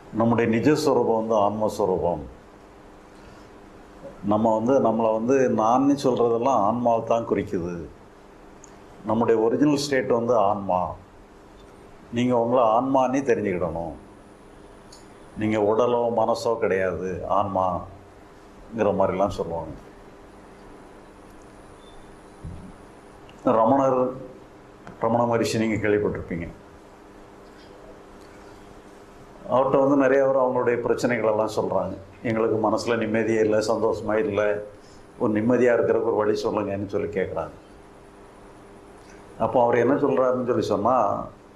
நம்முடைய நிஜஸ்வரூபம் வந்து ஆன்மஸ்வரூபம் நம்ம வந்து நம்மளை வந்து நான் சொல்கிறதெல்லாம் ஆன்மாவை தான் குறிக்குது நம்முடைய ஒரிஜினல் ஸ்டேட் வந்து ஆன்மா நீங்கள் உங்களை ஆன்மானே தெரிஞ்சுக்கிடணும் நீங்கள் உடலோ மனசோ கிடையாது ஆன்மாங்கிற மாதிரிலாம் சொல்லுவாங்க ரமணர் ரமண மகரிஷி நீங்கள் கேள்விப்பட்டிருப்பீங்க அவர்கிட்ட வந்து நிறைய பேர் அவங்களுடைய பிரச்சனைகள் எல்லாம் சொல்கிறாங்க எங்களுக்கு மனசில் நிம்மதியே இல்லை சந்தோஷமாக இல்லை ஒரு நிம்மதியாக இருக்கிறதுக்கு ஒரு வழி சொல்லுங்கன்னு சொல்லி கேட்குறாங்க அப்போ அவர் என்ன சொல்கிறாருன்னு சொல்லி சொன்னால்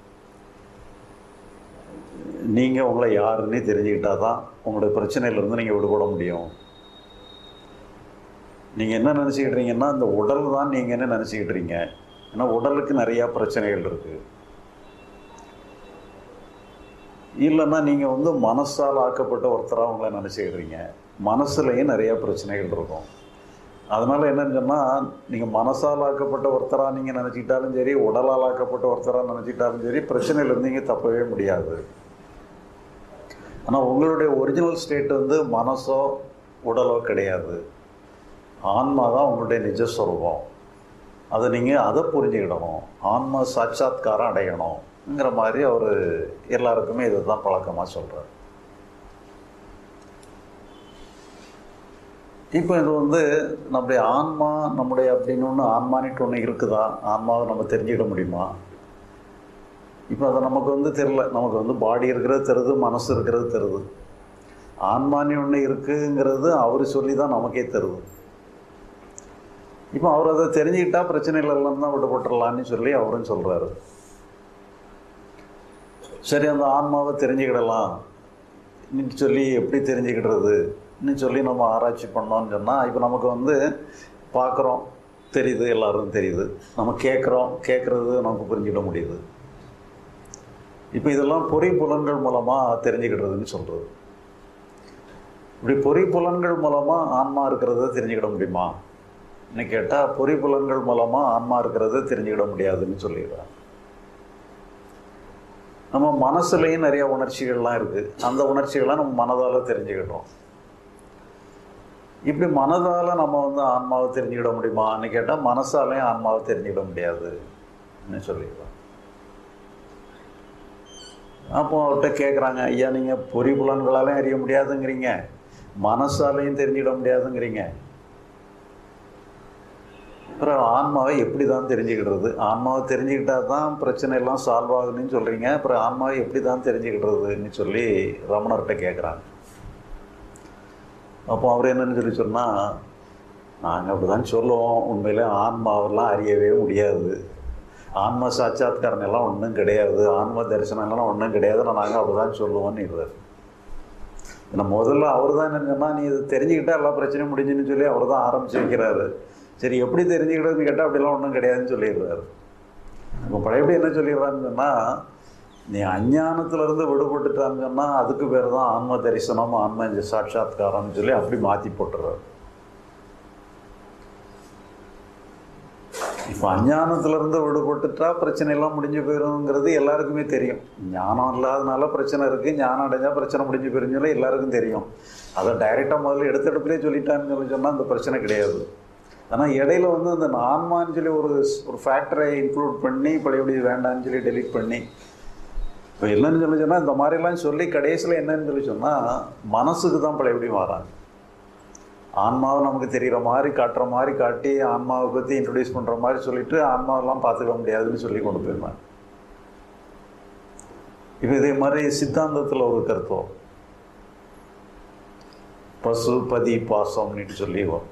நீங்கள் உங்களை யாருன்னே தெரிஞ்சுக்கிட்டா தான் உங்களுடைய பிரச்சனையிலேருந்து நீங்கள் விடுபட முடியும் நீங்கள் என்ன நினச்சிக்கிட்றீங்கன்னா இந்த உடல் தான் நீங்கள் என்ன நினச்சிக்கிட்றீங்க ஏன்னா உடலுக்கு நிறையா பிரச்சனைகள் இருக்குது இல்லைன்னா நீங்கள் வந்து மனசால் ஆக்கப்பட்ட ஒருத்தராக உங்களை நினச்சிக்கிட்றீங்க மனசுலேயும் நிறையா பிரச்சனைகள் இருக்கும் அதனால் என்னன்னு சொன்னால் நீங்கள் மனசால் ஆக்கப்பட்ட ஒருத்தராக நீங்கள் நினச்சிக்கிட்டாலும் சரி உடலால் ஆக்கப்பட்ட ஒருத்தராக நினச்சிக்கிட்டாலும் சரி பிரச்சனையிலேருந்து நீங்கள் தப்பவே முடியாது ஆனால் உங்களுடைய ஒரிஜினல் ஸ்டேட் வந்து மனசோ உடலோ கிடையாது ஆன்மா தான் உங்களுடைய நிஜஸ்வரூபம் அதை நீங்கள் அதை புரிஞ்சுக்கிடணும் ஆன்மா சாட்சாத்காரம் அடையணுங்கிற மாதிரி அவர் எல்லாருக்குமே இதை தான் பழக்கமாக சொல்கிறார் இப்போ இது வந்து நம்முடைய ஆன்மா நம்முடைய அப்படின்னு ஒன்று ஆன்மானிட்டு ஒன்று இருக்குதா ஆன்மாவை நம்ம தெரிஞ்சுக்கிட முடியுமா இப்போ அதை நமக்கு வந்து தெரில நமக்கு வந்து பாடி இருக்கிறது தெரியுது மனசு இருக்கிறது தெரியுது ஆன்மானி ஒன்று இருக்குங்கிறது அவர் சொல்லி தான் நமக்கே தருது இப்போ அவர் அதை தெரிஞ்சுக்கிட்டா பிரச்சனைகள் எல்லாம் தான் விடுபட்டுடலான்னு சொல்லி அவரும் சொல்கிறாரு சரி அந்த ஆன்மாவை தெரிஞ்சுக்கிடலாம் இன்னைக்கு சொல்லி எப்படி தெரிஞ்சுக்கிடுறது இன்னும் சொல்லி நம்ம ஆராய்ச்சி பண்ணோம்னு சொன்னால் இப்போ நமக்கு வந்து பார்க்குறோம் தெரியுது எல்லாரும் தெரியுது நம்ம கேட்குறோம் கேட்குறது நமக்கு புரிஞ்சுக்கிட முடியுது இப்போ இதெல்லாம் பொறி புலன்கள் மூலமாக தெரிஞ்சுக்கிடுறதுன்னு சொல்கிறது இப்படி பொறி புலன்கள் மூலமாக ஆன்மா இருக்கிறத தெரிஞ்சுக்கிட முடியுமா என்ன கேட்டால் பொறி புலன்கள் மூலமாக ஆன்மா இருக்கிறத தெரிஞ்சுக்கிட முடியாதுன்னு சொல்லிடுறாங்க நம்ம மனசுலேயும் நிறைய உணர்ச்சிகள்லாம் இருக்குது அந்த உணர்ச்சிகளை நம்ம மனதால் தெரிஞ்சுக்கிட்டோம் இப்படி மனதால் நம்ம வந்து ஆன்மாவை தெரிஞ்சுக்கிட முடியுமான்னு கேட்டால் மனசாலையும் ஆன்மாவை தெரிஞ்சுக்கிட முடியாதுன்னு சொல்லிடுறோம் அப்போ அவர்கிட்ட கேட்குறாங்க ஐயா நீங்கள் பொறி புலன்களாலையும் அறிய முடியாதுங்கிறீங்க மனசாலையும் தெரிஞ்சுக்கிட முடியாதுங்கிறீங்க அப்புறம் ஆன்மாவை எப்படி தான் தெரிஞ்சுக்கிடுறது ஆன்மாவை தெரிஞ்சுக்கிட்டா தான் பிரச்சனை எல்லாம் சால்வ் ஆகுதுன்னு சொல்கிறீங்க அப்புறம் ஆன்மாவை எப்படி தான் தெரிஞ்சுக்கிடுறதுன்னு சொல்லி ரமணர்கிட்ட கேட்குறாங்க அப்போ அவர் என்னன்னு சொல்லி சொன்னால் நாங்கள் அப்படி தான் சொல்லுவோம் உண்மையிலே ஆன்மாவெல்லாம் அறியவே முடியாது ஆன்ம சாட்சாத்காரம் எல்லாம் ஒன்றும் கிடையாது ஆன்ம தரிசனம் எல்லாம் ஒன்றும் கிடையாது நாங்கள் அப்படி தான் சொல்லுவோன்னு இருவார் ஏன்னா முதல்ல அவர் தான் என்ன சொன்னால் நீ இது தெரிஞ்சுக்கிட்டா எல்லா பிரச்சனையும் முடிஞ்சுன்னு சொல்லி அவர் தான் ஆரம்பிச்சு வைக்கிறாரு சரி எப்படி தெரிஞ்சுக்கிட்டதுன்னு கேட்டால் அப்படிலாம் ஒன்றும் கிடையாதுன்னு சொல்லிடுறாரு இப்போ பழையபடி என்ன சொல்லிடுறான்னு சொன்னால் நீ அஞ்ஞானத்திலிருந்து விடுபட்டுட்டான்னு சொன்னால் அதுக்கு பேர் தான் ஆன்ம தரிசனம் ஆன்ம சாட்சாத்காரம்னு சொல்லி அப்படி மாற்றி போட்டுறாரு இப்போ அஞ்ஞானத்திலிருந்து விடுபட்டுட்டா பிரச்சனை எல்லாம் முடிஞ்சு போயிருங்கிறது எல்லாருக்குமே தெரியும் ஞானம் இல்லாதனால பிரச்சனை இருக்குது ஞானம் அடைஞ்சால் பிரச்சனை முடிஞ்சு போயிருன்னு சொல்லி எல்லாருக்கும் தெரியும் அதை டைரெக்டாக முதல்ல எடுத்த இடத்துலேயே சொல்லிட்டான்னு சொல்லி சொன்னால் அந்த பிரச்சனை கிடையாது ஆனால் இடையில வந்து அந்த ஆன்மான்னு சொல்லி ஒரு ஒரு ஃபேக்டரை இன்க்ளூட் பண்ணி பழையபடி வேண்டாம்னு சொல்லி டெலீட் பண்ணி இப்போ என்னன்னு சொல்லி சொன்னால் இந்த மாதிரிலாம் சொல்லி கடைசியில் என்னன்னு சொல்லி சொன்னால் மனசுக்கு தான் பழையபடி வராங்க ஆன்மாவை நமக்கு தெரிகிற மாதிரி காட்டுற மாதிரி காட்டி ஆன்மாவை பற்றி இன்ட்ரடியூஸ் பண்ணுற மாதிரி சொல்லிட்டு ஆன்மாவெல்லாம் பார்த்துக்க முடியாதுன்னு சொல்லி கொண்டு போயிருந்தாங்க இப்போ இதே மாதிரி சித்தாந்தத்தில் ஒரு கருத்துவம் பசு பதி பாசம்னுட்டு சொல்லி வரும்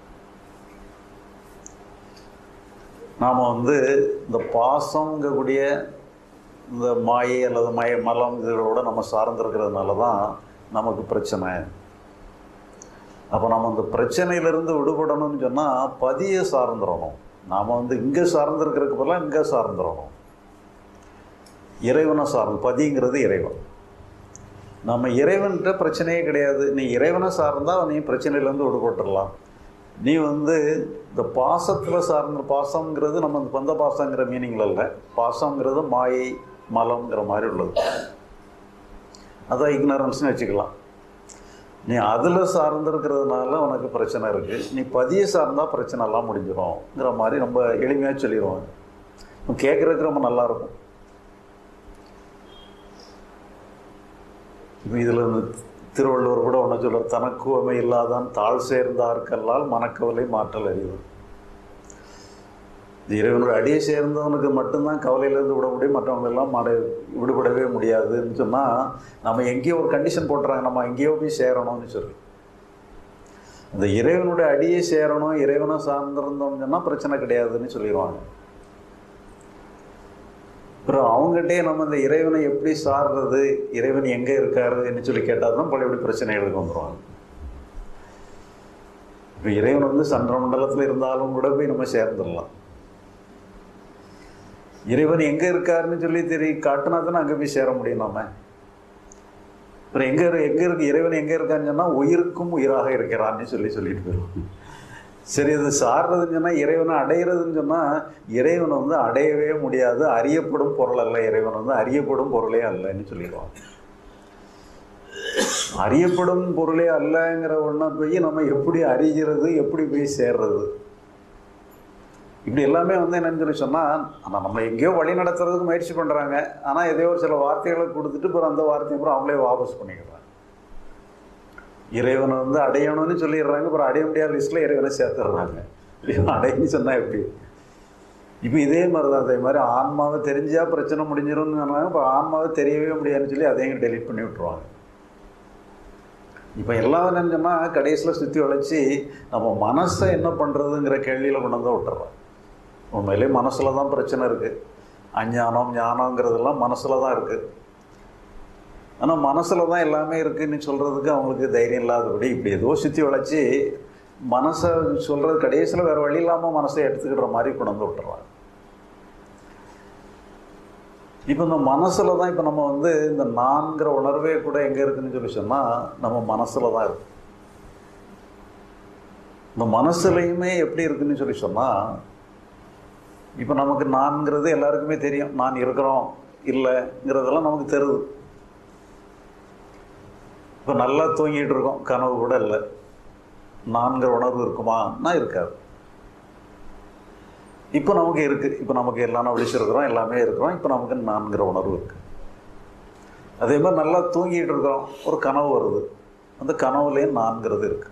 நாம் வந்து இந்த பாசங்கக்கூடிய இந்த மாயை அல்லது மய மலம் இதோட நம்ம சார்ந்திருக்கிறதுனால தான் நமக்கு பிரச்சனை அப்போ நம்ம அந்த பிரச்சனையிலேருந்து விடுபடணும்னு சொன்னால் பதியை சார்ந்துடணும் நாம் வந்து இங்கே சார்ந்திருக்கிறதுக்கு பதிலாக இங்கே சார்ந்துடணும் இறைவனை சார்ந்து பதிங்கிறது இறைவன் நம்ம இறைவன்கிட்ட பிரச்சனையே கிடையாது நீ இறைவனை சார்ந்தால் நீ பிரச்சனையிலேருந்து விடுபட்டுடலாம் நீ வந்து இந்த பாசத்தில் சார்ந்த பாசங்கிறது நம்ம இந்த பந்த பாசங்கிற மீனிங்கில் இல்லை பாசங்கிறது மாயை மலம்ங்கிற மாதிரி உள்ளது அதான் இக்னரன்ஸ்னு வச்சுக்கலாம் நீ அதில் சார்ந்திருக்கிறதுனால உனக்கு பிரச்சனை இருக்குது நீ பதிய சார்ந்தா பிரச்சனை எல்லாம் முடிஞ்சிடும்ங்கிற மாதிரி ரொம்ப எளிமையாக சொல்லிடுவாங்க கேட்குறதுக்கு ரொம்ப நல்லா இருக்கும் இப்போ இதில் இந்த திருவள்ளுவர் கூட ஒன்று சொல்கிறார் தனக்குவமை இல்லாதான் தாழ் சேர்ந்தார்க்கல்லால் மனக்கவலை மாற்றல் அறிவு இந்த இறைவனுடைய அடியை சேர்ந்தவனுக்கு மட்டும்தான் கவலையிலேருந்து விட முடியும் மற்றவங்க எல்லாம் மட விடுபடவே முடியாதுன்னு சொன்னால் நம்ம எங்கேயோ ஒரு கண்டிஷன் போட்டுறாங்க நம்ம எங்கேயோ போய் சேரணும்னு சொல்லி அந்த இறைவனுடைய அடியை சேரணும் இறைவனை சார்ந்திருந்தோம்னு சொன்னால் பிரச்சனை கிடையாதுன்னு சொல்லிடுவாங்க அப்புறம் அவங்ககிட்டே நம்ம இந்த இறைவனை எப்படி சார்றது இறைவன் எங்கே இருக்காருன்னு சொல்லி கேட்டால் தான் பழையபடி பிரச்சனைகளுக்கு வந்துடுவாங்க இப்போ இறைவன் வந்து சந்திர மண்டலத்தில் இருந்தாலும் கூட போய் நம்ம சேர்ந்துடலாம் இறைவன் எங்கே இருக்காருன்னு சொல்லி தெரிய காட்டினா தானே அங்கே போய் சேர முடியும் நாம அப்புறம் எங்கே எங்கே இருக்கு இறைவன் எங்கே இருக்கான்னு சொன்னால் உயிருக்கும் உயிராக இருக்கிறான்னு சொல்லி சொல்லிட்டு போயிடுவோம் சரி இது சார்றதுன்னு சொன்னால் இறைவனை அடையிறதுன்னு சொன்னால் இறைவனை வந்து அடையவே முடியாது அறியப்படும் பொருள் அல்ல இறைவன் வந்து அறியப்படும் பொருளே அல்லன்னு சொல்லிடுவாங்க அறியப்படும் பொருளே அல்லங்கிற ஒன்றை போய் நம்ம எப்படி அறிகிறது எப்படி போய் சேர்றது இப்படி எல்லாமே வந்து என்னன்னு சொல்லி சொன்னால் ஆனால் நம்ம எங்கேயோ வழி நடத்துறதுக்கு முயற்சி பண்ணுறாங்க ஆனால் ஏதோ ஒரு சில வார்த்தைகளை கொடுத்துட்டு அப்புறம் அந்த வார்த்தையை அப்புறம் அவங்களே வாபஸ் பண்ணிக்கிறாங்க இறைவனை வந்து அடையணும்னு சொல்லிடுறாங்க அப்புறம் அடைய முடியாத லிஸ்ட்டில் இறைவனை சேர்த்துடுறாங்க அடையன்னு சொன்னால் எப்படி இப்போ இதே மாதிரி தான் அதே மாதிரி ஆன்மாவை தெரிஞ்சா பிரச்சனை முடிஞ்சிரும்னு சொன்னாங்க இப்போ ஆன்மாவை தெரியவே முடியாதுன்னு சொல்லி அதையும் டெலீட் பண்ணி விட்ருவாங்க இப்போ எல்லாம் என்னன்னு சொன்னால் கடைசியில் சுற்றி வளைச்சி நம்ம மனசை என்ன பண்ணுறதுங்கிற கேள்வியில் கொண்டு வந்து விட்டுறோம் உண்மையிலே மனசில் தான் பிரச்சனை இருக்குது அஞ்ஞானம் ஞானங்கிறதெல்லாம் மனசில் தான் இருக்குது ஆனால் மனசில் தான் எல்லாமே இருக்குன்னு சொல்கிறதுக்கு அவங்களுக்கு தைரியம் இல்லாதபடி இப்படி ஏதோ சுற்றி வளைச்சி மனசை சொல்கிறது கடைசியில் வேறு வழி இல்லாமல் மனசை எடுத்துக்கிற மாதிரி கொண்டு வந்து விட்டுறாங்க இப்போ இந்த மனசில் தான் இப்போ நம்ம வந்து இந்த நான்கிற உணர்வே கூட எங்கே இருக்குன்னு சொல்லி சொன்னால் நம்ம மனசில் தான் இருக்கு இந்த மனசுலையுமே எப்படி இருக்குன்னு சொல்லி சொன்னால் இப்போ நமக்கு நான்கிறது எல்லாருக்குமே தெரியும் நான் இருக்கிறோம் இல்லைங்கிறதெல்லாம் நமக்கு தெரியுது இப்போ நல்லா தூங்கிட்டு இருக்கோம் கனவு கூட இல்லை நான்கிற உணர்வு இருக்குமான்னா இருக்காது இப்போ நமக்கு இருக்குது இப்போ நமக்கு எல்லாம் விழிச்சிருக்கிறோம் எல்லாமே இருக்கிறோம் இப்போ நமக்கு நான்கிற உணர்வு இருக்குது அதே மாதிரி நல்லா தூங்கிட்டு இருக்கிறோம் ஒரு கனவு வருது அந்த கனவுலேயும் நான்கிறது இருக்குது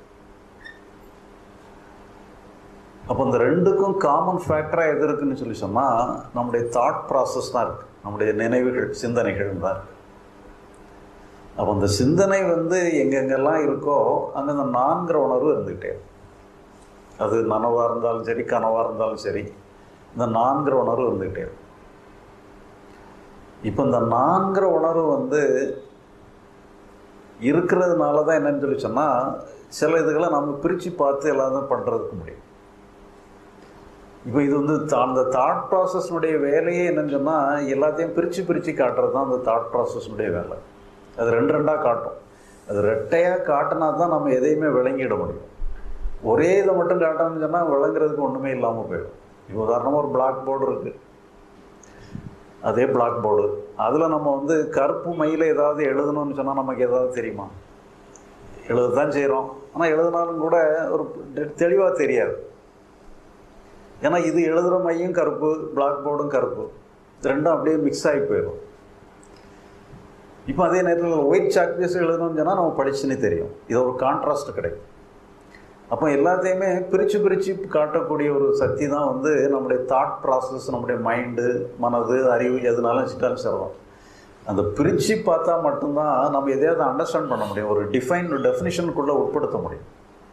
அப்போ இந்த ரெண்டுக்கும் காமன் ஃபேக்டராக எது இருக்குன்னு சொல்லி சொன்னால் நம்முடைய தாட் ப்ராசஸ் தான் இருக்குது நம்முடைய நினைவுகள் சிந்தனைகள் தான் இருக்குது அப்போ அந்த சிந்தனை வந்து எங்கெங்கெல்லாம் இருக்கோ அங்கே அந்த நான்கிற உணர்வு இருந்துக்கிட்டே அது நனவாக இருந்தாலும் சரி கனவாக இருந்தாலும் சரி இந்த நான்கிற உணர்வு இருந்துக்கிட்டே இருக்கும் இப்போ இந்த நான்கிற உணர்வு வந்து இருக்கிறதுனால தான் என்னன்னு சொல்லி சொன்னால் சில இதுகளை நம்ம பிரித்து பார்த்து எல்லாத்தையும் பண்ணுறதுக்கு முடியும் இப்போ இது வந்து அந்த தாட் ப்ராசஸ்னுடைய வேலையே என்னன்னு சொன்னால் எல்லாத்தையும் பிரித்து பிரித்து காட்டுறது தான் அந்த தாட் ப்ராசஸ்னுடைய வேலை அது ரெண்டு ரெண்டாக காட்டும் அது ரெட்டையாக காட்டினா தான் நம்ம எதையுமே விளங்கிட முடியும் ஒரே இதை மட்டும் காட்டணும்னு சொன்னால் விளங்குறதுக்கு ஒன்றுமே இல்லாமல் போயிடும் இப்போ உதாரணமாக ஒரு பிளாக் போர்டு இருக்குது அதே பிளாக் போர்டு அதில் நம்ம வந்து கருப்பு மயில ஏதாவது எழுதணும்னு சொன்னால் நமக்கு ஏதாவது தெரியுமா எழுத தான் செய்கிறோம் ஆனால் எழுதினாலும் கூட ஒரு தெளிவாக தெரியாது ஏன்னா இது எழுதுகிற மையும் கருப்பு பிளாக் போர்டும் கருப்பு ரெண்டும் அப்படியே மிக்ஸ் ஆகி போயிடும் இப்போ அதே நேரத்தில் ஒயிட் சாக் பீஸ் எழுதணும்னு சொன்னால் நம்ம படிச்சுன்னு தெரியும் இது ஒரு கான்ட்ராஸ்ட் கிடைக்கும் அப்போ எல்லாத்தையுமே பிரித்து பிரித்து காட்டக்கூடிய ஒரு சக்தி தான் வந்து நம்முடைய தாட் ப்ராசஸ் நம்முடைய மைண்டு மனது அறிவு எதுனாலும் வச்சுட்டாலும் சிரமம் அந்த பிரித்து பார்த்தா மட்டும்தான் நம்ம எதையாவது அண்டர்ஸ்டாண்ட் பண்ண முடியும் ஒரு டிஃபைன் டெஃபினிஷனுக்குள்ளே உட்படுத்த முடியும்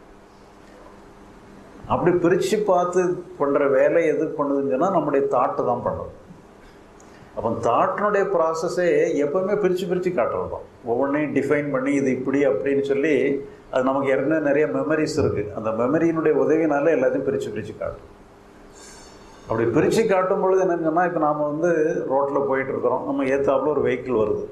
அப்படி பிரித்து பார்த்து பண்ணுற வேலை எது பண்ணுதுன்னு சொன்னால் நம்முடைய தாட்டு தான் பண்ணுது அப்போ தாட்டினுடைய ப்ராசஸே எப்போவுமே பிரித்து பிரித்து காட்டுறது தான் ஒவ்வொன்றையும் டிஃபைன் பண்ணி இது இப்படி அப்படின்னு சொல்லி அது நமக்கு ஏற்கனவே நிறைய மெமரிஸ் இருக்குது அந்த மெமரியினுடைய உதவினால எல்லாத்தையும் பிரித்து பிரித்து காட்டும் அப்படி பிரித்து காட்டும் பொழுது என்னன்னு சொன்னால் இப்போ நாம் வந்து ரோட்டில் போயிட்டு இருக்கிறோம் நம்ம ஏற்றாப்புல ஒரு வெஹிக்கிள் வருது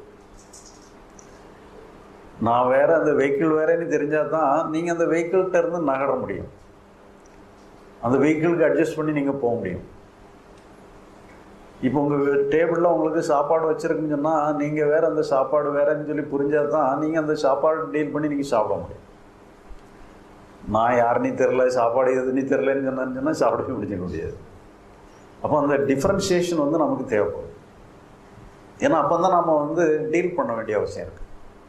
நான் வேற அந்த வெஹிக்கிள் வேறேன்னு தெரிஞ்சால் தான் நீங்கள் அந்த வெஹிக்கிள்கிட்ட இருந்து நகர முடியும் அந்த வெஹிக்கிளுக்கு அட்ஜஸ்ட் பண்ணி நீங்கள் போக முடியும் இப்போ உங்கள் டேபிளில் உங்களுக்கு சாப்பாடு வச்சுருக்குன்னு சொன்னால் நீங்கள் வேறு அந்த சாப்பாடு வேறன்னு சொல்லி புரிஞ்சால் தான் நீங்கள் அந்த சாப்பாடு டீல் பண்ணி நீங்கள் சாப்பிட முடியும் நான் யாருன்னு தெரில சாப்பாடு எதுன்னு தெரிலன்னு சொன்னேன்னு சொன்னால் சாப்பிடவே முடிஞ்சிக்க முடியாது அப்போ அந்த டிஃப்ரென்ஷியேஷன் வந்து நமக்கு தேவைப்படும் ஏன்னா அப்போ தான் நம்ம வந்து டீல் பண்ண வேண்டிய அவசியம் இருக்குது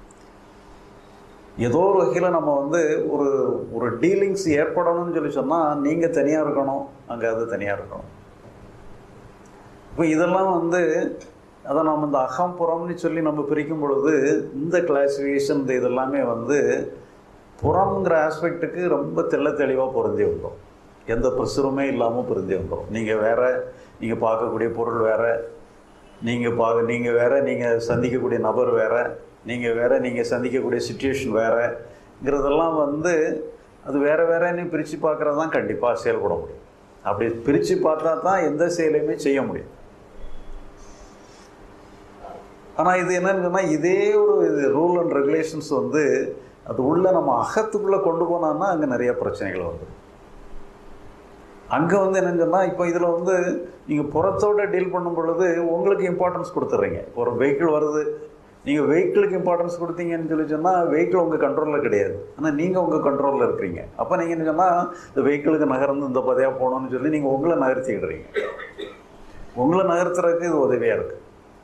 ஏதோ ஒரு வகையில் நம்ம வந்து ஒரு ஒரு டீலிங்ஸ் ஏற்படணும்னு சொல்லி சொன்னால் நீங்கள் தனியாக இருக்கணும் அங்கே அது தனியாக இருக்கணும் இப்போ இதெல்லாம் வந்து அதை நம்ம இந்த அகம் புறம்னு சொல்லி நம்ம பிரிக்கும் பொழுது இந்த கிளாசிஃபிகேஷன் இந்த இதெல்லாமே வந்து புறம்ங்கிற ஆஸ்பெக்ட்டுக்கு ரொம்ப தெள்ள தெளிவாக பொருந்தி வந்தோம் எந்த ப்ரெஷருமே இல்லாமல் பொருந்தி வந்தோம் நீங்கள் வேறு நீங்கள் பார்க்கக்கூடிய பொருள் வேறு நீங்கள் பா நீங்கள் வேறு நீங்கள் சந்திக்கக்கூடிய நபர் வேறு நீங்கள் வேறு நீங்கள் சந்திக்கக்கூடிய சுச்சுவேஷன் வேறுங்கிறதெல்லாம் வந்து அது வேறு வேறேன்னு பிரித்து பார்க்குறது தான் கண்டிப்பாக செயல்பட முடியும் அப்படி பிரித்து பார்த்தா தான் எந்த செயலையுமே செய்ய முடியும் ஆனால் இது என்னன்னு சொன்னால் இதே ஒரு இது ரூல் அண்ட் ரெகுலேஷன்ஸ் வந்து அது உள்ள நம்ம அகத்துக்குள்ளே கொண்டு போனோம்னா அங்கே நிறைய பிரச்சனைகள் வருது அங்கே வந்து என்னன்னு சொன்னால் இப்போ இதில் வந்து நீங்கள் புறத்தோடு டீல் பண்ணும் பொழுது உங்களுக்கு இம்பார்ட்டன்ஸ் கொடுத்துட்றீங்க ஒரு வெஹிக்கிள் வருது நீங்கள் வெஹிக்கிளுக்கு இம்பார்ட்டன்ஸ் கொடுத்தீங்கன்னு சொல்லி சொன்னால் வெஹிக்கிள் உங்கள் கண்ட்ரோலில் கிடையாது ஆனால் நீங்கள் உங்கள் கண்ட்ரோலில் இருக்கிறீங்க அப்போ நீங்கள் என்ன சொன்னால் இந்த வெஹிக்கிளுக்கு நகர்ந்து இந்த பதையாக போகணும்னு சொல்லி நீங்கள் உங்களை நகர்த்திக்கிடுறீங்க உங்களை நகர்த்துறதுக்கு இது உதவியாக இருக்குது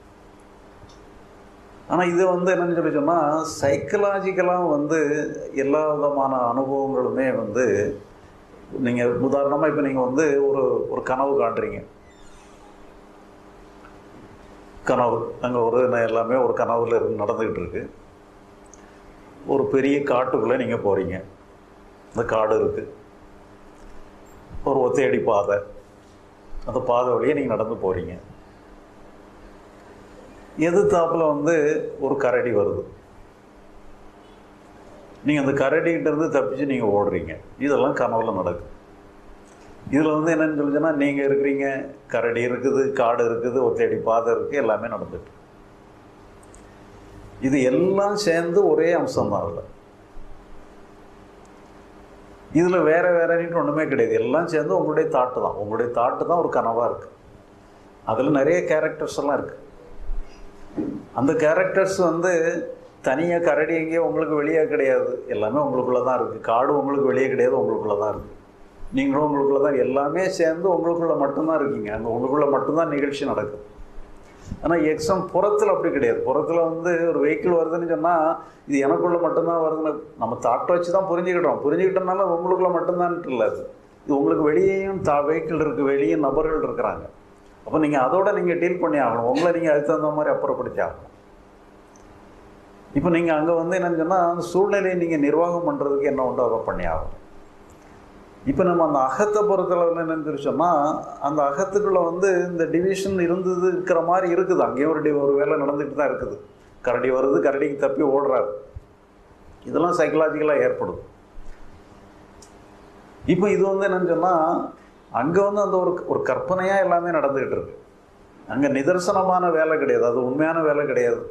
ஆனால் இது வந்து என்னன்னு சொல்லி சொன்னால் சைக்கலாஜிக்கலாக வந்து எல்லா விதமான அனுபவங்களுமே வந்து நீங்கள் உதாரணமாக இப்போ நீங்கள் வந்து ஒரு ஒரு கனவு காட்டுறீங்க கனவு அங்கே ஒரு எல்லாமே ஒரு கனவுல இருந்து நடந்துக்கிட்டு இருக்கு ஒரு பெரிய காட்டுக்குள்ளே நீங்கள் போகிறீங்க இந்த காடு இருக்குது ஒரு ஒத்தையடி பாதை அந்த பாதை வழியே நீங்கள் நடந்து போகிறீங்க எதிர்த்தாப்பில் வந்து ஒரு கரடி வருது நீங்கள் அந்த கரடிகிட்ட இருந்து தப்பிச்சு நீங்கள் ஓடுறீங்க இதெல்லாம் கனவுல நடக்கும் இதில் வந்து என்னன்னு சொல்லிச்சுன்னா நீங்கள் இருக்கிறீங்க கரடி இருக்குது காடு இருக்குது ஒத்தையடி பாதை இருக்குது எல்லாமே நடந்துட்டு இது எல்லாம் சேர்ந்து ஒரே அம்சம் தான் அதில் இதில் வேற வேறன்னு ஒன்றுமே கிடையாது எல்லாம் சேர்ந்து உங்களுடைய தாட்டு தான் உங்களுடைய தாட்டு தான் ஒரு கனவாக இருக்குது அதில் நிறைய கேரக்டர்ஸ் எல்லாம் இருக்குது அந்த கேரக்டர்ஸ் வந்து தனியாக கரடி எங்கேயோ உங்களுக்கு வெளியே கிடையாது எல்லாமே உங்களுக்குள்ளே தான் இருக்குது காடு உங்களுக்கு வெளியே கிடையாது உங்களுக்குள்ளே தான் இருக்குது நீங்களும் உங்களுக்குள்ளே தான் எல்லாமே சேர்ந்து உங்களுக்குள்ளே மட்டும்தான் இருக்கீங்க அங்கே உங்களுக்குள்ளே மட்டும்தான் நிகழ்ச்சி நடக்குது ஆனால் எக்ஸாம் புறத்தில் அப்படி கிடையாது புறத்தில் வந்து ஒரு வெஹிக்கிள் வருதுன்னு சொன்னால் இது எனக்குள்ளே மட்டும்தான் வருதுன்னு நம்ம தாட்டை வச்சு தான் புரிஞ்சுக்கிட்டோம் புரிஞ்சுக்கிட்டனால உங்களுக்குள்ளே மட்டும்தான்ட்டு இல்லை அது இது உங்களுக்கு வெளியேயும் தா வெஹிக்கிள் இருக்குது வெளியே நபர்கள் இருக்கிறாங்க அப்போ நீங்கள் அதோட நீங்கள் டீல் பண்ணி ஆகணும் உங்களை நீங்கள் அதுக்கு தகுந்த மாதிரி அப்புறப்படுத்தி ஆகணும் இப்போ நீங்கள் அங்கே வந்து என்னன்னு சொன்னால் அந்த சூழ்நிலையை நீங்கள் நிர்வாகம் பண்ணுறதுக்கு என்ன உண்டோ அதை பண்ணி ஆகணும் இப்போ நம்ம அந்த அகத்தை பொறுத்தளவில் என்னன்னு சொன்னால் அந்த அகத்துக்குள்ளே வந்து இந்த டிவிஷன் இருந்தது இருக்கிற மாதிரி இருக்குது அங்கேயும் ஒரு டி ஒரு வேலை நடந்துகிட்டு தான் இருக்குது கரடி வருது கரடிக்கு தப்பி ஓடுறாரு இதெல்லாம் சைக்கலாஜிக்கலாக ஏற்படுது இப்போ இது வந்து என்னன்னு சொன்னால் அங்கே வந்து அந்த ஒரு ஒரு கற்பனையாக எல்லாமே நடந்துக்கிட்டு இருக்கு அங்கே நிதர்சனமான வேலை கிடையாது அது உண்மையான வேலை கிடையாது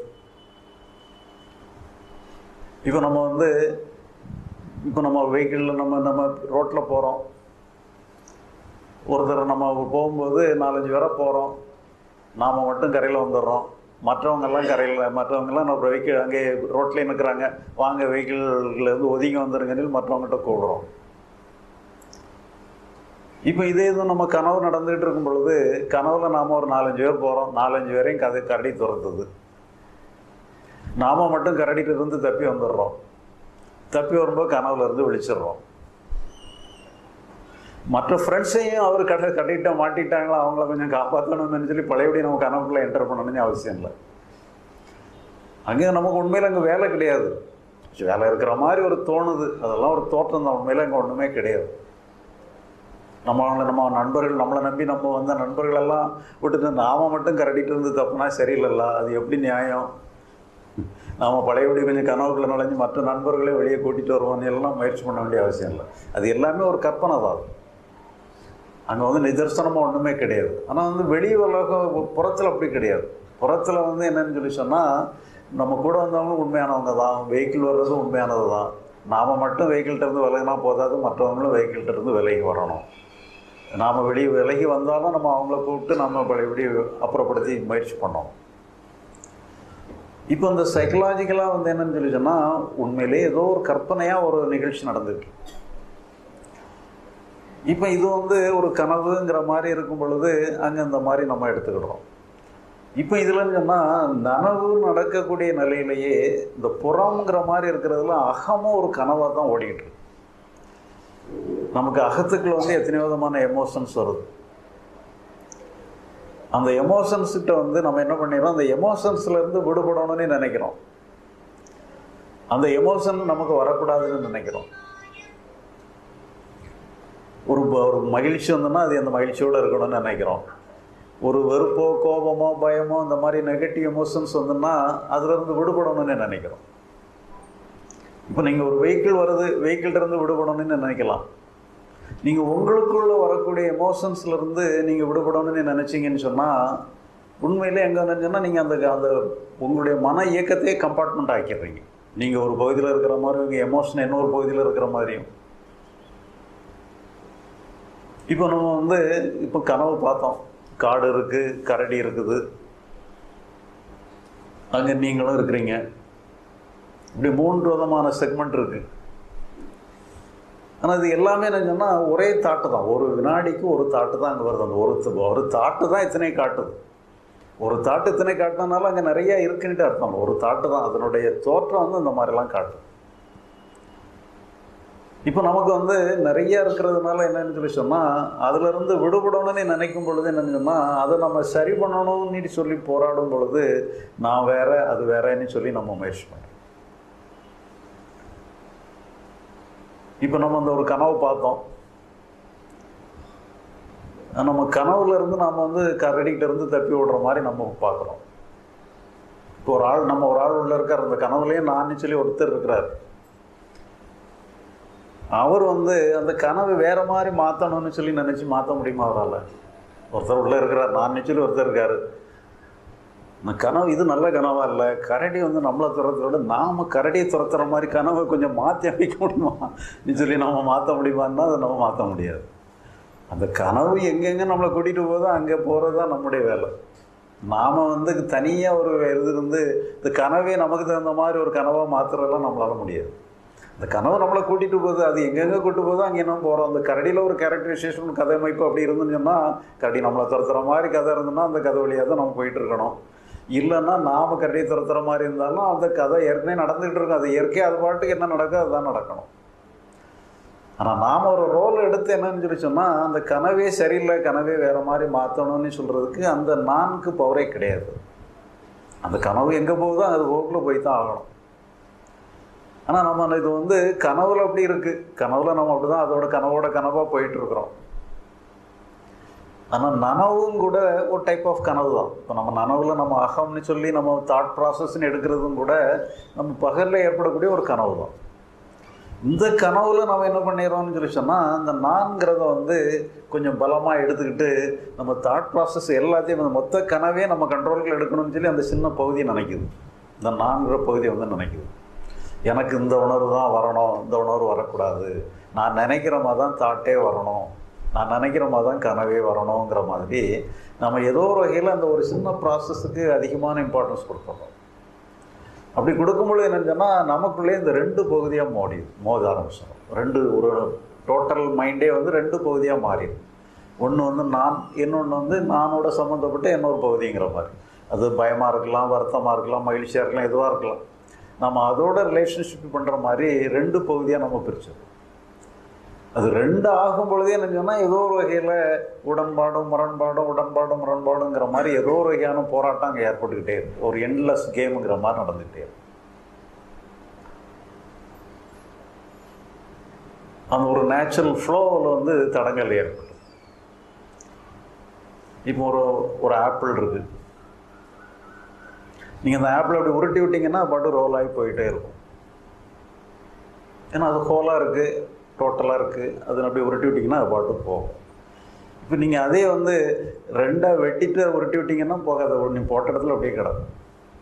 இப்போ நம்ம வந்து இப்போ நம்ம வெஹிக்கிளில் நம்ம நம்ம ரோட்டில் போகிறோம் ஒருத்தர் நம்ம போகும்போது நாலஞ்சு பேரை போகிறோம் நாம் மட்டும் கரையில் வந்துடுறோம் மற்றவங்கெல்லாம் கரையில் மற்றவங்கெல்லாம் நம்ம வெஹிக்கிள் அங்கே ரோட்லேயே நிற்கிறாங்க வாங்க வெஹிக்கிள்லேருந்து ஒதுங்கி வந்துருங்கன்னு மற்றவங்ககிட்ட கூடுறோம் இப்போ இதே இது நம்ம கனவு நடந்துகிட்டு இருக்கும் பொழுது கனவுல நாம் ஒரு நாலஞ்சு பேர் போகிறோம் நாலஞ்சு பேரையும் கதை கரடி துரத்துது நாம் மட்டும் கரடிட்டு இருந்து தப்பி வந்துடுறோம் தப்பி வரும்போது கனவுல இருந்து விழிச்சிடுறோம் மற்ற ஃப்ரெண்ட்ஸையும் அவர் கடை கட்டிட்ட மாட்டிட்டாங்களா அவங்கள கொஞ்சம் காப்பாற்றணும்னு சொல்லி பழையபடி நம்ம கனவுக்குள்ளே என்டர் பண்ணணும்னு அவசியம் இல்லை அங்கே நமக்கு உண்மையில் அங்கே வேலை கிடையாது வேலை இருக்கிற மாதிரி ஒரு தோணுது அதெல்லாம் ஒரு தோற்றம் தான் உண்மையில் அங்கே ஒன்றுமே கிடையாது நம்ம நம்ம நண்பர்கள் நம்மளை நம்பி நம்ம வந்த நண்பர்களெல்லாம் விட்டுட்டு நாம மட்டும் கரடிட்டு இருந்து தப்புனா சரியில்லைல்ல அது எப்படி நியாயம் நாம் பழையபடி கொஞ்சம் கனவுக்குள்ள நுழைஞ்சு மற்ற நண்பர்களே வெளியே கூட்டிகிட்டு வருவோம்னு எல்லாம் முயற்சி பண்ண வேண்டிய அவசியம் இல்லை அது எல்லாமே ஒரு கற்பனை தான் அங்கே வந்து நிதர்சனமாக ஒன்றுமே கிடையாது ஆனால் வந்து வெளி உலகம் புறத்தில் அப்படி கிடையாது புறத்தில் வந்து என்னன்னு சொல்லி சொன்னால் நம்ம கூட வந்தவங்களும் உண்மையானவங்க தான் வெஹிக்கிள் வர்றதும் உண்மையானது தான் நாம் மட்டும் வெஹிக்கிள்கிட்ட இருந்து விலகினா போதாது மற்றவங்களும் வெஹிக்கிள்கிட்ட இருந்து விலகி வரணும் நாம் வெளியே விலகி வந்தாலும் நம்ம அவங்கள கூப்பிட்டு நம்ம பழையபடி அப்புறப்படுத்தி முயற்சி பண்ணோம் இப்போ இந்த சைக்கலாஜிக்கலாக வந்து என்னன்னு சொல்லி சொன்னால் உண்மையிலே ஏதோ ஒரு கற்பனையாக ஒரு நிகழ்ச்சி நடந்துருக்கு இப்போ இது வந்து ஒரு கனவுங்கிற மாதிரி இருக்கும் பொழுது அங்கே இந்த மாதிரி நம்ம எடுத்துக்கிடுறோம் இப்போ இதில் சொன்னால் நனவு நடக்கக்கூடிய நிலையிலேயே இந்த புறம்ங்கிற மாதிரி இருக்கிறதுல அகமும் ஒரு கனவாக தான் ஓடிக்கிட்டு இருக்கு நமக்கு அகத்துக்குள்ள வந்து எத்தனை விதமான எமோஷன்ஸ் வருது அந்த எமோஷன்ஸ் கிட்ட வந்து நம்ம என்ன பண்ணிடுறோம் அந்த எமோஷன்ஸ்ல இருந்து விடுபடணும்னு நினைக்கிறோம் அந்த எமோஷன் நமக்கு வரக்கூடாதுன்னு நினைக்கிறோம் ஒரு ஒரு மகிழ்ச்சி வந்தோன்னா அது அந்த மகிழ்ச்சியோடு இருக்கணும்னு நினைக்கிறோம் ஒரு வெறுப்போ கோபமோ பயமோ இந்த மாதிரி நெகட்டிவ் எமோஷன்ஸ் வந்துன்னா அதுலேருந்து விடுபடணும்னு நினைக்கிறோம் இப்போ நீங்கள் ஒரு வெஹிக்கிள் வருது வெஹிக்கிள்ட்ட இருந்து விடுபடணும்னு நினைக்கலாம் நீங்கள் உங்களுக்குள்ள வரக்கூடிய எமோஷன்ஸ்லேருந்து நீங்கள் விடுபடணும்னு நினச்சிங்கன்னு சொன்னால் உண்மையிலே எங்கே நினச்சோன்னா நீங்கள் அந்த அந்த உங்களுடைய மன இயக்கத்தையே கம்பார்ட்மெண்ட் ஆக்கிடுறீங்க நீங்கள் ஒரு பகுதியில் இருக்கிற மாதிரி உங்கள் எமோஷன் இன்னொரு பகுதியில் இருக்கிற மாதிரியும் இப்போ நம்ம வந்து இப்போ கனவு பார்த்தோம் காடு இருக்குது கரடி இருக்குது அங்கே நீங்களும் இருக்கிறீங்க இப்படி மூன்று விதமான செக்மெண்ட் இருக்குது ஆனால் இது எல்லாமே என்ன சொன்னால் ஒரே தாட்டு தான் ஒரு வினாடிக்கு ஒரு தாட்டு தான் அங்கே வருது அந்த ஒரு ஒரு தாட்டு தான் இத்தனை காட்டுது ஒரு தாட்டு இத்தனை காட்டினாலும் அங்கே நிறைய இருக்குன்ட்டு அர்த்தம் ஒரு தாட்டு தான் அதனுடைய தோற்றம் வந்து இந்த மாதிரிலாம் காட்டுது இப்போ நமக்கு வந்து நிறைய இருக்கிறதுனால என்னன்னு சொல்லி சொன்னால் அதிலிருந்து விடுபடணும்னு நினைக்கும் பொழுது என்னன்னு சொன்னால் அதை நம்ம சரி பண்ணணும்னு சொல்லி போராடும் பொழுது நான் வேற அது வேறன்னு சொல்லி நம்ம முயற்சி பண்ணுறோம் இப்போ நம்ம அந்த ஒரு கனவு பார்த்தோம் நம்ம கனவுல இருந்து நாம் வந்து கரடிக்கிட்ட இருந்து தப்பி விடுற மாதிரி நம்ம பார்க்குறோம் இப்போ ஒரு ஆள் நம்ம ஒரு ஆள் உள்ள இருக்கார் அந்த கனவுலேயே நான் சொல்லி ஒருத்தர் இருக்கிறார் அவர் வந்து அந்த கனவை வேற மாதிரி மாற்றணும்னு சொல்லி நினச்சி மாற்ற முடியுமா அவரால் ஒருத்தர் உள்ளே இருக்கிறார் நான் சொல்லி ஒருத்தர் இருக்கார் இந்த கனவு இது நல்ல கனவா இல்லை கரடி வந்து நம்மளை துரத்துறோட நாம் கரடியை துரத்துற மாதிரி கனவை கொஞ்சம் மாற்றி அமைக்க முடியுமா நீ சொல்லி நம்ம மாற்ற முடியுமான்னா அதை நம்ம மாற்ற முடியாது அந்த கனவு எங்கெங்கே நம்மளை கூட்டிகிட்டு போதோ அங்கே போகிறது தான் நம்முடைய வேலை நாம் வந்து தனியாக ஒரு இது இருந்து இந்த கனவே நமக்கு தகுந்த மாதிரி ஒரு கனவாக மாற்றுறதெல்லாம் நம்மளால முடியாது அந்த கனவு நம்மளை கூட்டிகிட்டு போகுது அது எங்கெங்கே கூட்டு போதோ அங்கே என்ன போகிறோம் அந்த கரடியில் ஒரு கேரக்டரைசேஷன் கதை அமைப்பு அப்படி இருந்துன்னு சொன்னால் கரடி நம்மளை துரத்துற மாதிரி கதை இருந்ததுன்னா அந்த கதை வழியாக தான் நம்ம போயிட்டு இருக்கணும் இல்லைன்னா நாம் கரடியை துரத்துற மாதிரி இருந்தாலும் அந்த கதை ஏற்கனவே நடந்துகிட்டு இருக்கும் அது இயற்கையாக அது பாட்டுக்கு என்ன நடக்கும் அதுதான் நடக்கணும் ஆனால் நாம் ஒரு ரோல் எடுத்து என்னன்னு சொல்லி சொன்னால் அந்த கனவே சரியில்லை கனவே வேறு மாதிரி மாற்றணும்னு சொல்கிறதுக்கு அந்த நான்கு பவரே கிடையாது அந்த கனவு எங்கே போகுதோ அது போக்கில் போய் தான் ஆகணும் ஆனால் நம்ம இது வந்து கனவுல அப்படி இருக்குது கனவுல நம்ம அப்படி தான் அதோட கனவோட கனவாக போயிட்டு இருக்கிறோம் ஆனால் நனவும் கூட ஒரு டைப் ஆஃப் கனவு தான் இப்போ நம்ம நனவுல நம்ம அகம்னு சொல்லி நம்ம தாட் ப்ராசஸ்ன்னு எடுக்கிறதும் கூட நம்ம பகலில் ஏற்படக்கூடிய ஒரு கனவு தான் இந்த கனவுல நம்ம என்ன பண்ணிடுறோம்னு சொல்லி சொன்னால் இந்த நான்கிறத வந்து கொஞ்சம் பலமாக எடுத்துக்கிட்டு நம்ம தாட் ப்ராசஸ் எல்லாத்தையும் அந்த மொத்த கனவே நம்ம கண்ட்ரோலுக்கு எடுக்கணும்னு சொல்லி அந்த சின்ன பகுதியை நினைக்குது இந்த நான்கிற பகுதியை வந்து நினைக்குது எனக்கு இந்த உணர்வு தான் வரணும் இந்த உணர்வு வரக்கூடாது நான் நினைக்கிற மாதிரி தான் தாட்டே வரணும் நான் நினைக்கிற மாதிரி தான் கனவே வரணுங்கிற மாதிரி நம்ம ஏதோ ஒரு வகையில் அந்த ஒரு சின்ன ப்ராசஸுக்கு அதிகமான இம்பார்ட்டன்ஸ் கொடுத்துறோம் அப்படி கொடுக்கும்பொழுது என்னன்னு சொன்னால் நமக்குள்ளே இந்த ரெண்டு பகுதியாக மோடி மோத ஆரம்பிச்சிடும் ரெண்டு ஒரு டோட்டல் மைண்டே வந்து ரெண்டு பகுதியாக மாறிடும் ஒன்று வந்து நான் இன்னொன்று வந்து நானோட சம்மந்தப்பட்ட இன்னொரு பகுதிங்கிற மாதிரி அது பயமாக இருக்கலாம் வருத்தமாக இருக்கலாம் மகிழ்ச்சியாக இருக்கலாம் எதுவாக இருக்கலாம் நம்ம அதோட ரிலேஷன்ஷிப் பண்ணுற மாதிரி ரெண்டு பகுதியாக நம்ம பிரிச்சிடும் அது ரெண்டு ஆகும் பொழுதே என்ன சொன்னால் ஏதோ ஒரு வகையில் உடன்பாடும் முரண்பாடும் உடன்பாடும் முரண்பாடுங்கிற மாதிரி ஏதோ ஒரு வகையான போராட்டம் அங்கே ஏற்பட்டுக்கிட்டே இருக்கு ஒரு எண்ட்லெஸ் கேமுங்கிற மாதிரி நடந்துக்கிட்டே இருக்கு அந்த ஒரு நேச்சுரல் ஃப்ளோவில் வந்து தடங்கள் ஏற்படும் இப்போ ஒரு ஒரு ஆப்பிள் இருக்குது நீங்கள் அந்த ஆப்பிள் அப்படி உருட்டி விட்டிங்கன்னா பாட்டு ரோல் ஆகி போயிட்டே இருக்கும் ஏன்னா அது ஹோலாக இருக்குது டோட்டலாக இருக்குது அதை அப்படி உருட்டி விட்டிங்கன்னா அது பாட்டு போகும் இப்போ நீங்கள் அதே வந்து ரெண்டாக வெட்டிட்டு உருட்டி விட்டிங்கன்னா போகாது நீ போட்ட இடத்துல அப்படியே கிடக்கும்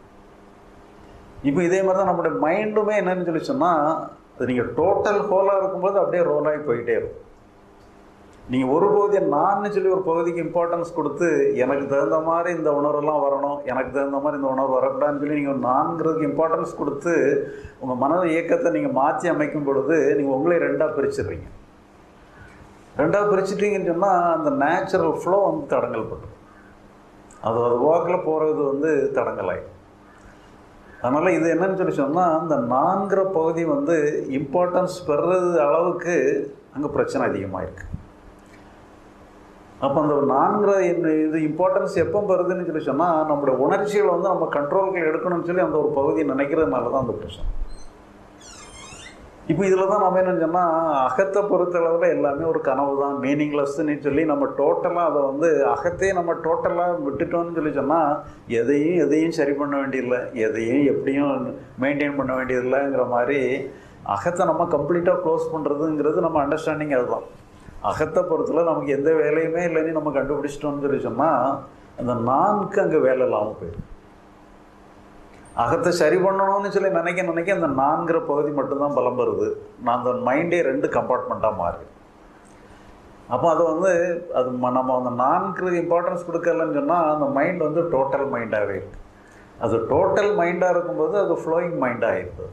இப்போ இதே மாதிரி தான் நம்மளுடைய மைண்டுமே என்னன்னு சொல்லி சொன்னால் அது நீங்கள் டோட்டல் ஹோலாக இருக்கும்போது அப்படியே ரோல் ஆகி போயிட்டே இருக்கும் நீங்கள் ஒரு பகுதியை நான் சொல்லி ஒரு பகுதிக்கு இம்பார்ட்டன்ஸ் கொடுத்து எனக்கு தகுந்த மாதிரி இந்த உணர்வெல்லாம் வரணும் எனக்கு தகுந்த மாதிரி இந்த உணர்வு வரக்கூடாதுன்னு சொல்லி நீங்கள் நான்கிறதுக்கு இம்பார்ட்டன்ஸ் கொடுத்து உங்கள் மனத இயக்கத்தை நீங்கள் மாற்றி அமைக்கும் பொழுது நீங்கள் உங்களே ரெண்டாக பிரிச்சிடுறீங்க ரெண்டாக பிரிச்சிட்டிங்கன்னு சொன்னால் அந்த நேச்சுரல் ஃப்ளோ வந்து தடங்கல் பட்டுரும் அது அது வாக்கில் போகிறது வந்து தடங்கலாயிடும் அதனால் இது என்னன்னு சொல்லி சொன்னால் அந்த நான்கிற பகுதி வந்து இம்பார்ட்டன்ஸ் பெறுறது அளவுக்கு அங்கே பிரச்சனை அதிகமாக இருக்குது அப்போ அந்த நான்கிற இது இம்பார்ட்டன்ஸ் எப்போ வருதுன்னு சொல்லி சொன்னால் நம்மளுடைய உணர்ச்சிகளை வந்து நம்ம கண்ட்ரோல்கள் எடுக்கணும்னு சொல்லி அந்த ஒரு பகுதி நினைக்கிறதுனால தான் அந்த பிரச்சனை இப்போ இதில் தான் நம்ம என்ன சொன்னால் அகத்தை பொறுத்தளவில் எல்லாமே ஒரு கனவு தான் மீனிங்லெஸ்ன்னு சொல்லி நம்ம டோட்டலாக அதை வந்து அகத்தையே நம்ம டோட்டலாக விட்டுட்டோம்னு சொல்லி சொன்னால் எதையும் எதையும் சரி பண்ண வேண்டியதில்லை எதையும் எப்படியும் மெயின்டைன் பண்ண வேண்டியதில்லைங்கிற மாதிரி அகத்தை நம்ம கம்ப்ளீட்டாக க்ளோஸ் பண்ணுறதுங்கிறது நம்ம அண்டர்ஸ்டாண்டிங் அதுதான் அகத்தை பொறுத்தல நமக்கு எந்த வேலையுமே இல்லைன்னு நம்ம கண்டுபிடிச்சிட்டோம்னு சொல்லி சொன்னால் அந்த நான்கு அங்கே வேலை இல்லாமல் போயிடும் அகத்தை சரி பண்ணணும்னு சொல்லி நினைக்க நினைக்க அந்த நான்கிற பகுதி மட்டும்தான் பலம் வருது நான் அந்த மைண்டே ரெண்டு கம்பார்ட்மெண்ட்டாக மாறுது அப்போ அது வந்து அது ம- நம்ம அந்த நான்கு இம்பார்ட்டன்ஸ் கொடுக்கலன்னு சொன்னால் அந்த மைண்ட் வந்து டோட்டல் மைண்டாகவே இருக்கு அது டோட்டல் மைண்டாக இருக்கும்போது அது ஃப்ளோயிங் மைண்டாக ஆயிடுது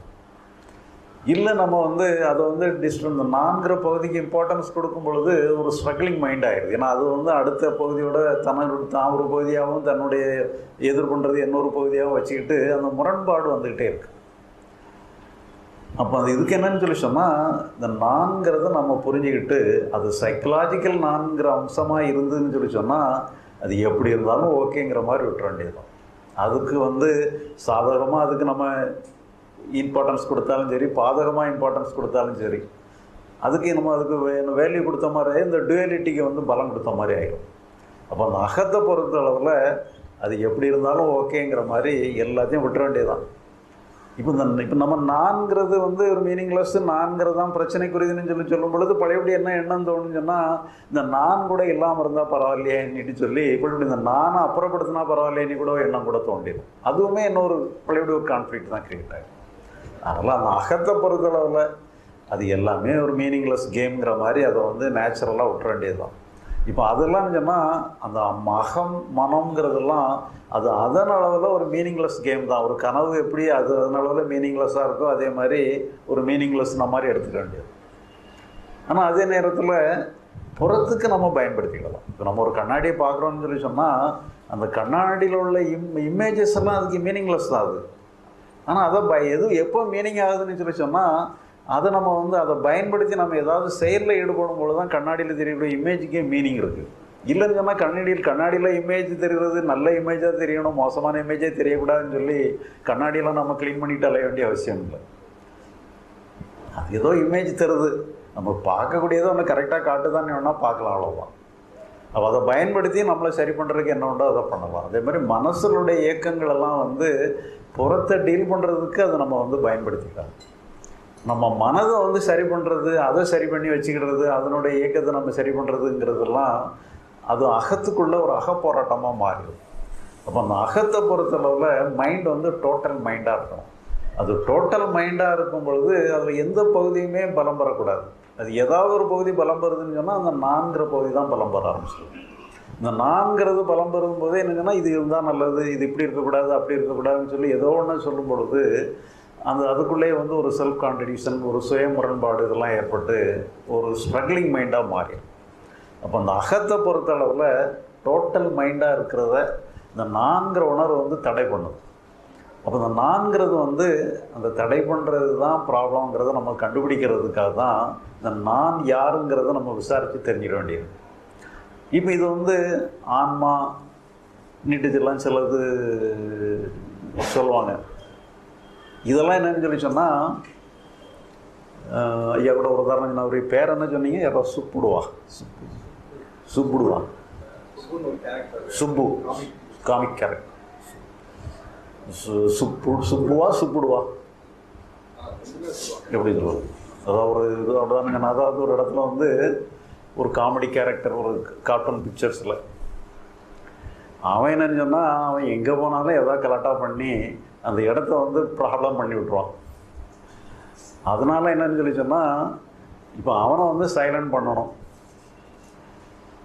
இல்லை நம்ம வந்து அதை வந்து டிஸ்ட் இந்த நான்கிற பகுதிக்கு இம்பார்ட்டன்ஸ் கொடுக்கும் பொழுது ஒரு ஸ்ட்ரகிளிங் மைண்ட் ஆயிடுது ஏன்னா அது வந்து அடுத்த பகுதியோட தன்னோட தான் ஒரு பகுதியாகவும் தன்னுடைய எதிர்கொண்டது இன்னொரு பகுதியாகவும் வச்சுக்கிட்டு அந்த முரண்பாடு வந்துக்கிட்டே இருக்கு அப்போ அது இதுக்கு என்னன்னு சொல்லி சொன்னால் இந்த நான்கிறத நம்ம புரிஞ்சுக்கிட்டு அது சைக்கலாஜிக்கல் நான்கிற அம்சமாக இருந்ததுன்னு சொல்லி சொன்னால் அது எப்படி இருந்தாலும் ஓகேங்கிற மாதிரி விட்டுற வேண்டியதுதான் அதுக்கு வந்து சாதகமாக அதுக்கு நம்ம இம்பார்ட்டன்ஸ் கொடுத்தாலும் சரி பாதகமாக இம்பார்ட்டன்ஸ் கொடுத்தாலும் சரி அதுக்கு நம்ம அதுக்கு வேல்யூ கொடுத்த மாதிரி இந்த டுவலிட்டிக்கு வந்து பலம் கொடுத்த மாதிரி ஆகிடும் அப்போ அந்த அகத்தை பொறுத்த அளவில் அது எப்படி இருந்தாலும் ஓகேங்கிற மாதிரி எல்லாத்தையும் விட்டுற வேண்டியதுதான் இப்போ இந்த இப்போ நம்ம நான்கிறது வந்து ஒரு மீனிங்லெஸ் நான்கிறது தான் பிரச்சனைக்குரியதுன்னு சொல்லி சொல்லும் பொழுது பழையபடி என்ன எண்ணம் தோணுன்னு சொன்னால் இந்த நான் கூட இல்லாமல் இருந்தால் பரவாயில்லையேன்னு சொல்லி இப்படி இந்த நானை அப்புறப்படுத்தினா பரவாயில்லையேன்னு கூட எண்ணம் கூட தோண்டிடும் அதுவுமே இன்னொரு பழையபடி ஒரு கான்ஃப்ளிக்ட் தான் கிரியேட் ஆகும் அதனால் அந்த அகத்தை பொறுத்தளவில் அது எல்லாமே ஒரு மீனிங்லெஸ் கேம்ங்கிற மாதிரி அதை வந்து நேச்சுரலாக விட்டுற வேண்டியது தான் இப்போ அதெல்லாம் சொன்னால் அந்த அகம் மனம்ங்கிறதெல்லாம் அது அதன் அளவில் ஒரு மீனிங்லெஸ் கேம் தான் ஒரு கனவு எப்படி அது அதன் அளவில் மீனிங்லெஸ்ஸாக இருக்கோ அதே மாதிரி ஒரு மீனிங்லெஸ்ன மாதிரி எடுத்துக்க வேண்டியது ஆனால் அதே நேரத்தில் புறத்துக்கு நம்ம பயன்படுத்திக்கலாம் இப்போ நம்ம ஒரு கண்ணாடியை பார்க்குறோம்னு சொல்லி சொன்னால் அந்த கண்ணாடியில் உள்ள இம் இமேஜஸ் எல்லாம் அதுக்கு மீனிங்லெஸ் தான் அது ஆனால் அதை ப எது எப்போ மீனிங் ஆகுதுன்னு சொல்லி சொன்னால் அதை நம்ம வந்து அதை பயன்படுத்தி நம்ம ஏதாவது செயலில் ஈடுபடும் பொழுது தான் கண்ணாடியில் தெரியக்கூடிய இமேஜுக்கே மீனிங் இருக்குது இல்லைன்னு சொன்னால் கண்ணாடியில் கண்ணாடியில் இமேஜ் தெரிகிறது நல்ல இமேஜாக தெரியணும் மோசமான இமேஜே தெரியக்கூடாதுன்னு சொல்லி கண்ணாடியெல்லாம் நம்ம க்ளீன் பண்ணிட்டு அலைய வேண்டிய அவசியம் இல்லை அது ஏதோ இமேஜ் தருது நம்ம பார்க்கக்கூடியதை ஒன்று கரெக்டாக காட்டுதான்னு வேணால் பார்க்கலாம் அவ்வளோதான் அப்போ அதை பயன்படுத்தி நம்மளை சரி பண்ணுறதுக்கு என்ன உண்டோ அதை பண்ணலாம் அதே மாதிரி மனசுடைய இயக்கங்கள் எல்லாம் வந்து புறத்தை டீல் பண்ணுறதுக்கு அதை நம்ம வந்து பயன்படுத்திக்கலாம் நம்ம மனதை வந்து சரி பண்ணுறது அதை சரி பண்ணி வச்சுக்கிறது அதனுடைய இயக்கத்தை நம்ம சரி பண்ணுறதுங்கிறதெல்லாம் அது அகத்துக்குள்ள ஒரு அகப்போராட்டமாக மாறிடும் அப்போ அந்த அகத்தை பொறுத்தளவில் மைண்ட் வந்து டோட்டல் மைண்டாக இருக்கணும் அது டோட்டல் மைண்டாக இருக்கும் பொழுது அதில் எந்த பகுதியுமே பலம் பெறக்கூடாது அது ஏதாவது ஒரு பகுதி பலம் பெறுதுன்னு சொன்னால் அந்த நான்கிற பகுதி தான் பலம் பெற ஆரம்பிச்சிடும் இந்த நான்கிறது பலம் பெறும் போதே என்னங்கன்னா இது இருந்தால் நல்லது இது இப்படி இருக்கக்கூடாது அப்படி இருக்கக்கூடாதுன்னு சொல்லி ஏதோ ஒன்று சொல்லும் பொழுது அந்த அதுக்குள்ளேயே வந்து ஒரு செல்ஃப் கான்ட்ரடிக்ஷன் ஒரு சுய முரண்பாடு இதெல்லாம் ஏற்பட்டு ஒரு ஸ்ட்ரகிளிங் மைண்டாக மாறிடும் அப்போ அந்த அகத்தை பொறுத்தளவில் டோட்டல் மைண்டாக இருக்கிறத இந்த நான்கிற உணர்வு வந்து தடை பண்ணுது அப்போ இந்த நான்கிறது வந்து அந்த தடை பண்ணுறது தான் ப்ராப்ளம்ங்கிறத நம்ம கண்டுபிடிக்கிறதுக்காக தான் இந்த நான் யாருங்கிறத நம்ம விசாரித்து தெரிஞ்சிட வேண்டியது இப்போ இது வந்து ஆன்மா நீட்டுச்செல்லாம் சிலது சொல்லுவாங்க இதெல்லாம் என்னன்னு சொல்லி சொன்னால் ஐயா கூட ஒரு உதாரணம் சொன்ன அவர் பேர் என்ன சொன்னீங்க யாரோ சுப்புடுவா சுப்பு சுப்புடுவா சுப்பு காமிக் கேரக்டர் சு- சுப்பு சுப்புவா சுப்புடுவா எப்படி சொல்லுவது அதாவது ஒரு இது அப்படிதானுங்க அதாவது ஒரு இடத்துல வந்து ஒரு காமெடி கேரக்டர் ஒரு கார்ட்டூன் பிக்சர்ஸில் அவன் என்னன்னு சொன்னால் அவன் எங்கே போனாலும் எதாவது கலாட்டா பண்ணி அந்த இடத்த வந்து ப்ராப்ளம் பண்ணி விட்ருவான் அதனால என்னன்னு சொல்லி சொன்னால் இப்போ அவனை வந்து சைலண்ட் பண்ணணும்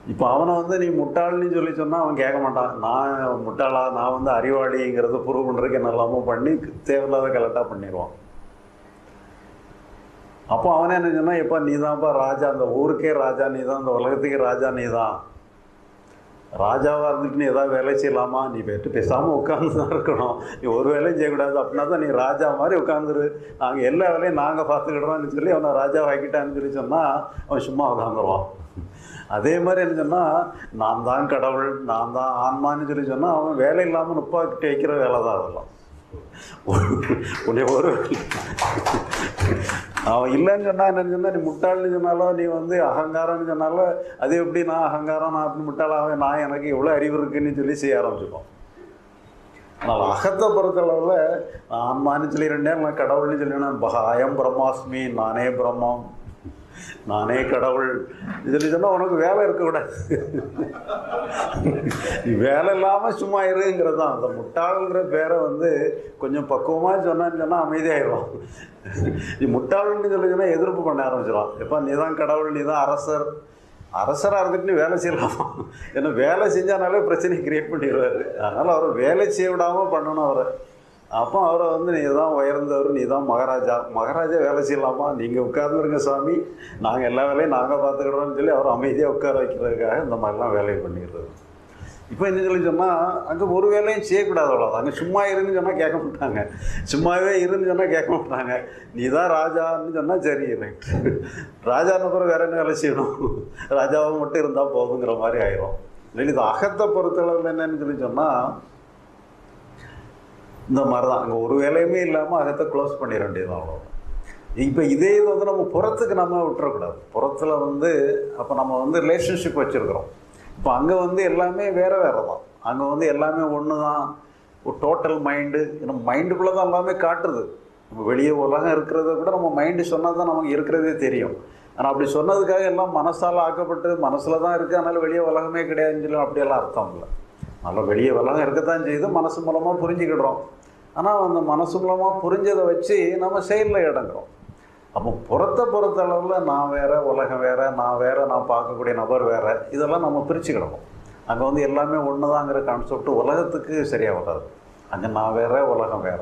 இப்போ அவனை வந்து நீ முட்டாள்னு சொல்லி சொன்னால் அவன் கேட்க மாட்டான் நான் முட்டாளா நான் வந்து அறிவாளிங்கிறத ப்ரூவ் பண்ணுறதுக்கு என்னெல்லாமோ பண்ணி தேவையில்லாத கலட்டாக பண்ணிடுவான் அப்போ அவனே என்ன சொன்னா எப்பா நீ தான்ப்பா ராஜா அந்த ஊருக்கே ராஜா நீ தான் அந்த உலகத்துக்கே ராஜா நீ தான் ராஜாவாக இருந்துட்டு நீ ஏதாவது வேலை செய்யலாமா நீ போயிட்டு பேசாமல் உட்காந்து தான் இருக்கணும் நீ ஒரு வேலையும் செய்யக்கூடாது அப்படின்னா தான் நீ ராஜா மாதிரி உட்காந்துரு நாங்கள் எல்லா வேலையும் நாங்கள் பார்த்துக்கிடுறோம்னு சொல்லி அவனை ராஜா ஆக்கிட்டான்னு சொல்லி சொன்னால் அவன் சும்மா உட்காந்துருவான் அதே மாதிரி என்ன சொன்னால் நான் தான் கடவுள் நான் தான் ஆன்மான்னு சொல்லி சொன்னால் அவன் வேலை இல்லாமல் நுப்பாக்கிட்டு வைக்கிற வேலை தான் அதெல்லாம் உன்னை ஒரு அவன் இல்லைன்னு சொன்னா என்னன்னு சொன்னா நீ முட்டாள்னு சொன்னாலும் நீ வந்து அகங்காரம்னு சொன்னாலும் அது எப்படி நான் அகங்காரம் நான் அப்படி முட்டாளாவே நான் எனக்கு எவ்வளோ அறிவு இருக்குன்னு சொல்லி செய்ய ஆரம்பிச்சிருக்கோம் ஆனால் அகத்தை பொறுத்தளவில் நான் ஆன்மான்னு சொல்லிடுறேன் நான் கடவுள்னு சொல்லிடுறேன் பகாயம் பிரம்மாஸ்மி நானே பிரம்மம் நானே கடவுள் சொல்லி சொன்னால் உனக்கு வேலை இருக்கக்கூடாது நீ வேலை இல்லாமல் சும்மா இருங்கிறது தான் அந்த முட்டாள்ங்கிற பேரை வந்து கொஞ்சம் பக்குவமாக சொன்னான்னு சொன்னால் அமைதியாயிடுவான் நீ முட்டாள்னு சொல்லி சொன்னால் எதிர்ப்பு பண்ண ஆரம்பிச்சிடும் எப்போ நீ தான் கடவுள் நீ தான் அரசர் அரசராக இருந்துட்டு நீ வேலை செய்யலாமா ஏன்னா வேலை செஞ்சானாலே பிரச்சனை கிரியேட் பண்ணிடுவார் அதனால் அவரை வேலை செய்ய விடாமல் பண்ணணும் அவரை அப்போ அவரை வந்து நீ தான் உயர்ந்தவர் நீ தான் மகாராஜா மகாராஜா வேலை செய்யலாமா நீங்கள் உட்கார்ந்துருங்க சாமி நாங்கள் எல்லா வேலையும் நாங்கள் பார்த்துக்கிடுறோம்னு சொல்லி அவர் அமைதியாக உட்கார வைக்கிறதுக்காக இந்த மாதிரிலாம் வேலையை பண்ணிடுறது இப்போ என்ன சொல்லி சொன்னால் அங்கே ஒரு வேலையும் செய்யக்கூடாது அவ்வளோ அங்கே சும்மா இருன்னு சொன்னால் கேட்க மாட்டாங்க சும்மாவே இருன்னு சொன்னால் கேட்க மாட்டாங்க நீ தான் ராஜான்னு சொன்னால் சரி ரைட் ராஜான்னு பிறகு வேற என்ன வேலை செய்யணும் ராஜாவை மட்டும் இருந்தால் போதுங்கிற மாதிரி ஆயிரும் இல்லை இது அகத்தை பொறுத்தளவில் என்னன்னு சொல்லி சொன்னால் இந்த மாதிரி தான் அங்கே ஒரு வேலையுமே இல்லாமல் அகத்தை க்ளோஸ் பண்ணிட வேண்டியது அவ்வளோ இப்போ இதே இது வந்து நம்ம புறத்துக்கு நம்ம விட்டுறக்கூடாது புறத்தில் வந்து அப்போ நம்ம வந்து ரிலேஷன்ஷிப் வச்சுருக்குறோம் இப்போ அங்கே வந்து எல்லாமே வேறு வேறு தான் அங்கே வந்து எல்லாமே ஒன்று தான் ஒரு டோட்டல் மைண்டு நம்ம மைண்டுக்குள்ளே தான் எல்லாமே காட்டுது நம்ம வெளியே உலகம் இருக்கிறத கூட நம்ம மைண்டு சொன்னால் தான் நமக்கு இருக்கிறதே தெரியும் ஆனால் அப்படி சொன்னதுக்காக எல்லாம் மனசால் ஆக்கப்பட்டு மனசில் தான் இருக்குது அதனால் வெளியே உலகமே கிடையாதுன்னு சொல்லி அப்படியெல்லாம் அர்த்தம் இல்லை நல்லா வெளியே உலகம் இருக்கத்தான் செய்யுது மனசு மூலமாக புரிஞ்சுக்கிடுறோம் ஆனால் அந்த மனசு மூலமாக புரிஞ்சதை வச்சு நம்ம செயலில் இடங்குறோம் அப்போ புறத்தை பொறுத்த அளவில் நான் வேற உலகம் வேற நான் வேற நான் பார்க்கக்கூடிய நபர் வேற இதெல்லாம் நம்ம பிரிச்சுக்கிடணும் அங்கே வந்து எல்லாமே ஒன்று தாங்கிற கான்செப்ட் உலகத்துக்கு சரியாக வராது அங்கே நான் வேற உலகம் வேற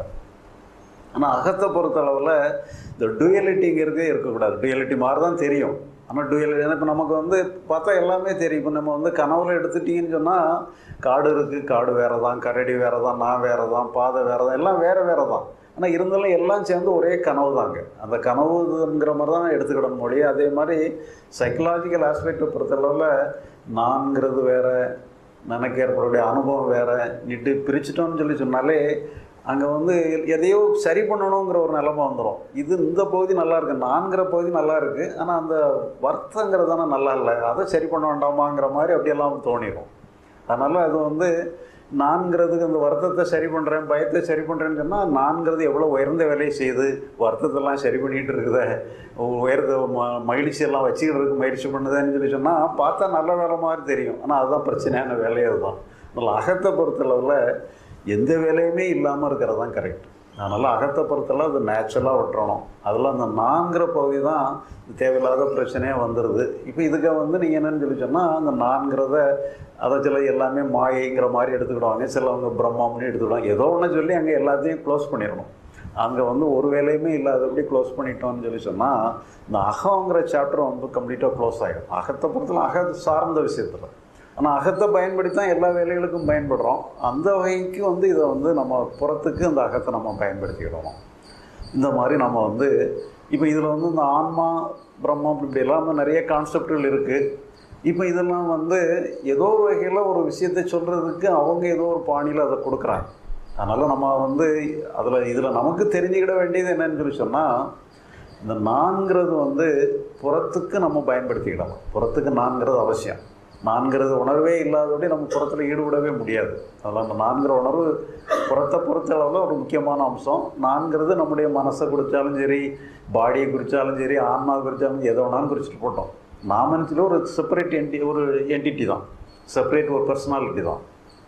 ஆனால் அகத்தை பொறுத்த அளவில் இந்த டுயலிட்டிங்கிறது இருக்கக்கூடாது டுயலிட்டி மாதிரி தான் தெரியும் ஆனால் டுயலிட்டி இப்போ நமக்கு வந்து பார்த்தா எல்லாமே தெரியும் இப்போ நம்ம வந்து கனவுல எடுத்துட்டீங்கன்னு சொன்னால் காடு இருக்குது காடு வேறு தான் கரடி வேறு தான் நான் வேறு தான் பாதை வேறு தான் எல்லாம் வேறு வேறு தான் ஆனால் இருந்தாலும் எல்லாம் சேர்ந்து ஒரே கனவு தாங்க அந்த கனவுங்கிற மாதிரி தான் எடுத்துக்கிடணும் மொழி அதே மாதிரி சைக்கலாஜிக்கல் ஆஸ்பெக்டை பொறுத்தளவில் நான்கிறது வேற எனக்கு ஏற்படக்கூடிய அனுபவம் வேற நிட்டு பிரிச்சிட்டோம்னு சொல்லி சொன்னாலே அங்கே வந்து எதையோ சரி பண்ணணுங்கிற ஒரு நிலைமை வந்துடும் இது இந்த பகுதி நல்லா இருக்கு நான்கிற பகுதி நல்லா இருக்கு ஆனால் அந்த வர்த்தங்கிறது தானே நல்லா இல்லை அதை சரி பண்ண வேண்டாமாங்கிற மாதிரி அப்படியெல்லாம் தோணிடும் அதனால் அது வந்து நான்கிறதுக்கு அந்த வருத்தத்தை சரி பண்ணுறேன் பயத்தை சரி பண்ணுறேன்னு சொன்னால் நான்கிறது எவ்வளோ உயர்ந்த வேலையை செய்யுது வருத்தத்தெல்லாம் சரி பண்ணிகிட்டு இருக்குதே உயர்ந்த ம மகிழ்ச்சியெல்லாம் வச்சுக்கிட்டு இருக்கு முயற்சி பண்ணுதுன்னு சொல்லி சொன்னால் பார்த்தா நல்ல வேலை மாதிரி தெரியும் ஆனால் அதுதான் பிரச்சனையான வேலையே அதுதான் அதனால் அகத்தை பொறுத்தளவில் எந்த வேலையுமே இல்லாமல் இருக்கிறது தான் கரெக்ட் அதனால் அகத்தை பொறுத்தளவு அது நேச்சுரலாக விட்டுறணும் அதில் அந்த நான்கிற பகுதி தான் தேவையில்லாத பிரச்சனையாக வந்துடுது இப்போ இதுக்கு வந்து நீங்கள் என்னென்னு சொல்லி சொன்னால் அந்த நான்கிறத அதை சில எல்லாமே மாயைங்கிற மாதிரி எடுத்துக்கிடுவாங்க சிலவங்க பிரம்மம்னு எடுத்துக்கிடுவாங்க ஏதோ ஒன்று சொல்லி அங்கே எல்லாத்தையும் க்ளோஸ் பண்ணிடணும் அங்கே வந்து ஒரு வேலையுமே இல்லாதபடி க்ளோஸ் பண்ணிட்டோம்னு சொல்லி சொன்னால் இந்த அகங்கிற சாப்டர் வந்து கம்ப்ளீட்டாக க்ளோஸ் ஆகிடும் அகத்தை பொறுத்தல அக சார்ந்த விஷயத்தில் ஆனால் அகத்தை பயன்படுத்தி தான் எல்லா வேலைகளுக்கும் பயன்படுறோம் அந்த வகைக்கு வந்து இதை வந்து நம்ம புறத்துக்கு இந்த அகத்தை நம்ம பயன்படுத்திக்கிடணும் இந்த மாதிரி நம்ம வந்து இப்போ இதில் வந்து இந்த ஆன்மா பிரம்மம் இப்படி எல்லாம் நிறைய கான்செப்டுகள் இருக்குது இப்போ இதெல்லாம் வந்து ஏதோ ஒரு வகையில் ஒரு விஷயத்தை சொல்கிறதுக்கு அவங்க ஏதோ ஒரு பாணியில் அதை கொடுக்குறாங்க அதனால் நம்ம வந்து அதில் இதில் நமக்கு தெரிஞ்சுக்கிட வேண்டியது என்னன்னு சொல்லி சொன்னால் இந்த நான்கிறது வந்து புறத்துக்கு நம்ம பயன்படுத்திக்கிடலாம் புறத்துக்கு நான்கிறது அவசியம் நான்கிறது உணர்வே இல்லாதபடி நம்ம புறத்தில் ஈடுபடவே முடியாது அதில் அந்த நான்கிற உணர்வு புறத்தை பொறுத்த அளவில் ஒரு முக்கியமான அம்சம் நான்கிறது நம்முடைய மனசை குறித்தாலும் சரி பாடியை குறித்தாலும் சரி ஆன்மா குறித்தாலும் எதை வேணாலும் குறிச்சிட்டு போட்டோம் நாமன்னு சொல்லி ஒரு செப்பரேட் என்டி ஒரு என்டிட்டி தான் செப்பரேட் ஒரு பர்சனாலிட்டி தான்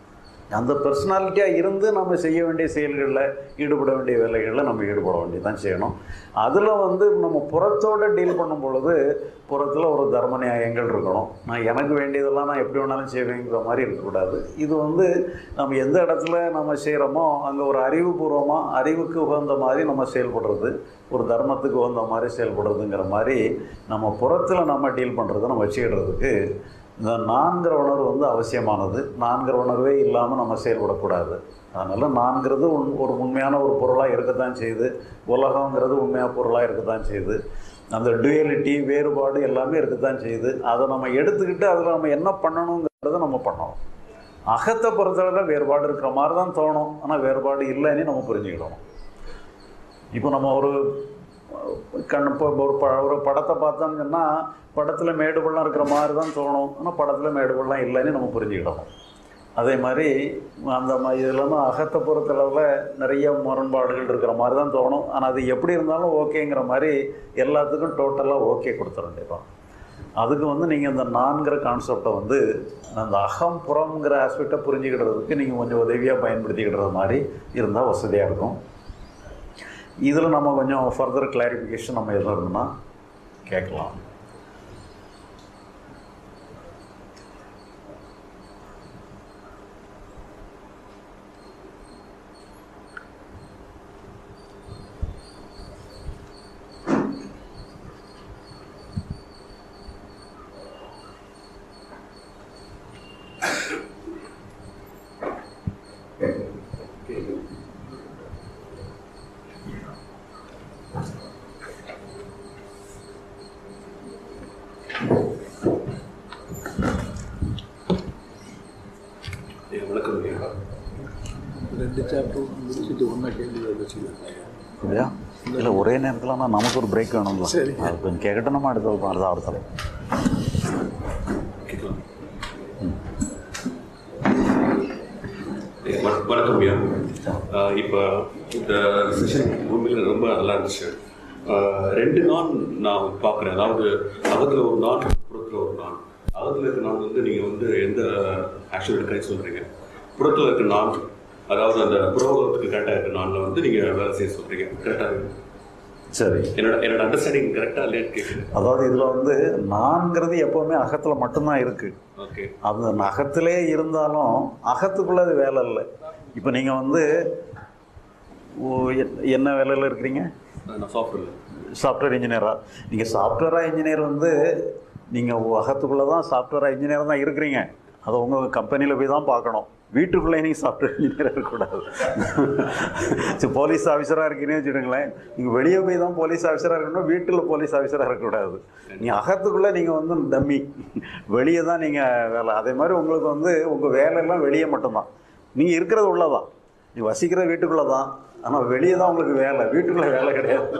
அந்த பர்சனாலிட்டியாக இருந்து நம்ம செய்ய வேண்டிய செயல்களில் ஈடுபட வேண்டிய வேலைகளில் நம்ம ஈடுபட வேண்டியதான் செய்யணும் அதில் வந்து நம்ம புறத்தோடு டீல் பண்ணும் பொழுது புறத்தில் ஒரு தர்ம நியாயங்கள் இருக்கணும் நான் எனக்கு வேண்டியதெல்லாம் நான் எப்படி வேணாலும் செய்வேங்கிற மாதிரி இருக்கக்கூடாது இது வந்து நம்ம எந்த இடத்துல நம்ம செய்கிறோமோ அங்கே ஒரு அறிவுபூர்வமாக அறிவுக்கு உகந்த மாதிரி நம்ம செயல்படுறது ஒரு தர்மத்துக்கு உகந்த மாதிரி செயல்படுறதுங்கிற மாதிரி நம்ம புறத்தில் நம்ம டீல் பண்ணுறதை நம்ம வச்சுக்கிடுறதுக்கு இந்த நான்கிற உணர்வு வந்து அவசியமானது நான்கிற உணர்வே இல்லாமல் நம்ம செயல்படக்கூடாது அதனால் நான்கிறது உண் ஒரு உண்மையான ஒரு பொருளாக இருக்கத்தான் செய்யுது உலகங்கிறது உண்மையான பொருளாக இருக்கத்தான் செய்யுது அந்த டுயலிட்டி வேறுபாடு எல்லாமே இருக்கத்தான் செய்யுது அதை நம்ம எடுத்துக்கிட்டு அதில் நம்ம என்ன பண்ணணுங்கிறத நம்ம பண்ணணும் அகத்தை பொறுத்தவரை வேறுபாடு இருக்கிற மாதிரி தான் தோணும் ஆனால் வேறுபாடு இல்லைன்னு நம்ம புரிஞ்சுக்கிடணும் இப்போ நம்ம ஒரு கண் இப்போ ஒரு ப ஒரு படத்தை பார்த்தோம்னு சொன்னால் படத்தில் மேடு பள்ளம் இருக்கிற மாதிரி தான் தோணும் ஆனால் படத்தில் மேடு பள்ளம் இல்லைன்னு நம்ம புரிஞ்சுக்கிடணும் அதே மாதிரி அந்த ம இதில் அகத்தை பொறுத்தளவில் நிறைய முரண்பாடுகள் இருக்கிற மாதிரி தான் தோணும் ஆனால் அது எப்படி இருந்தாலும் ஓகேங்கிற மாதிரி எல்லாத்துக்கும் டோட்டலாக ஓகே கொடுத்துட வேண்டியதான் அதுக்கு வந்து நீங்கள் இந்த நான்கிற கான்செப்டை வந்து அந்த அகம் புறம்ங்கிற ஆஸ்பெக்டை புரிஞ்சுக்கிடுறதுக்கு நீங்கள் கொஞ்சம் உதவியாக பயன்படுத்திக்கிடுறது மாதிரி இருந்தால் வசதியாக இருக்கும் இதில் நம்ம கொஞ்சம் ஃபர்தர் கிளாரிஃபிகேஷன் நம்ம எதுவும் இருந்தோம்னா கேட்கலாம் ஐயா, வணக்கம் ஐயா ரெண்டு சாப்டர் முடிச்சுட்டு ஒன்றா கேள்வி வச்சுக்கலாம் இல்லையா இல்லை ஒரே நேரத்தில் ஆனால் நமக்கு ஒரு பிரேக் வேணும்ல சரி. அது கொஞ்சம் கேட்கட்டும் நம்ம அடுத்த அடுத்த அடுத்த கேட்கலாம் ஐயா, வண- வணக்கம் ஐயா ஆஹ் இப்போ இந்த செஷன் உண்மையில் ரொம்ப நல்லா இருந்துச்சு ஆஹ் ரெண்டு நான் நான் பார்க்குறேன் அதாவது அகத்தில் ஒரு நான் புறத்தில் ஒரு நான் அகத்தில் இருக்க நான் வந்து நீங்கள் வந்து எந்த ஆக்ஷன் எடுக்கிறேன்னு சொல்கிறீங்க புறத்தில் இருக்க நான் அதாவது அந்த புரோகத்துக்கு கரெக்டாக இருக்க நானில் வந்து நீங்கள் வேலை செய்ய சொல்கிறீங்க கரெக்டாக சரி என்னோட என்னோட அண்டர்ஸ்டாண்டிங் கரெக்டாக இல்லையான்னு கேட்குறேன் அதாவது இதில் வந்து நான்கிறது எப்போவுமே அகத்தில் மட்டும்தான் இருக்குது ஓகே அது அகத்திலே இருந்தாலும் அகத்துக்குள்ளே அது வேலை இல்லை இப்போ நீங்கள் வந்து ஓ, எ- என்ன வேலையில் இருக்கிறீங்க நான் சாஃப்ட்வேர் சாஃப்ட்வேர் இன்ஜினியராக நீங்கள் சாஃப்ட்வேராக இன்ஜினியர் வந்து நீங்கள் அகத்துக்குள்ளே தான் சாஃப்ட்வேராக இன்ஜினியர் தான் இருக்கிறீங்க அதை உங்கள் கம்பெனியில் போய் தான் பார்க்கணும் வீட்டுக்குள்ளே நீங்கள் சாஃப்ட்வேர் இன்ஜினியராக இருக்கக்கூடாது சரி போலீஸ் ஆஃபீஸராக இருக்கீங்கன்னு வச்சுக்கோங்களேன் நீங்கள் வெளியே போய் தான் போலீஸ் ஆஃபீஸராக இருக்கணும் வீட்டில் போலீஸ் ஆஃபீஸராக இருக்கக்கூடாது நீங்கள் அகத்துக்குள்ளே நீங்கள் வந்து டம்மி வெளியே தான் நீங்கள் வேலை அதே மாதிரி உங்களுக்கு வந்து உங்கள் வேலையெல்லாம் வெளியே மட்டும்தான் நீங்கள் இருக்கிறது உள்ளதான் நீ வசிக்கிற வீட்டுக்குள்ளே தான் ஆனால் வெளியே தான் உங்களுக்கு வேலை வீட்டுக்குள்ளே வேலை கிடையாது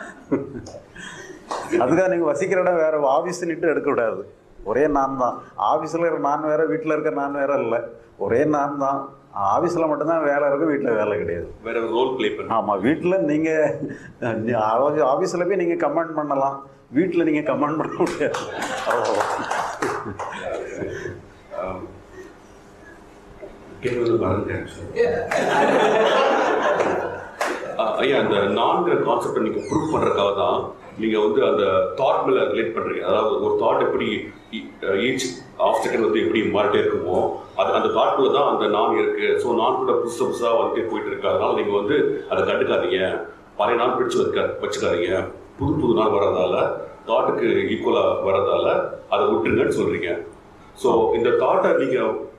அதுக்காக நீங்கள் வசிக்கிற இடம் வேறு ஆஃபீஸ்னுட்டு எடுக்கக்கூடாது ஒரே நான் தான் ஆஃபீஸில் இருக்கிற நான் வேறு வீட்டில் இருக்கிற நான் வேறு இல்லை ஒரே நான் தான் ஆஃபீஸில் மட்டும்தான் வேலை இருக்கும் வீட்டில் வேலை கிடையாது வேற ஒரு ரோல் ப்ளே பண்ண ஆமாம் வீட்டில் நீங்கள் ஆஃபீஸில் போய் நீங்கள் கமெண்ட் பண்ணலாம் வீட்டில் நீங்கள் கமெண்ட் பண்ண முடியாது அவ்வளவுதான். கேள்வி வந்து மறந்துட்டேன் அஹ் ஐயா அந்த நான்கிற கான்செப்டை நீங்க ப்ரூவ் பண்றதுக்காக தான் நீங்க வந்து அந்த தாட் மேல ரிலேட் பண்றீங்க அதாவது ஒரு தாட் எப்படி ஈச் ஆஃப் செகண்ட் வந்து எப்படி மாறிட்டே இருக்குமோ அது அந்த தாட்குள்ள தான் அந்த நான் இருக்கு ஸோ நான் கூட புதுசு புதுசா வந்துட்டே போயிட்டு இருக்கு அதனால நீங்க வந்து அதை கண்டுக்காதீங்க பழைய நாள் பிடிச்சு வைக்க வச்சுக்காதீங்க புது புது நாள் வர்றதால தாட்டுக்கு ஈக்குவலா வர்றதால அதை விட்டுருங்கன்னு சொல்றீங்க ஸோ இந்த தாட்டை நீங்க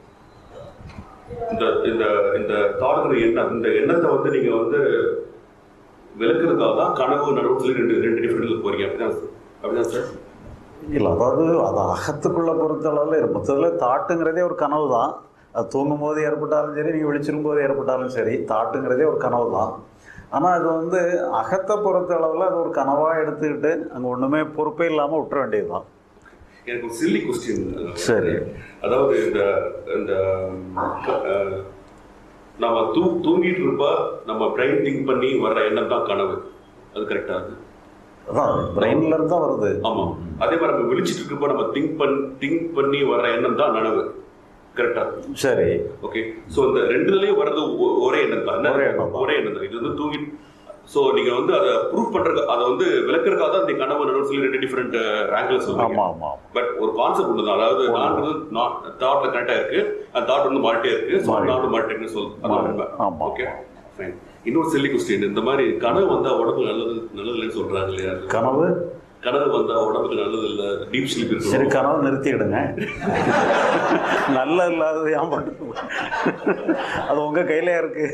இந்த இந்த இந்த தாட்கள் எண்ணம் இந்த எண்ணத்தை வந்து நீங்க வந்து விளக்குறதுக்காக தான் கனவு நனவு சொல்லி ரெண்டு ரெண்டு டிஃபரெண்ட்ல போறீங்க அப்படிதான் சார் அப்படிதான் சார் இல்லை அதாவது அது அகத்துக்குள்ளே பொறுத்தளவில் மொத்தத்தில் தாட்டுங்கிறதே ஒரு கனவு தான் அது தூங்கும் போது ஏற்பட்டாலும் சரி நீங்கள் விழிச்சிரும் போது ஏற்பட்டாலும் சரி தாட்டுங்கிறதே ஒரு கனவு தான் ஆனால் அது வந்து அகத்தை பொறுத்தளவில் அது ஒரு கனவாக எடுத்துக்கிட்டு அங்கே ஒன்றுமே பொறுப்பே இல்லாமல் விட்டுற வேண்டியது தான் எனக்கு ஒரு சில்லி கொஸ்டின் சரி. அதாவது இந்த இந்த அஹ், நம்ம தூ தூங்கிட்டு இருப்ப நம்ம பிரைன் திங்க் பண்ணி வர்ற எண்ணம் தான் கனவு அது கரெக்டா இருக்கு அதான் பிரெயின்ல இருந்து தான் வருது ஆமா அதே மாதிரி நம்ம விழிச்சிட்டு இருக்கப்ப நம்ம திங்க் பண் திங்க் பண்ணி வர்ற எண்ணம் தான் நனவு கரெக்டா சரி ஓகே சோ இந்த ரெண்டுலயும் வர்றது ஒ- ஒரே எண்ணம் தான் ஒரே எண்ணம் தான். ஒரே எண்ணம் தான் இது வந்து தூங்கி சோ நீங்க வந்து அதை ப்ரூவ் பண்றது அதை வந்து விளக்குறதுக்காக தான் இந்த கனவு நனவு சொல்லி ரெண்டு டிஃபரெண்ட் ஆங்கிள் சொல்றீங்க ஆமாம் ஆமாம் பட் ஒரு கான்செப்ட் ஒன்று தான் அதாவது நான்றது தாட்ல கரெக்டா இருக்கு அந்த தாட் வந்து மாறிட்டே இருக்கு ஸோ மாறி. நானும் மாறிட்டேன்னு சொல் அதான் உண்மை ஆமாம். ஓகே ஃபைன் இன்னொரு செல்லி கொஸ்டின் இந்த மாதிரி கனவு வந்தா உடம்புக்கு நல்லது நல்லது இல்லைன்னு சொல்றாங்க இல்லையா கனவு கனவு வந்தா உடம்புக்கு நல்லது இல்ல டீப் ஸ்லீப் சரி இருக்கு கனவு நிறுத்திடுங்க நல்ல இல்லாதது ஏன் பண்ணுறது அது உங்கள் கையில இருக்கு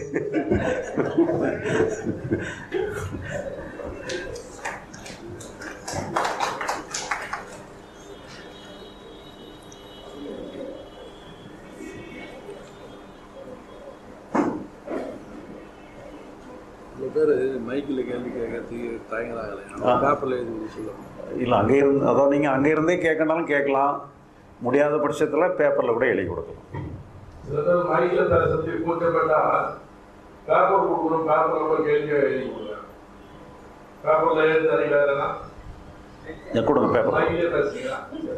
சில பேர் மைக்கில் கேள்வி கேட்கறதுக்கு தயங்குறாங்களே ஆ. பேப்பரில் எழுதி சொல்லுவாங்க இல்லை அங்கே இருந்து அதான் நீங்கள் அங்கே இருந்தே கேட்கனாலும் கேட்கலாம் முடியாத பட்சத்தில் பேப்பரில் கூட எழுதி கொடுக்கலாம் சில பேர் மைக்கில் தர சொல்லி கூச்சப்பட்டா பேப்பர் கொடுக்கணும் பேப்பர்ல கூட கேள்வி எழுதி கொடுங்க பேப்பர்ல எழுதி தரீங்களா இதை கொடுங்க பேப்பர் மைக்கிலே பேசுறீங்களா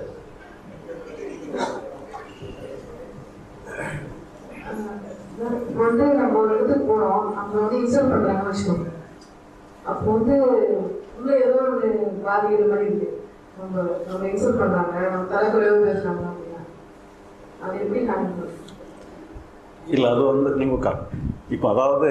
இப்போ வந்து நம்ம ஒரு இடத்துக்கு போறோம் அங்க வந்து இன்சல்ட் பண்றாங்கன்னு வச்சுக்கோங்க அப்போ வந்து உள்ள ஏதோ ஒரு பாதிக்கிற மாதிரி இருக்கு நம்ம நம்ம இன்சல்ட் பண்றாங்க நம்ம தலைக்குறையோ பேசுறாங்க அப்படின்னா அது எப்படி ஹேண்டில் பண்ணுறது இல்லை அது வந்து நீங்கள் உட்கார் இப்போ அதாவது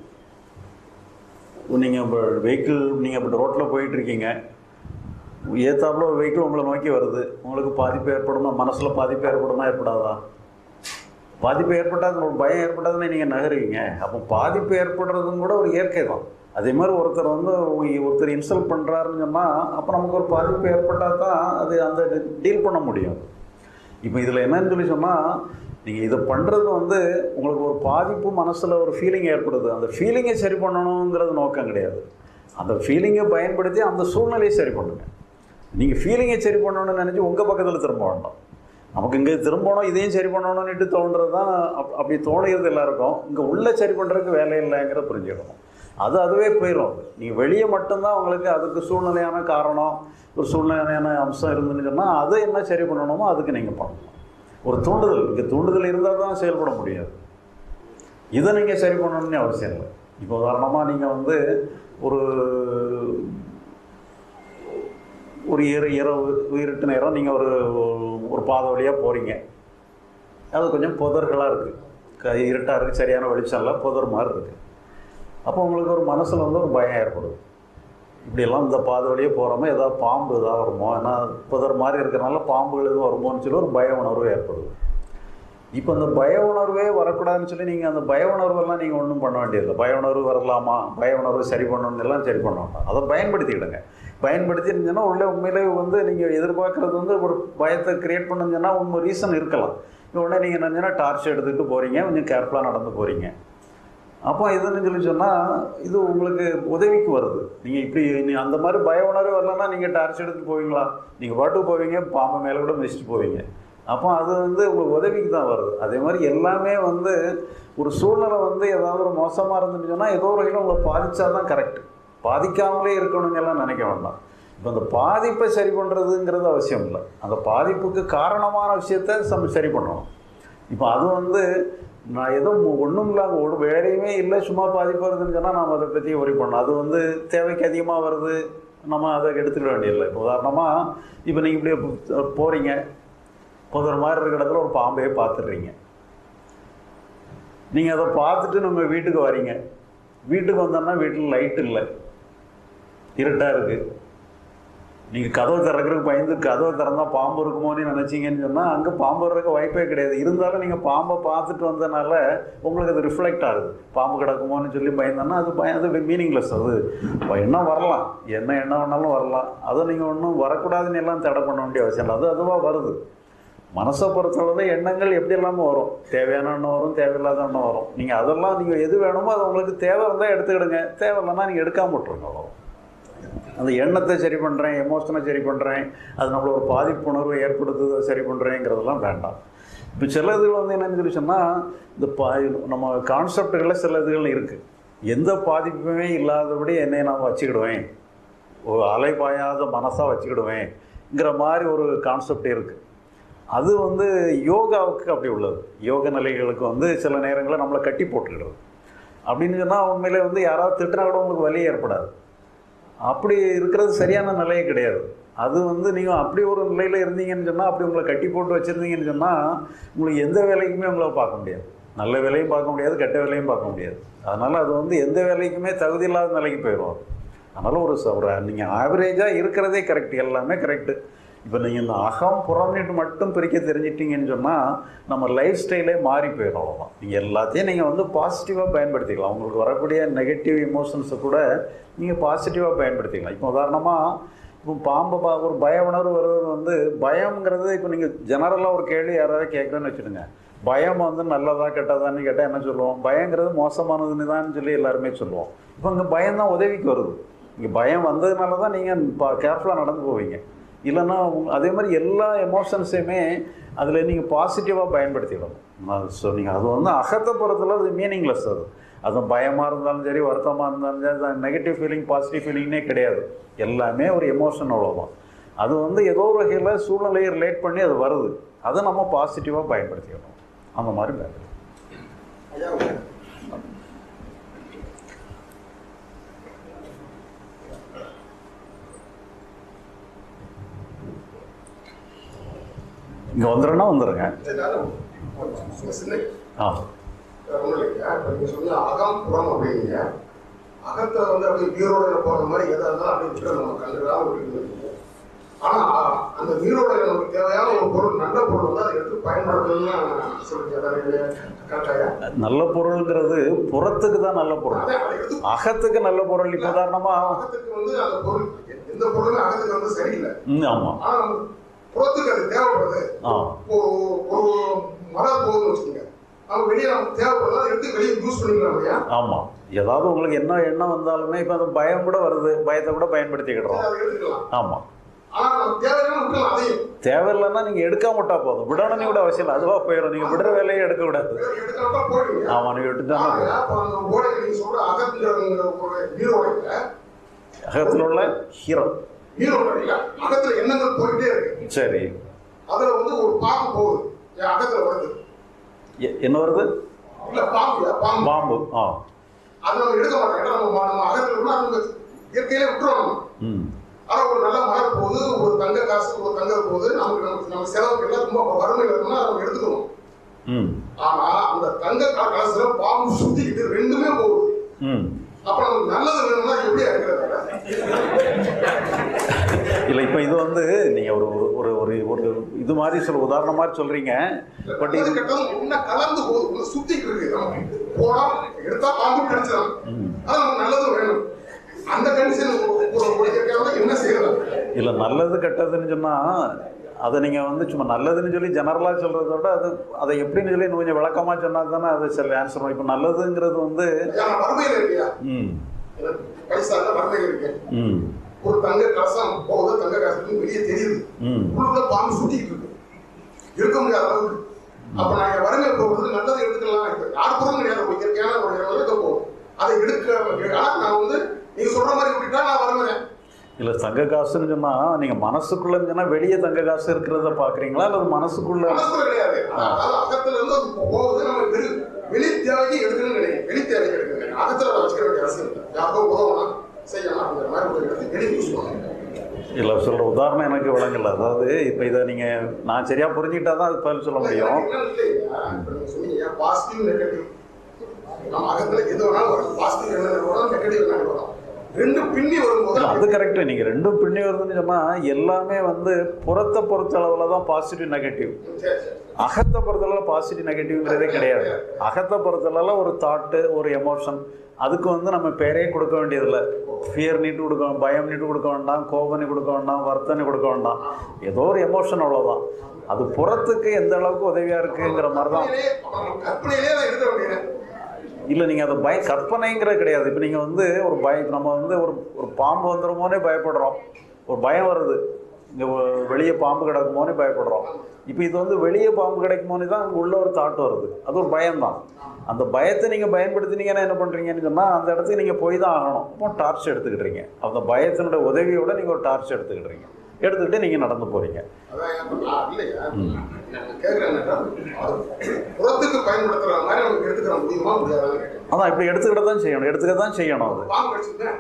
நீங்கள் இப்போ வெஹிக்கிள் நீங்கள் இப்போ ரோட்டில் போயிட்டுருக்கீங்க ஏத்தாப்புல ஒரு வெஹிக்கிள் உங்களை நோக்கி வருது உங்களுக்கு பாதிப்பு ஏற்படுமா மனசில் பாதிப்பு ஏற்படுமா ஏற்படாதா பாதிப்பு ஏற்பட்டால் ஒரு பயம் ஏற்பட்டாதுன்னு நீங்கள் நகருவீங்க அப்போ பாதிப்பு ஏற்படுறதும் கூட ஒரு இயற்கை தான் அதே மாதிரி ஒருத்தர் வந்து ஒருத்தர் இன்சல்ட் பண்ணுறாருன்னு சொன்னால் அப்போ நமக்கு ஒரு பாதிப்பு ஏற்பட்டால் தான் அது அந்த டீல் பண்ண முடியும் இப்போ இதில் என்னன்னு சொல்லி சொன்னால் நீங்கள் இதை பண்ணுறது வந்து உங்களுக்கு ஒரு பாதிப்பு மனசில் ஒரு ஃபீலிங் ஏற்படுது அந்த ஃபீலிங்கை சரி பண்ணணுங்கிறது நோக்கம் கிடையாது அந்த ஃபீலிங்கை பயன்படுத்தி அந்த சூழ்நிலையை சரி பண்ணுங்க நீங்கள் ஃபீலிங்கை சரி பண்ணணும்னு நினச்சி உங்கள் பக்கத்தில் திரும்ப வேண்டாம் நமக்கு இங்கே திரும்பணும் இதையும் சரி பண்ணணும்னுட்டு தோன்றது தான் அப் அப்படி தோணுகிறது எல்லாருக்கும் இங்கே உள்ளே சரி பண்ணுறதுக்கு வேலை இல்லைங்கிற புரிஞ்சுக்கணும் அது அதுவே போயிடும் நீங்கள் வெளியே மட்டும்தான் உங்களுக்கு அதுக்கு சூழ்நிலையான காரணம் ஒரு சூழ்நிலையான அம்சம் இருந்துன்னு சொன்னால் அதை என்ன சரி பண்ணணுமோ அதுக்கு நீங்கள் பண்ணணும் ஒரு தூண்டுதல் இங்கே தூண்டுதல் இருந்தால் தான் செயல்பட முடியாது இதை நீங்கள் சரி பண்ணணும்னு அவசியம் இல்லை இப்போ உதாரணமாக நீங்கள் வந்து ஒரு ஒரு இர இரவு இருட்டு நேரம் நீங்கள் ஒரு ஒரு பாதை வழியாக போகிறீங்க அது கொஞ்சம் புதர்களாக இருக்குது க இருட்டாக இருக்குது சரியான வெளிச்சம் இல்லை புதர் மாதிரி இருக்குது அப்போ உங்களுக்கு ஒரு மனசில் வந்து ஒரு பயம் ஏற்படுது இப்படியெல்லாம் இந்த பாதை வழியே போகிறோமோ ஏதாவது பாம்பு ஏதாவது வருமோ ஏன்னா புதர் மாதிரி இருக்கிறனால பாம்புகள் எதுவும் வருமோன்னு சொல்லி ஒரு பய உணர்வு ஏற்படுது இப்போ அந்த பய உணர்வே வரக்கூடாதுன்னு சொல்லி நீங்கள் அந்த பய உணர்வெல்லாம் நீங்கள் ஒன்றும் பண்ண வேண்டியதில்லை பய உணர்வு வரலாமா பய உணர்வு சரி பண்ணணும்னு எல்லாம் சரி பண்ண வேண்டாம் அதை பயன்படுத்திக்கிடுங்க பயன்படுத்திருந்தீங்கன்னா உள்ளே உண்மையிலே வந்து நீங்கள் எதிர்பார்க்குறது வந்து ஒரு பயத்தை கிரியேட் பண்ணுங்கன்னா உண்மை ரீசன் இருக்கலாம் உடனே நீங்கள் என்னன்னா டார்ச் எடுத்துக்கிட்டு போகிறீங்க கொஞ்சம் கேர்ஃபுல்லாக நடந்து போகிறீங்க அப்போ இதுன்னு சொல்லி சொன்னால் இது உங்களுக்கு உதவிக்கு வருது நீங்கள் இப்படி நீ அந்த மாதிரி பய உணர்வு வரலன்னா நீங்கள் டார்ச் எடுத்துட்டு போவீங்களா நீங்கள் பாட்டுக்கு போவீங்க பாம்பு மேலே கூட மிதிச்சுட்டு போவீங்க அப்போ அது வந்து உங்களுக்கு உதவிக்கு தான் வருது அதே மாதிரி எல்லாமே வந்து ஒரு சூழ்நிலை வந்து ஏதாவது ஒரு மோசமாக இருந்துன்னு சொன்னால் ஏதோ ஒரு வகையில் உங்களை பாதிச்சா தான் கரெக்ட் பாதிக்காமலே இருக்கணுங்க எல்லாம் நினைக்க வேண்டாம் இப்போ அந்த பாதிப்பை சரி பண்ணுறதுங்கிறது அவசியம் இல்லை அந்த பாதிப்புக்கு காரணமான விஷயத்த சம் சரி பண்ணணும் இப்போ அது வந்து நான் ஏதோ ஒன்றும் இல்லாமல் ஒரு வேலையுமே இல்லை சும்மா பாதிப்பு வருதுன்னு சொன்னால் நாம் அதை பற்றி ஒரி பண்ணணும் அது வந்து தேவைக்கு அதிகமாக வருது நம்ம அதை எடுத்துக்க வேண்டியதில்லை இப்போ உதாரணமாக இப்போ நீங்கள் இப்படியே போ- போகிறீங்க புதர் மாதிரி இருக்கிற இடத்துல ஒரு பாம்பையே பார்த்துடுறீங்க நீங்கள் அதை பார்த்துட்டு நம்ம வீட்டுக்கு வரீங்க வீட்டுக்கு வந்தோன்னா வீட்டில் லைட் இல்லை இருட்டாக இருக்குது நீங்கள் கதவை திறக்கிறதுக்கு பயந்து கதவை திறந்தா பாம்பு இருக்குமோன்னு நினச்சிங்கன்னு சொன்னால் அங்கே பாம்பு வர்றதுக்கு வாய்ப்பே கிடையாது இருந்தாலும் நீங்கள் பாம்பை பார்த்துட்டு வந்தனால உங்களுக்கு அது ரிஃப்ளெக்ட் ஆகுது பாம்பு கிடக்குமோன்னு சொல்லி பயந்தோன்னா அது பயம் அது மீனிங்லெஸ் அது எண்ணம் வரலாம் என்ன எண்ணம் வேணாலும் வரலாம் அதை நீங்கள் ஒன்றும் வரக்கூடாதுன்னு எல்லாம் தடை பண்ண வேண்டிய அவசியம் இல்லை அது அதுவாக வருது மனசை பொறுத்தளவு எண்ணங்கள் எப்படி இல்லாமல் வரும் தேவையான எண்ணம் வரும் தேவையில்லாத எண்ணம் வரும் நீங்கள் அதெல்லாம் நீங்கள் எது வேணுமோ அது உங்களுக்கு தேவை இருந்தால் எடுத்துக்கிடுங்க தேவை இல்லைன்னா நீங்கள் எடுக்காம விட்ருங்க அவ்வளோ அந்த எண்ணத்தை சரி பண்ணுறேன் எமோஷனை சரி பண்ணுறேன் அது நம்மள ஒரு பாதிப்பு உணர்வை ஏற்படுத்துது அதை சரி பண்ணுறேங்கிறதெல்லாம் வேண்டாம் இப்போ சில இதுகள் வந்து என்னன்னு சொல்லி சொன்னால் இந்த பா நம்ம கான்செப்டுகளில் சில இதுகள் இருக்குது எந்த பாதிப்புமே இல்லாதபடி என்னை நான் வச்சுக்கிடுவேன் ஒரு அலை பாயாத மனசாக வச்சுக்கிடுவேங்கிற மாதிரி ஒரு கான்செப்ட் இருக்குது அது வந்து யோகாவுக்கு அப்படி உள்ளது யோக நிலைகளுக்கு வந்து சில நேரங்களில் நம்மளை கட்டி போட்டுக்கிடுறது அப்படின்னு சொன்னால் உண்மையிலே வந்து யாராவது திட்டினா கூட உங்களுக்கு வலி ஏற்படாது அப்படி இருக்கிறது சரியான நிலையே கிடையாது அது வந்து நீங்கள் அப்படி ஒரு நிலையில் இருந்தீங்கன்னு சொன்னால் அப்படி உங்களை கட்டி போட்டு வச்சுருந்தீங்கன்னு சொன்னால் உங்களுக்கு எந்த வேலைக்குமே உங்களை பார்க்க முடியாது நல்ல வேலையும் பார்க்க முடியாது கெட்ட வேலையும் பார்க்க முடியாது அதனால் அது வந்து எந்த வேலைக்குமே தகுதி இல்லாத நிலைக்கு போயிடும் அது. அதனால் ஒரு ச- ஒரு நீங்கள் ஆவரேஜாக இருக்கிறதே கரெக்ட் எல்லாமே கரெக்டு இப்போ நீங்கள் இந்த அகம் புறம்னுட்டு மட்டும் பிரிக்க தெரிஞ்சிட்டிங்கன்னு சொன்னால் நம்ம லைஃப் ஸ்டைலே மாறி போயிடும் அவ்வளோதான் நீங்கள் எல்லாத்தையும் நீங்கள் வந்து பாசிட்டிவாக பயன்படுத்திக்கலாம் உங்களுக்கு வரக்கூடிய நெகட்டிவ் எமோஷன்ஸை கூட நீங்கள் பாசிட்டிவாக பயன்படுத்திக்கலாம் இப்போ உதாரணமாக இப்போ பாம்பை பா ஒரு பய உணர்வு வர்றது வந்து பயம்ங்கிறது இப்போ நீங்கள் ஜெனரலாக ஒரு கேள்வி யாராவது கேட்குறேன்னு வச்சுடுங்க பயம் வந்து நல்லதா கெட்டதான்னு கேட்டால் என்ன சொல்லுவோம் பயங்கிறது மோசமானதுன்னு தான் சொல்லி எல்லாருமே சொல்லுவோம் இப்போ இங்கே பயம் தான் உதவிக்கு வருது இங்கே பயம் வந்ததுனால தான் நீங்கள் கேர்ஃபுல்லாக நடந்து போவீங்க இல்லைன்னா உங்க- அதே மாதிரி எல்லா எமோஷன்ஸையுமே அதில் நீங்கள் பாசிட்டிவாக பயன்படுத்திடணும் ஸோ நீங்கள் அது வந்து அகத்தை பொறுத்தல அது மீனிங்லெஸ் அது அது பயமாக இருந்தாலும் சரி வருத்தமாக இருந்தாலும் சரி நெகட்டிவ் ஃபீலிங் பாசிட்டிவ் ஃபீலிங்னே கிடையாது எல்லாமே ஒரு எமோஷன் அவ்வளோதான் அது வந்து ஏதோ ஒரு வகையில் சூழ்நிலையை ரிலேட் பண்ணி அது வருது அதை நம்ம பாசிட்டிவாக பயன்படுத்திக்கணும் அந்த மாதிரி பயன்படுத்தணும் இங்கே வந்துடுறேன்னா வந்துடுங்க சின்ன ஆ ஒன்றும் இல்லைங்க இப்போ நீங்கள் சொன்ன அகம் புறம் அப்படிங்க அகத்தை வந்து அப்படியே நீரோடையில போகிற மாதிரி எதாக இருந்தாலும் அப்படியே விட்டு நம்ம கண்டுக்காம விட்டுருக்கோம் ஆனால் அந்த நீரோடையில நமக்கு தேவையான ஒரு பொருள் நல்ல பொருள் வந்து அதை எடுத்து பயன்படுத்தணும்னு சொல்லுங்க அதாவது கரெக்டாக நல்ல பொருள்ங்கிறது புறத்துக்கு தான் நல்ல பொருள் அதை அதை எடுத்து அகத்துக்கு நல்ல பொருள் இப்போ உதாரணமாக அகத்துக்கு வந்து அந்த பொருள் எந்த பொருளுமே அகத்துக்கு வந்து சரியில்லை ம் ஆமாம் ஆனால் நம்ம புறத்துக்கு அது தேவைப்படுது ஆ ஒரு ஒரு மலர் போகுதுன்னு வச்சுக்கோங்க நம்ம வெளியே நமக்கு தேவைப்படுது அதை எடுத்து வெளியே யூஸ் பண்ணிக்கலாம் இல்லையா ஆமாம் ஏதாவது உங்களுக்கு என்ன எண்ணம் வந்தாலுமே இப்போ அந்த பயம் கூட வருது பயத்தை கூட பயன்படுத்திக்கிடுறோம் அதை எடுத்துக்கலாம் ஆமாம் ஆனால் நமக்கு தேவையான விட்டுலாம் அதையும் தேவையில்லைன்னா நீங்கள் எடுக்காம விட்டா போதும் விடணும்னு கூட அவசியம் இல்லை அதுவாக போயிடும் நீங்கள் விடுற வேலையை எடுக்க விடாது எடுக்கிறப்ப போயிடுங்க ஆமாம் நீங்கள் விட்டுட்டானா ஆனா, போதும் அப்ப அந்த ஓடையில நீங்க சொல்ற அகத்துங்கிற ஒரு நீரோடையில அகத்தில் உள்ள ஹீரோ நீரோடையில அகத்துல எண்ணங்கள் போயிட்டே இருக்கு சரி அதுல வந்து ஒரு பாம்பு போகுது என் அகத்துல வருது எ- என்ன வருது இல்ல பாம்பு பாம்பு பாம்பு ஆ அது நம்ம எடுக்க மாட்டோம் ஏன்னா நம்ம நம்ம அகத்துல உள்ள அது நம்ம இயற்கையிலே விட்டுருவோம் நம்ம ம் ஆனா ஒரு நல்ல மலர் போகுது ஒரு தங்க காசு ஒரு தங்க போகுது நமக்கு நமக்கு நம்ம செலவுக்கு எல்லாம் ரொம்ப வறுமையில இருக்கணும்னா அதை நம்ம எடுத்துக்கணும் ம் ஆனா அந்த தங்க கா- காசுல பாம்பு சுத்திக்கிட்டு ரெண்டுமே போகுது ம் அப்ப நமக்கு நல்லது வேணும்னா எப்படி இருக்கிறது இல்லை இப்போ இது வந்து நீங்கள் ஒரு ஒரு- ஒரு ஒரு ஒரு இது மாதிரி சொல்ல உதாரணம் மாதிரி சொல்கிறீங்க பட் இது நல்லது கெட்டதும் ஒண்ணா கலந்து போகுது ஒண்ணு சுத்திட்டு இருக்கு நமக்கு போனா எடுத்தா பாம்பு கிடைச்சிடும் அது நமக்கு நல்லதும் வேணும் அந்த கண்டிஷன் ஒரு என்ன செய்யறது இல்லை நல்லது கெட்டதுன்னு சொன்னால் அதை நீங்கள் வந்து சும்மா நல்லதுன்னு சொல்லி ஜெனரலாக சொல்கிறத விட அது அதை எப்படின்னு சொல்லி இன்னும் கொஞ்சம் விளக்கமாக சொன்னால் தானே அது சில ஆன்சர் பண்ணும் இப்போ நல்லதுங்கிறது வந்து ஐயா, நான் வறுமையில இருக்கியா ம் எனக்கு பைசா இல்ல வறுமையில இருக்கேன் ம் ஒரு தங்க கலசம் போகுது தங்க காசு வெளியே தெரியுது ம் உள்ளுக்குள்ள பாம்பு சுத்திட்டு இருக்கு இருக்க முடியாத அளவுக்கு அப்ப நான் என் வறுமையை போகும்போது நல்லதை எடுத்துக்கலாம் இப்ப யார் புறம் கிடையாது ஒரு இயற்கையான ஒரு இருக்க போகும் அதை எடுக்க ஆனா நான் வந்து நீங்க சொல்ற மாதிரி விட்டுட்டா நான் வருவேன் இல்லை தங்க காசுன்னு சொன்னால் நீங்கள் மனசுக்குள்ளன்னு சொன்னால் வெளியே தங்க காசு இருக்கிறத பார்க்குறீங்களா அல்லது மனசுக்குள்ள மனசுக்குள்ள கிடையாது அதாவது அகத்துல இருந்து அது போகுது நம்ம வெளி வெளி தேவைக்கு எடுக்கணும்னு நினைக்கிறேன் வெளி தேவைக்கு எடுக்கணும் அகத்துல அதை வச்சுக்க வேண்டிய அவசியம் இல்லை யாருக்கோ உதவலாம் செய்யலாம் அப்படிங்கிற மாதிரி ஒரு எடுத்து வெளியே யூஸ் பண்ணுவாங்க இல்லை சொல்கிற உதாரணம் எனக்கு விளங்கல அதாவது இப்போ இதை நீங்கள் நான் சரியாக புரிஞ்சுக்கிட்டா தான் அது பதில் சொல்ல முடியும் சொன்னீங்க பாசிட்டிவ் நெகட்டிவ் நம்ம அகத்துல எது வேணாலும் வரும் பாசிட்டிவ் என்ன வரும் நெகட்டிவ் என்ன வரும் ரெண்டு பின்னி வரும்போது இல்ல, அது கரெக்டு நீங்கள் ரெண்டும் பின்னி வருதுன்னு சொன்னால் எல்லாமே வந்து புறத்தை பொறுத்த அளவில் தான் பாசிட்டிவ் நெகட்டிவ் சரி, சரி. அகத்தை பொறுத்தளவில் பாசிட்டிவ் நெகட்டிவ்ங்கிறதே கிடையாது அகத்தை பொறுத்தளவில் ஒரு தாட்டு ஒரு எமோஷன் அதுக்கு வந்து நம்ம பேரே கொடுக்க வேண்டியதில்லை ஃபியர் நீட்டு கொடுக்க பயம் நீட்டு கொடுக்க வேண்டாம் கோபனி கொடுக்க வேண்டாம் வர்த்தனை கொடுக்க வேண்டாம் ஏதோ ஒரு எமோஷன் அவ்வளோதான் அது புறத்துக்கு எந்த அளவுக்கு உதவியாக இருக்குங்கிற மாதிரி தான் கற்பனையிலே நம்ம கற்பனையிலே அதை எடுக்க வேண்டியது இல்லை நீங்கள் அது பய கற்பனைங்கிறது கிடையாது இப்போ நீங்கள் வந்து ஒரு பய இப்ப நம்ம வந்து ஒரு ஒரு பாம்பு வந்துருமோனே பயப்படுறோம் ஒரு பயம் வருது இங்கே வெளியே பாம்பு கிடக்குமோனே பயப்படுறோம் இப்போ இது வந்து வெளியே பாம்பு கிடைக்குமோனே தான் அங்க உள்ள ஒரு தாட் வருது அது ஒரு பயம்தான் அந்த பயத்தை நீங்கள் பயன்படுத்தினீங்கன்னா என்ன பண்ணுறீங்கன்னு சொன்னால் அந்த இடத்துக்கு நீங்கள் போய் தான் ஆகணும் அப்போ டார்ச் எடுத்துக்கிட்டுறீங்க அந்த பயத்தினுடைய உதவியோட நீங்கள் ஒரு டார்ச் எடுத்துக்கிட்டுறீங்க எடுத்துக்கிட்டு நீங்கள் நடந்து போகிறீங்க அதான் ஏன் இப்ப நான் இல்லையா நான் கேட்கிறேன் என்னன்னா, அது புறத்துக்கு பயன்படுத்துற மாதிரி நமக்கு எடுத்துக்கிற முடியுமா முடியாதான்னு கேட்டேன் அதான் இப்படி எடுத்துக்கிட்ட தான் செய்யணும் எடுத்துக்க தான் செய்யணும் அது பாம்பு கடிச்சிருந்தேன்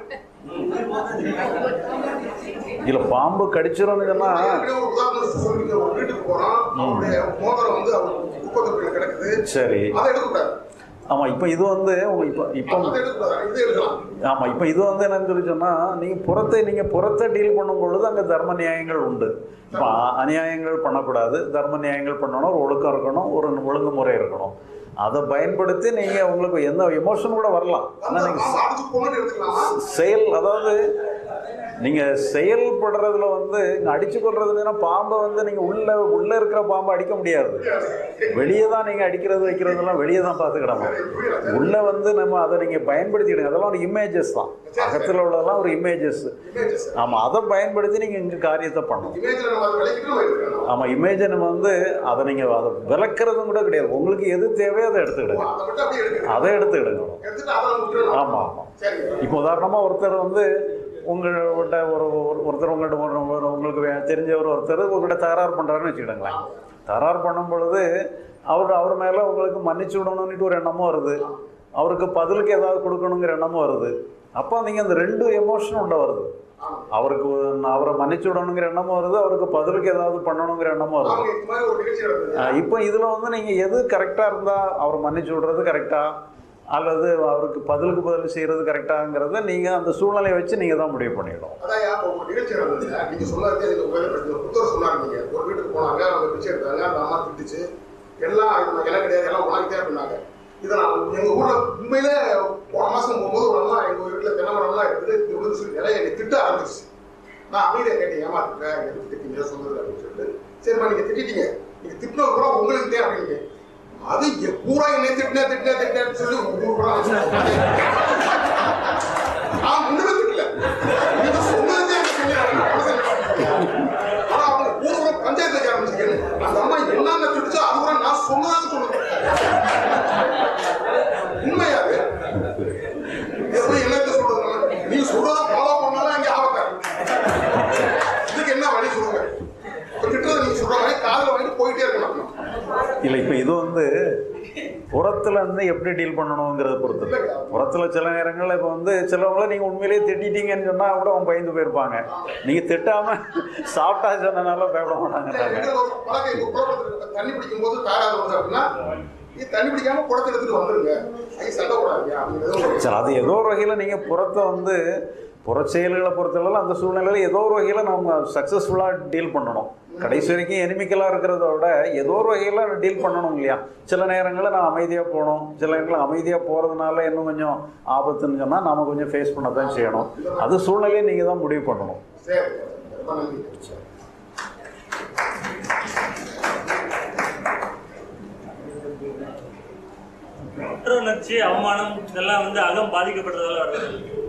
இல்லை பாம்பு கடிச்சிரும்னு சொன்னால் ஏற்கனவே ஒரு உதாரணம் சொல்லிட்டு ஒரு வீட்டுக்கு போறோம் அவருடைய மோதிரம் வந்து அவர் குப்பத்தொட்டியில் கிடக்குது சரி அதை எடுக்கக்கூடாது ஆமாம் இப்போ இது வந்து உங்க இப்போ இப்போ அதை எடுக்கக்கூடாது இதை எடுக்கலாம் ஆமாம் இப்போ இது வந்து என்னன்னு சொல்லி சொன்னால் நீங்கள் புறத்தை நீங்கள் புறத்தை டீல் பண்ணும் பொழுது அங்கே தர்ம நியாயங்கள் உண்டு இப்போ அ- அநியாயங்கள் பண்ணக்கூடாது தர்ம நியாயங்கள் பண்ணணும் ஒரு ஒழுக்கம் இருக்கணும் ஒரு ஒழுங்குமுறை இருக்கணும் அதை பயன்படுத்தி நீங்கள் உங்களுக்கு எந்த எமோஷன் கூட வரலாம் ஆனால் நீங்கள் பாம்பு அடிச்சு கொண்டு எடுத்துக்கலாமா செயல் அதாவது நீங்கள் செயல்படுறதுல வந்து இங்க அடிச்சு கொள்றதுன்னா பாம்பை வந்து நீங்கள் உள்ள உள்ள இருக்கிற பாம்பை அடிக்க முடியாது வெளியே தான் நீங்கள் அடிக்கிறது வைக்கிறதெல்லாம் வெளியே தான் பார்த்துக்கிடணும் உள்ள வந்து நம்ம அதை நீங்கள் பயன்படுத்திடுங்க அதெல்லாம் ஒரு இமேஜஸ் தான் அகத்தில் உள்ளதெல்லாம் ஒரு இமேஜஸ் இமேஜஸ் ஆமாம் அதை பயன்படுத்தி நீங்கள் இங்கே காரியத்தை பண்ணணும் இமேஜ்ல நம்ம அதை விலைக்கு நம்ம எடுத்துக்கலாம் ஆமாம் இமேஜை நம்ம வந்து அதை நீங்கள் அதை விளக்குறதும் கூட கிடையாது உங்களுக்கு எது தேவையோ அதை எடுத்துக்கிடுங்க அதை மட்டும் அப்படியே எடுக்கணும் அதை எடுத்துக்கிடுங்க எடுத்துட்டு அதை விட்டுறணும் ஆமாம் ஆமாம் சரி இப்போ உதாரணமாக ஒருத்தர் வந்து உங்கள்கிட்ட ஒரு ஒரு- ஒருத்தர் உங்கள்கிட்ட ஒரு ஒரு- உங்களுக்கு வே- தெரிஞ்சவர் ஒருத்தர் உங்கள்கிட்ட தகராறு பண்ணுறாருன்னு வச்சுக்கிடுங்களேன் தகராறு பண்ணும் பொழுது அவர் அவர் மேலே உங்களுக்கு மன்னிச்சு விடணும்னுட்டு ஒரு எண்ணமும் வருது அவருக்கு பதிலுக்கு ஏதாவது கொடுக்கணுங்கிற எண்ணமும் வருது அப்போ நீங்கள் அந்த ரெண்டு எமோஷன் உள்ள வருது அவருக்கு ஒரு- அவரை மன்னிச்சு விடணுங்கிற எண்ணமும் வருது அவருக்கு பதிலுக்கு ஏதாவது பண்ணணுங்கிற எண்ணமும் வருது அவங்க இந்த மாதிரி ஒரு நிகழ்ச்சி நடக்குது ஆஹ் இப்போ இதில் வந்து நீங்கள் எது கரெக்டாக இருந்தால் அவர் மன்னிச்சு விடுறது கரெக்டாக அல்லது அவருக்கு பதிலுக்கு பதில் செய்கிறது கரெக்டாங்கிறத நீங்கள் அந்த சூழ்நிலையை வச்சு நீங்கள் தான் முடிவு பண்ணிடணும் அதான் இப்போ ஒரு நிகழ்ச்சி நடந்தது நீங்க சொன்னதே எனக்கு உபயோகப்படுத்தி புத்தர் சொன்னாங்க நீங்க ஒரு வீட்டுக்கு போனாங்க அவங்க பிச்சை எடுத்தாங்க அந்த அம்மா திட்டுச்சு எல்லாம் இது எனக்கு கிடையாது எல்லாம் உனக்கு அப்படின்னாங்க இதை நான் எங்க ஊர்ல உண்மையிலே போன மாசம் போகும்போது ஒரு அம்மா எங்க வீட்டுல தென்னை மரம்லாம் இருக்குது இது விழுந்து சொல்லி நிறைய என்னை திட்ட ஆரம்பிச்சிச்சு நான் அமைதியை கேட்டேன் ஏமாத்துங்க எதுக்கு திட்டீங்க சொன்னது அப்படின்னு சொல்லிட்டு சரிம்மா நீங்க திட்டிட்டீங்க நீங்க திட்டினது கூட உங்களுக்கு தான் அப்படிங்க அது எ- பூரா என்னை திட்டினே திட்டினே திட்டினேன்னு சொல்லி ஊர் பூரா நான் முன்னமே திட்டல நீங்க சொன்னதே எனக்கு தெரியாது. ஆனா அவங்க ஊர் பூரா பஞ்சாயத்து வைக்க ஆரம்பிச்சிருக்கேன் அந்த அம்மா என்னென்ன திட்டுச்சோ அது கூட நான் சொன்னதான்னு சொல்லுங்க உண்மையா அது எப்படி என்னத்த சொல்றது நம்ம? நீங்க சொல்றத ஃபாலோ பண்ணாலும் அங்கே ஆபத்தா இதுக்கு என்ன வழி சொல்லுங்க இப்ப திட்டுறத நீங்க சொல்ற மாதிரி காதுல வாங்கிட்டு போயிட்டே இருக்கணும் இல்லை இப்போ இது வந்து புறத்துல இருந்து எப்படி டீல் பண்ணணுங்கிறத பொறுத்து புறத்துல சில நேரங்களில் இப்போ வந்து சிலவங்கள நீங்கள் உண்மையிலேயே திட்டிட்டீங்கன்னு சொன்னால் கூட அவங்க பயந்து போயிருப்பாங்க நீங்கள் திட்டாம சாப்பிட்டா சொன்னனால பயப்பட மாட்டாங்கறாங்க இதுல ஒரு பழக்கம் இப்ப குழப்பத்துல தண்ணி பிடிக்கும் போது தாராது வருது அப்படின்னா நீ தண்ணி பிடிக்காம குடத்தை எடுத்துட்டு வந்துருங்க ஐ சண்டை போடாதீங்க அப்படிங்கிறது ஒரு சரி அது ஏதோ ஒரு வகையில் நீங்கள் புறத்தை வந்து புற செயல்களை பொறுத்தளவில் அந்த சூழ்நிலையில் ஏதோ ஒரு வகையில் நம்ம சக்ஸஸ்ஃபுல்லாக டீல் பண்ணணும் கடைசி வரைக்கும் எனிமிக்கலாக இருக்கிறத விட ஏதோ ஒரு வகையில் டீல் பண்ணணும் இல்லையா சில நேரங்களில் நான் அமைதியாக போகணும் சில நேரங்களில் அமைதியாக போகிறதுனால இன்னும் கொஞ்சம் ஆபத்துன்னு சொன்னால் நாம கொஞ்சம் ஃபேஸ் பண்ண தான் செய்யணும் அது சூழ்நிலையை நீங்கள் தான் முடிவு பண்ணணும் சரி ரொம்ப நன்றி குற்ற உணர்ச்சி அவமானம் இதெல்லாம் வந்து அகம் பாதிக்கப்படுறதால வருது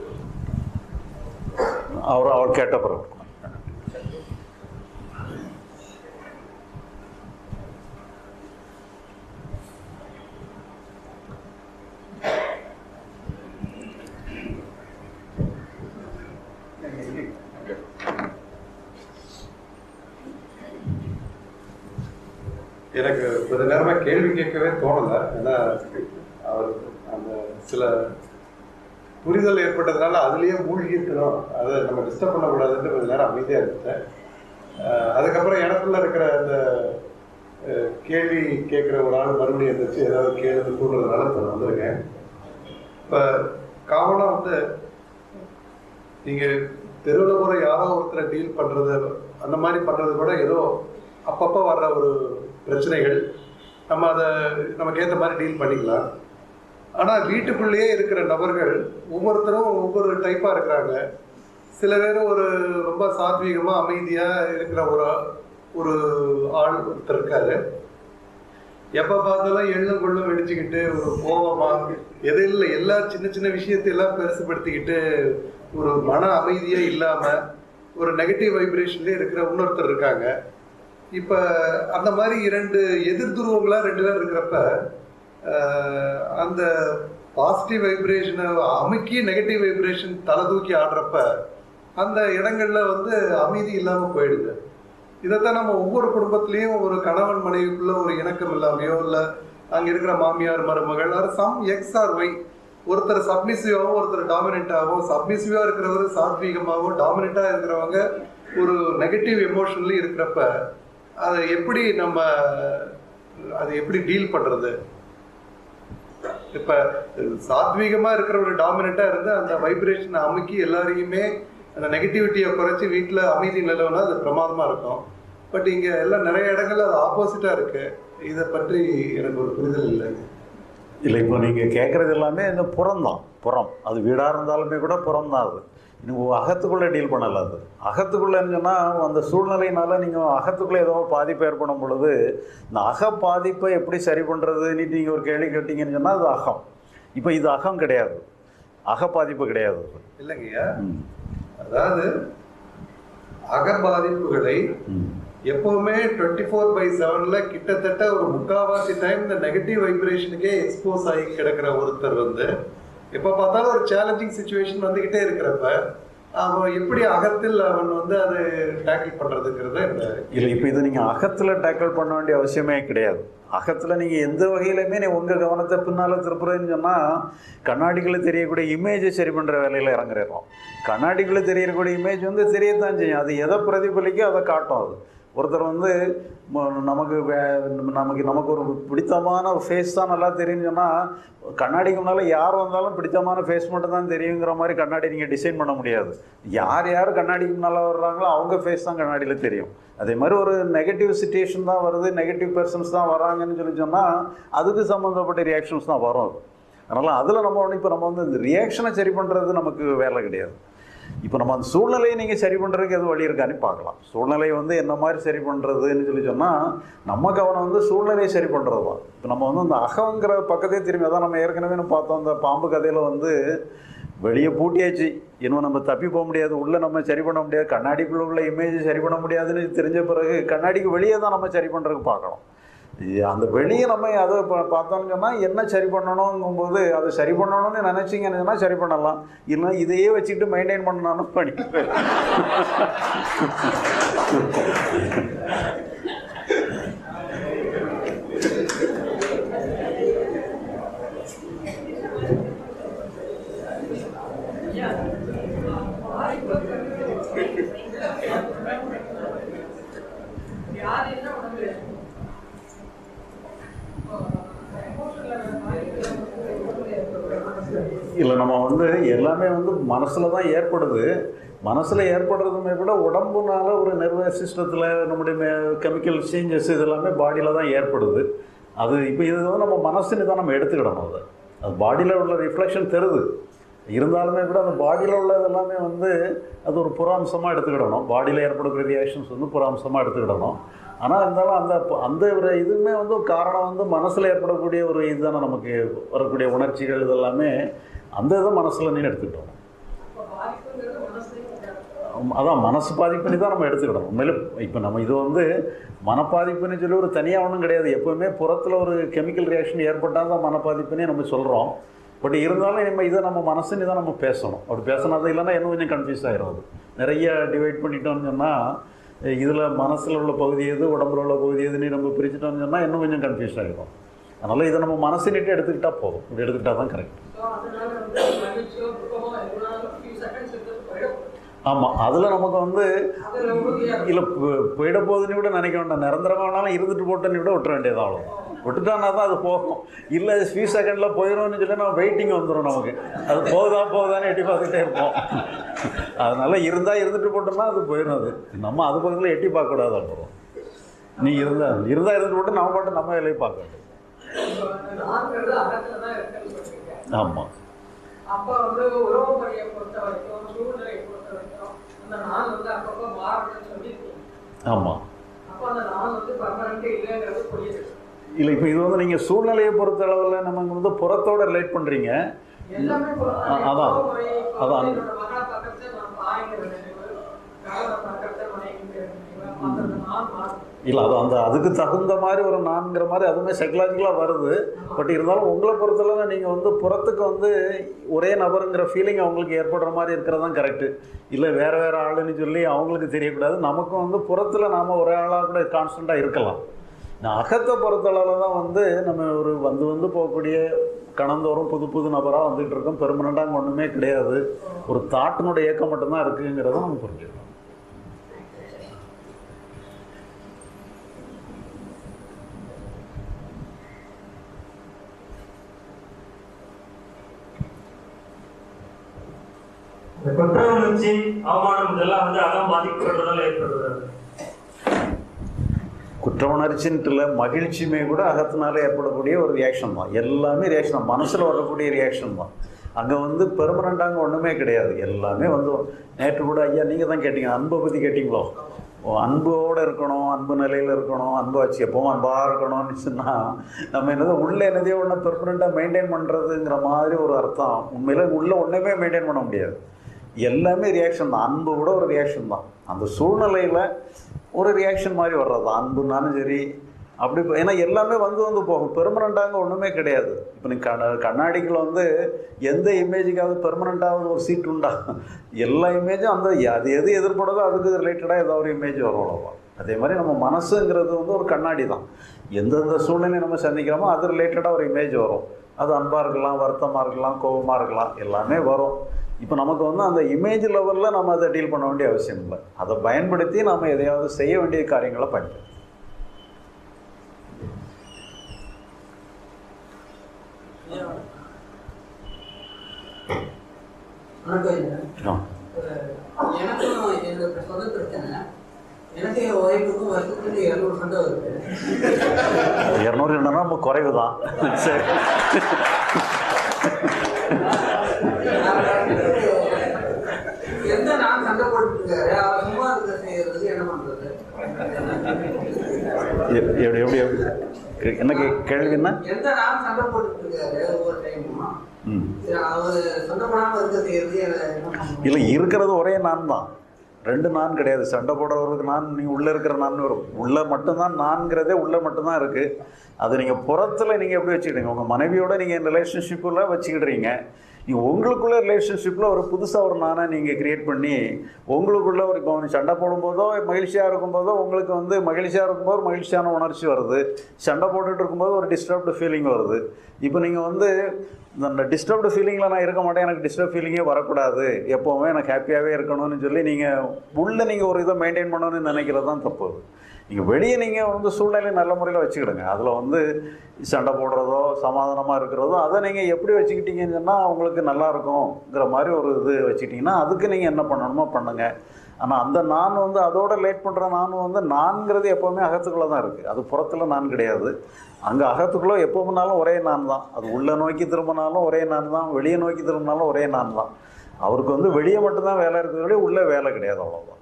அவர் அவர் கேட்ட பிறகு எனக்கு கொஞ்ச நேரமா கேள்வி கேட்கவே தோணல ஏன்னா அவர் அந்த சில புரிதல் ஏற்பட்டதுனால அதுலயே மூழ்கி இருக்கிறோம் அதை நம்ம டிஸ்டர்ப் பண்ணக்கூடாதுன்னு கொஞ்ச நேரம் அமைதியா இருந்தேன் அஹ் அதுக்கப்புறம் எனக்குள்ள இருக்கிற அந்த அஹ், கேள்வி கேட்கிற ஒரு ஆள் மறுபடியும் இருந்துச்சு ஏதாவது கேள்வி கூடுறதுனால இப்போ வந்திருக்கேன் இப்போ காமனா வந்து நீங்க தெருவில் கூட யாரோ ஒருத்தரை டீல் பண்றது அந்த மாதிரி பண்றது கூட ஏதோ அப்பப்போ வர்ற ஒரு பிரச்சனைகள் நம்ம அதை நமக்கு ஏற்ற மாதிரி டீல் பண்ணிக்கலாம் ஆனால் வீட்டுக்குள்ளேயே இருக்கிற நபர்கள் ஒவ்வொருத்தரும் ஒவ்வொரு டைப்பாக இருக்கிறாங்க சில பேர் ஒரு ரொம்ப சாத்வீகமாக அமைதியாக இருக்கிற ஒரு ஒரு ஆள் ஒருத்தர் இருக்காரு எப்போ பார்த்தாலும் எள்ளும் கொள்ளும் வெடிச்சுக்கிட்டு ஒரு கோபமா எது இல்லை எல்லா சின்ன சின்ன விஷயத்தையெல்லாம் பெருசுப்படுத்திக்கிட்டு ஒரு மன அமைதியே இல்லாம ஒரு நெகட்டிவ் வைப்ரேஷன்லேயே இருக்கிற இன்னொருத்தர் இருக்காங்க இப்போ அந்த மாதிரி இரண்டு எதிர் துருவங்களா ரெண்டு பேர் இருக்கிறப்ப ஆஹ், அந்த பாசிட்டிவ் வைப்ரேஷனை அமுக்கி நெகட்டிவ் வைப்ரேஷன் தலை தூக்கி ஆடுறப்ப அந்த இடங்கள்ல வந்து அமைதி இல்லாம போயிடுது இதைத்தான் நம்ம ஒவ்வொரு குடும்பத்திலையும் ஒரு கணவன் மனைவிக்குள்ள ஒரு இணக்கம் இல்லாமையோ இல்ல அங்க இருக்கிற மாமியார் மருமகள் are some X or Y ஒருத்தர் சப்மிசிவாவோ ஒருத்தர் டாமினண்டாவோ சப்மிசிவா இருக்கிறவர் சாத்வீகமாவோ டாமினண்டா இருக்கிறவங்க ஒரு நெகட்டிவ் எமோஷன்ல இருக்கிறப்ப அதை எப்படி நம்ம அதை எப்படி டீல் பண்றது இப்ப சாத்வீகமா இருக்கிற ஒரு டாமினண்டா இருந்து அந்த வைப்ரேஷனை அமுக்கி எல்லாரையுமே அந்த நெகட்டிவிட்டியை குறைச்சி வீட்டுல அமைதி நிலவுனா அது பிரமாதமா இருக்கும் பட் இங்க எல்லாம் நிறைய இடங்கள்ல அது ஆப்போசிட்டா இருக்கு இதை பற்றி எனக்கு ஒரு புரிதல் இல்லை இல்லை இப்போ நீங்கள் கேட்குறது எல்லாமே இந்த புறம் தான் புறம் அது வீடாக இருந்தாலுமே கூட புறம் தான் அது நீங்கள் அகத்துக்குள்ளே டீல் பண்ணல அது அகத்துக்குள்ளேன்னு சொன்னால் அந்த சூழ்நிலையினால நீங்கள் அகத்துக்குள்ளே ஏதோ ஒரு பாதிப்பு ஏற்படும் பொழுது இந்த அக பாதிப்பை எப்படி சரி பண்ணுறதுன்னு நீங்கள் ஒரு கேள்வி கேட்டீங்கன்னு சொன்னால் அது அகம் இப்போ இது அகம் கிடையாது அக பாதிப்பு கிடையாது அது. இல்லைங்கய்யா ம் அதாவது அகபாதிப்புகளை ம் எப்பவுமே டுவெண்ட்டி ஃபோர் பை செவன்ல கிட்டத்தட்ட ஒரு முக்காவாசி டைம் இந்த நெகட்டிவ் வைப்ரேஷனுக்கே எக்ஸ்போஸ் ஆகி கிடக்கிற ஒருத்தர் வந்து எப்போ பார்த்தாலும் ஒரு சேலஞ்சிங் சுச்சுவேஷன் வந்துகிட்டே இருக்கிறப்ப அவன் எப்படி அகத்தில் அவன் வந்து அதை டேக்கிள் பண்றதுங்கிறத இந்த இல்லை இப்போ இது நீங்கள் அகத்தில் டேக்கிள் பண்ண வேண்டிய அவசியமே கிடையாது அகத்தில் நீங்கள் எந்த வகையிலுமே நீ உங்கள் கவனத்தை பின்னால் திருப்புறதுன்னு சொன்னால் கண்ணாடிக்குள்ளே தெரியக்கூடிய இமேஜை சரி பண்ணுற வேலையில் இறங்குறோம் கண்ணாடிக்குள்ளே தெரியக்கூடிய இமேஜ் வந்து தெரியத்தான் செய்யும் அது எதை பிரதிபலிக்கோ அதை காட்டும் அது ஒருத்தர் வந்து ம- நமக்கு வே- நமக்கு நமக்கு ஒரு பிடித்தமான ஃபேஸ் தான் நல்லா தெரியும்னு சொன்னால் கண்ணாடிக்கு முன்னால் யார் வந்தாலும் பிடித்தமான ஃபேஸ் மட்டும் தான் தெரியுங்கிற மாதிரி கண்ணாடி நீங்கள் டிசைன் பண்ண முடியாது யார் யார் கண்ணாடிக்கு முன்னால் வர்றாங்களோ அவங்க ஃபேஸ் தான் கண்ணாடியில் தெரியும் அதே மாதிரி ஒரு நெகட்டிவ் சுச்சுவேஷன் தான் வருது நெகட்டிவ் பர்சன்ஸ் தான் வராங்கன்னு சொல்லி சொன்னால் அதுக்கு சம்மந்தப்பட்ட ரியாக்ஷன்ஸ் தான் வரும் அது அதனால் அதில் நம்ம ஒன்று இப்போ நம்ம வந்து இந்த ரியாக்ஷனை சரி பண்ணுறது நமக்கு வேலை கிடையாது இப்போ நம்ம அந்த சூழ்நிலையை நீங்கள் சரி பண்ணுறதுக்கு எதுவும் வழி இருக்கான்னு பார்க்கலாம் சூழ்நிலை வந்து என்ன மாதிரி சரி பண்ணுறதுன்னு சொல்லி சொன்னால் நம்ம கவனம் வந்து சூழ்நிலையை சரி பண்ணுறது தான் இப்போ நம்ம வந்து அந்த அகங்கிற பக்கத்தே திரும்பி அதான் நம்ம ஏற்கனவே நம்ம பார்த்தோம் அந்த பாம்பு கதையில் வந்து வெளியே பூட்டியாச்சு இன்னும் நம்ம தப்பி போக முடியாது உள்ளே நம்ம சரி பண்ண முடியாது கண்ணாடிக்குள்ள உள்ள இமேஜ் சரி பண்ண முடியாதுன்னு தெரிஞ்ச பிறகு கண்ணாடிக்கு வெளியே தான் நம்ம சரி பண்ணுறதுக்கு பார்க்கணும் இது அந்த வெளியே நம்ம அதை பா- பார்த்தோம்னு சொன்னால் என்ன சரி பண்ணணுங்கும்போது அதை சரி பண்ணணும்னு நினச்சிங்கன்னு சொன்னால் சரி பண்ணலாம் இல்லை இதையே வச்சுக்கிட்டு மெயின்டைன் பண்ணணும் பண்ணி இல்லை நம்ம வந்து எல்லாமே வந்து மனசில் தான் ஏற்படுது மனசில் ஏற்படுறதுமே கூட உடம்புனால ஒரு நர்வஸ் சிஸ்டத்தில் நம்முடைய கெமிக்கல் சேஞ்சஸ் இது எல்லாமே பாடியில் தான் ஏற்படுது அது இப்போ இது வந்து நம்ம மனசுன்னு தான் நம்ம எடுத்துக்கிடணும் அதை அது பாடியில் உள்ள ரிஃப்ளெக்ஷன் தருது இருந்தாலுமே கூட அந்த பாடியில் உள்ளது எல்லாமே வந்து அது ஒரு புறாம்சமாக எடுத்துக்கிடணும் பாடியில் ஏற்படக்கூடிய ரியாக்ஷன்ஸ் வந்து புறாம்சமாக எடுத்துக்கிடணும் ஆனால் இருந்தாலும் அந்த அந்த ஒரு இதுவுமே வந்து ஒரு காரணம் வந்து மனசில் ஏற்படக்கூடிய ஒரு இதுதானே நமக்கு வரக்கூடிய உணர்ச்சிகள் இதெல்லாமே அந்த இதை மனசில் நீ எடுத்துக்கிட்டோம் ஆமா, அதான் மனசு பாதிப்புன்னு தான் நம்ம எடுத்துக்கிடணும் உண்மையில இப்போ நம்ம இது வந்து மனப்பாதிப்புன்னு சொல்லி ஒரு தனியாக ஒன்றும் கிடையாது எப்போவுமே புறத்தில் ஒரு கெமிக்கல் ரியாக்ஷன் ஏற்பட்டால் தான் மனப்பாதிப்புன்னே நம்ம சொல்கிறோம் பட் இருந்தாலும் நம்ம இதை நம்ம மனசுன்னு தான் நம்ம பேசணும் அப்படி பேசினா அது இல்லைன்னா இன்னும் கொஞ்சம் கன்ஃபியூஸ் ஆயிரும் அது நிறைய டிவைட் பண்ணிட்டோம்னு சொன்னால் இதில் மனசில் உள்ள பகுதி எது உடம்புல உள்ள பகுதி எதுன்னு நம்ம பிரிச்சுட்டோம்னு சொன்னால் இன்னும் கொஞ்சம் கன்ஃபியூஸ் ஆகிடும் அதனால் இதை நம்ம மனசுன்னுட்டு எடுத்துக்கிட்டால் போதும் இப்படி எடுத்துக்கிட்டால் தான் கரெக்ட் ஆமாம் அதில் நமக்கு வந்து இல்லை போயிட போகுதுன்னு கூட நினைக்க வேண்டாம் நிரந்தரமாக வேணாலும் இருந்துட்டு போட்டோன்னு கூட விட்டுற வேண்டியது அவ்வளோ விட்டுட்டானா தான் அது போகும் இல்லை ஃபியூ செகண்டில் போயிடும்னு சொல்லி நம்ம வெயிட்டிங் வந்துடும் நமக்கு அது போகுதா போகுதான்னு எட்டி பார்த்துட்டே இருப்போம் அதனால இருந்தால் இருந்துட்டு போட்டோம்னா அது போயிடும் அது நம்ம அது பக்கத்தில் எட்டி பார்க்கக்கூடாது அப்புறம் நீ இருந்தா இருந்தால் இருந்துட்டு போட்டு நம்ம பாட்டு நம்ம வேலையை பார்க்க வேண்டும் ஆமாம் அப்ப வந்து உறவு முறையை பொறுத்த வரைக்கும் சூழ்நிலையை பொறுத்த வரைக்கும் அந்த நான் வந்து அப்பப்போ மாறணும்னு சொல்லியிருக்கீங்க ஆமாம் அப்ப அந்த நான் வந்து பர்மனண்ட் இல்லைங்கிறது புரியுது இல்லை இப்போ இது வந்து நீங்கள் சூழ்நிலையை பொறுத்த அளவில் நம்ம வந்து புறத்தோட ரிலேட் பண்ணுறீங்க எல்லாமே பொ- அ- அதான். உறவு முறை, இப்ப அதான். வந்து என்னோட மகா பக்கத்தை நான் தாய்ங்கிற நினைவு கணவன் பக்கத்தை மனைவிங்கிற நினைவு அந்த நான் மாறும் இல்லை அது அந்த அதுக்கு தகுந்த மாதிரி ஒரு நான்கிற மாதிரி அதுவுமே சைக்கலாஜிக்கலாக வருது பட் இருந்தாலும் உங்களை பொறுத்தளவு நீங்கள் வந்து புறத்துக்கு வந்து ஒரே நபருங்கிற ஃபீலிங் அவங்களுக்கு ஏற்படுற மாதிரி இருக்கிறது தான் கரெக்டு இல்லை வேறு வேறு ஆளுன்னு சொல்லி அவங்களுக்கு தெரியக்கூடாது நமக்கும் வந்து புறத்தில் நாம் ஒரே ஆளாக கூட கான்ஸ்டண்ட்டாக இருக்கலாம் நான் அகத்தை பொறுத்தளவில் தான் வந்து நம்ம ஒரு வந்து வந்து போகக்கூடிய கணந்தோறும் புது புது நபராக வந்துகிட்டு இருக்கோம் பெர்மனண்ட்டாக அங்கே ஒன்றுமே கிடையாது ஒரு தாட்டினுடைய இயக்கம் மட்டும்தான் இருக்குங்கிறத நம்ம புரிஞ்சுக்கணும் இந்த குற்ற உணர்ச்சி அவமானம் இதெல்லாம் வந்து அகம் பாதிக்கப்படுறதால ஏற்படுறது குற்ற உணர்ச்சின்ட்டு இல்லை மகிழ்ச்சியுமே கூட அகத்தினால ஏற்படக்கூடிய ஒரு ரியாக்ஷன் தான் எல்லாமே ரியாக்ஷன் தான் மனசில் வரக்கூடிய ரியாக்ஷன் தான் அங்கே வந்து பெர்மனண்ட்டாங்க ஒன்றுமே கிடையாது எல்லாமே வந்து நேற்று கூட ஐயா நீங்கள் தான் கேட்டீங்க அன்பை பற்றி கேட்டிங்களோ ஓ, அன்போடு இருக்கணும் அன்பு நிலையில் இருக்கணும் அன்பு வச்சு எப்பவும் அன்பாக இருக்கணும்னு சொன்னால் நம்ம என்னது உள்ளே என்னதையோ ஒன்று பெர்மனண்ட்டாக மெயின்டைன் பண்ணுறதுங்கிற மாதிரி ஒரு அர்த்தம் உண்மையில் உள்ளே ஒன்றுமே மெயின்டைன் பண்ண முடியாது எல்லாமே ரியாக்ஷன் தான் அன்பு கூட ஒரு ரியாக்ஷன் தான் அந்த சூழ்நிலையில் ஒரு ரியாக்ஷன் மாதிரி வர்றது தான் அன்புனாலும் சரி அப்படி இப்ப- ஏன்னா எல்லாமே வந்து வந்து போகும் பெர்மனண்ட்டாங்க ஒன்றுமே கிடையாது இப்போ நீ கண்ண கண்ணாடிக்குள்ள வந்து எந்த இமேஜுக்காவது பெர்மனண்ட்டாவது ஒரு சீட் உண்டா எல்லா இமேஜும் அந்த அது எது எதிர்படுதோ அதுக்கு ரிலேட்டடாக ஏதோ ஒரு இமேஜ் வரும் அவ்வளோதான் அதே மாதிரி நம்ம மனசுங்கிறது வந்து ஒரு கண்ணாடி தான் எந்தெந்த சூழ்நிலை நம்ம சந்திக்கிறோமோ அது ரிலேட்டடாக ஒரு இமேஜ் வரும் அது அன்பாக இருக்கலாம் வருத்தமாக இருக்கலாம் கோபமாக இருக்கலாம் எல்லாமே வரும் இப்போ நமக்கு வந்து அந்த இமேஜ் லெவலில் நம்ம அதை டீல் பண்ண வேண்டிய அவசியம் இல்லை அதை பயன்படுத்தி நம்ம எதையாவது செய்ய வேண்டிய காரியங்களை பயன்படுத்தி வணக்கம் ஐயா. ஆ. அஹ் எனக்கும் என்னோட சொந்த பிரச்சனை எனக்கு என் ஒய்ஃபுக்கும் வருஷத்துக்கு இரநூறு சண்டை வருது இரநூறு என்னன்னா நம்ம குறைவு தான் சரி எந்த நான் சண்டை போட்டுட்டு இருக்காரு அவர் சும்மா இருக்க செய்யறது என்ன பண்றது எ- எப்படி எப்படி எப்படி? என்ன கே- கேள்வி என்ன எந்த நான் சண்டை போட்டுட்டு இருக்காரு ஒவ்வொரு டைமும் ம் அவர் சண்டை போடாம இருக்க செய்யறது என்ன பண்ணணும்? இல்லை இருக்கிறது ஒரே நான் தான் ரெண்டு நான் கிடையாது சண்டை போடுறவருக்கு நான் நீங்கள் உள்ளே இருக்கிற நான் வரும் உள்ளே மட்டும்தான் நான்கிறதே உள்ளே மட்டும்தான் இருக்குது அது நீங்கள் புறத்தில் நீங்கள் எப்படி வச்சுக்கிட்டீங்க உங்கள் மனைவியோட நீங்கள் ரிலேஷன்ஷிப்பில் வச்சுக்கிடுறீங்க நீங்கள் உங்களுக்குள்ள ரிலேஷன்ஷிப்பில் ஒரு புதுசாக ஒரு நானை நீங்கள் கிரியேட் பண்ணி உங்களுக்குள்ள ஒரு இப்போ நீ சண்டை போடும்போதோ மகிழ்ச்சியாக இருக்கும்போதோ உங்களுக்கு வந்து மகிழ்ச்சியாக இருக்கும்போது மகிழ்ச்சியான உணர்ச்சி வருது சண்டை போட்டுட்டு இருக்கும்போது ஒரு டிஸ்டர்ப்டு ஃபீலிங் வருது இப்போ நீங்கள் வந்து இந்த டிஸ்டர்ப்டு ஃபீலிங்கில் நான் இருக்க மாட்டேன் எனக்கு டிஸ்டர்ப் ஃபீலிங்கே வரக்கூடாது எப்போவுமே எனக்கு ஹாப்பியாகவே இருக்கணும்னு சொல்லி நீங்கள் உள்ளே நீங்கள் ஒரு இதை மெயின்டைன் பண்ணணும்னு நினைக்கிறது தான் தப்பு நீங்கள் வெளியே நீங்கள் வந்து சூழ்நிலை நல்ல முறையில் வச்சுக்கிடுங்க அதில் வந்து சண்டை போடுறதோ சமாதானமாக இருக்கிறதோ அதை நீங்கள் எப்படி வச்சுக்கிட்டீங்கன்னு சொன்னால் உங்களுக்கு நல்லா இருக்கும்ங்கிற மாதிரி ஒரு இது வச்சுக்கிட்டிங்கன்னா அதுக்கு நீங்கள் என்ன பண்ணணுமோ பண்ணுங்கள் ஆனால் அந்த நான் வந்து அதோட லேட் பண்ணுற நான் வந்து நான்கிறது எப்போவுமே அகத்துக்குள்ளே தான் இருக்குது அது புறத்தில் நான் கிடையாது அங்கே அகத்துக்குள்ளே எப்போ பண்ணாலும் ஒரே நான் தான் அது உள்ளே நோக்கி திரும்பினாலும் ஒரே நான் தான் வெளியே நோக்கி திரும்பினாலும் ஒரே நான் தான் அவருக்கு வந்து வெளியே மட்டும்தான் வேலை இருக்கிறத உள்ளே வேலை கிடையாது அவ்வளோதான்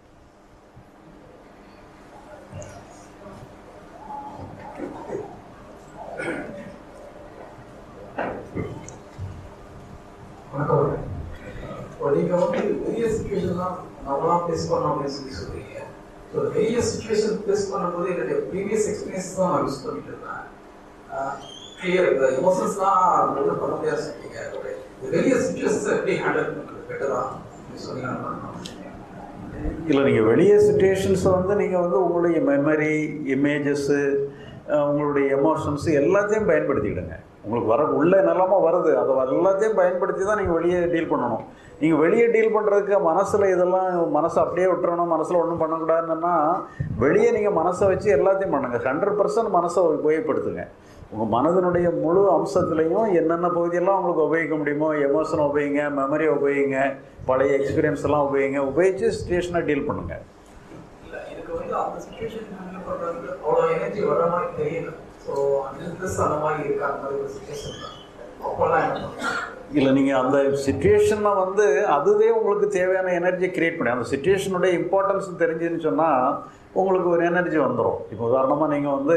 வணக்கம் இப்போ நீங்க வந்து பெரிய சுச்சுவேஷன்லாம் நம்மளாம் ஃபேஸ் பண்ணோம் அப்படின்னு சொல்லி சொல்றீங்க ஸோ பெரிய சுச்சுவேஷன் ஃபேஸ் பண்ணும்போது என்னுடைய ப்ரீவியஸ் எக்ஸ்பீரியன்ஸ் தான் நான் யூஸ் பண்ணிட்டு இருந்தேன் கிளியர் இந்த எமோஷன்ஸ்லாம் ஒன்றும் பண்ண முடியாது சொன்னீங்க இந்த பெரிய சுச்சுவேஷன்ஸ் எப்படி ஹேண்டில் பண்ணுறது பெட்டரா அப்படின்னு சொன்னீங்கன்னா இல்லை நீங்கள் வெளியே சுச்சுவேஷன்ஸை வந்து நீங்கள் வந்து உங்களுடைய மெமரி இமேஜஸ்ஸு உங்களுடைய எமோஷன்ஸு எல்லாத்தையும் பயன்படுத்திக்கிடுங்க உங்களுக்கு வர உள்ள நிலமா வருது அதை எல்லாத்தையும் பயன்படுத்தி தான் நீங்கள் வெளியே டீல் பண்ணணும் நீங்கள் வெளியே டீல் பண்ணுறதுக்கு மனசில் இதெல்லாம் மனசை அப்படியே விட்டுறணும் மனசில் ஒன்றும் பண்ணக்கூடாதுன்னா வெளியே நீங்கள் மனசை வச்சு எல்லாத்தையும் பண்ணுங்கள் ஹண்ட்ரட் பர்சன்ட் மனசை உபயோகப்படுத்துங்க உங்கள் மனதினுடைய முழு அம்சத்துலேயும் என்னென்ன பகுதியெல்லாம் உங்களுக்கு உபயோகிக்க முடியுமோ எமோஷனை உபயோகிங்க மெமரி உபயோகிங்க பழைய எக்ஸ்பீரியன்ஸ் எல்லாம் உபயோகிங்க உபயோகிச்சு ஸ்டேஷனை டீல் பண்ணுங்கள் இல்லை எனக்கு வந்து அந்த சுச்சுவேஷன் ஹேண்டில் பண்ணுறது அவ்வளோ எனர்ஜி வர மாதிரி தெரியல ஸோ இன்ட்ரெஸ்ட் அந்த மாதிரி இருக்கா அந்த மாதிரி ஒரு சுச்சுவேஷன் தான் அப்போல்லாம் என்ன பண்ணுறது இல்லை நீங்கள் அந்த சுச்சுவேஷனை வந்து அதுவே உங்களுக்கு தேவையான எனர்ஜியை கிரியேட் பண்ணி அந்த சுச்சுவேஷனுடைய இம்பார்ட்டன்ஸ் தெரிஞ்சுன்னு சொன்னால் உங்களுக்கு ஒரு எனர்ஜி வந்துடும் இப்போ உதாரணமாக நீங்கள் வந்து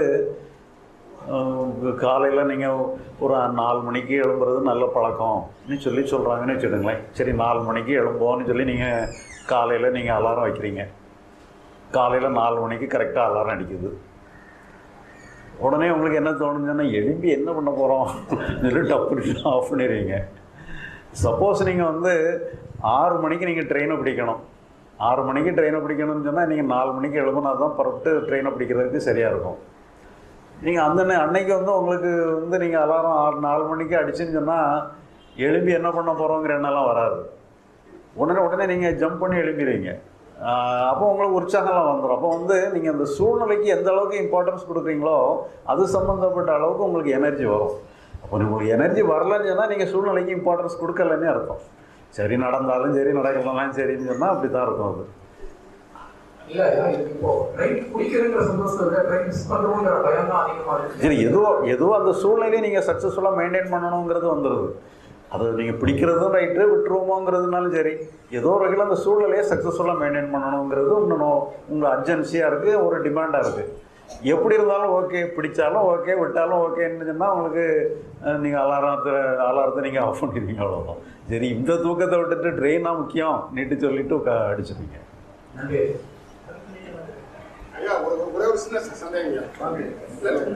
காலையில் நீங்கள் ஒரு நாலு மணிக்கு எழும்புறது நல்ல பழக்கம்னு சொல்லி சொல்கிறாங்கன்னு வச்சுக்கோங்களேன் சரி நாலு மணிக்கு எழும்போன்னு சொல்லி நீங்கள் காலையில் நீங்கள் அலாரம் வைக்கிறீங்க காலையில் நாலு மணிக்கு கரெக்டாக அலாரம் அடிக்குது உடனே உங்களுக்கு என்ன தோணுதுன்னா எழும்பி என்ன பண்ண போகிறோம் டப்பு ஆஃப் பண்ணிடுவீங்க சப்போஸ் நீங்கள் வந்து ஆறு மணிக்கு நீங்கள் ட்ரெயினை பிடிக்கணும் ஆறு மணிக்கு ட்ரெயினை பிடிக்கணும்னு சொன்னால் நீங்கள் நாலு மணிக்கு எழுதுனா தான் புறப்பட்டு ட்ரெயினை பிடிக்கிறதுக்கு சரியாக இருக்கும் நீங்கள் அந்த நே- அன்னைக்கு வந்து உங்களுக்கு வந்து நீங்கள் அலாரம் ஆறு நாலு மணிக்கு அடிச்சுன்னு சொன்னால் எழும்பி என்ன பண்ண போகிறோங்கிற எண்ணம்லாம் வராது உடனே உடனே நீங்கள் ஜம்ப் பண்ணி எழுப்பிடுவீங்க ஆஹ் அப்போ உங்களுக்கு உற்சாகம்லாம் வந்துடும் அப்போ வந்து நீங்கள் அந்த சூழ்நிலைக்கு எந்த அளவுக்கு இம்பார்ட்டன்ஸ் கொடுக்குறீங்களோ அது சம்மந்தப்பட்ட அளவுக்கு உங்களுக்கு எனர்ஜி வரும் அப்போ உங்களுக்கு எனர்ஜி வரலன்னு சொன்னால் நீங்கள் சூழ்நிலைக்கு இம்பார்ட்டன்ஸ் கொடுக்கலன்னே அர்த்தம் சரி நடந்தாலும் சரி நடக்கலாம் சரின்னு சொன்னால் அப்படி தான் இருக்கும் அது இல்ல ஏன்னா இது இப்போ ட்ரெயின் பிடிக்கிறங்கிற சந்தோஷத்தை விட ட்ரெயின் மிஸ் பண்றோங்கிற பயம் தான் அதிகமா இருக்கு சரி எதுவோ எதுவோ அந்த சூழ்நிலையை நீங்கள் சக்ஸஸ்ஃபுல்லாக மெயின்டைன் பண்ணணுங்கிறது வந்துடுது அது நீங்கள் பிடிக்கிறதும் ரைட்டு விட்டுருவோங்கிறதுனாலும் சரி ஏதோ ஒரு வகையில் அந்த சூழ்நிலையை சக்ஸஸ்ஃபுல்லாக மெயின்டைன் பண்ணணுங்கிறது இன்னும் உங்கள் அர்ஜென்சியாக இருக்குது ஒரு டிமாண்டாக இருக்குது எப்படி இருந்தாலும் ஓகே பிடிச்சாலும் ஓகே விட்டாலும் ஓகேன்னு சொன்னால் உங்களுக்கு நீங்கள் அலாரத்தை அலாரத்தை நீங்கள் ஆஃப் பண்ணிடுவீங்க அவ்வளோதான் சரி இந்த தூக்கத்தை விட்டுட்டு ட்ரெயினாக முக்கியம் நீட்டு சொல்லிட்டு உட்கா அடிச்சிருவீங்க நன்றி ஐயா ஒரு ஒரு- ஒரே ஒரு சின்ன சந்தேகம் ஐயா இல்ல, இல்ல.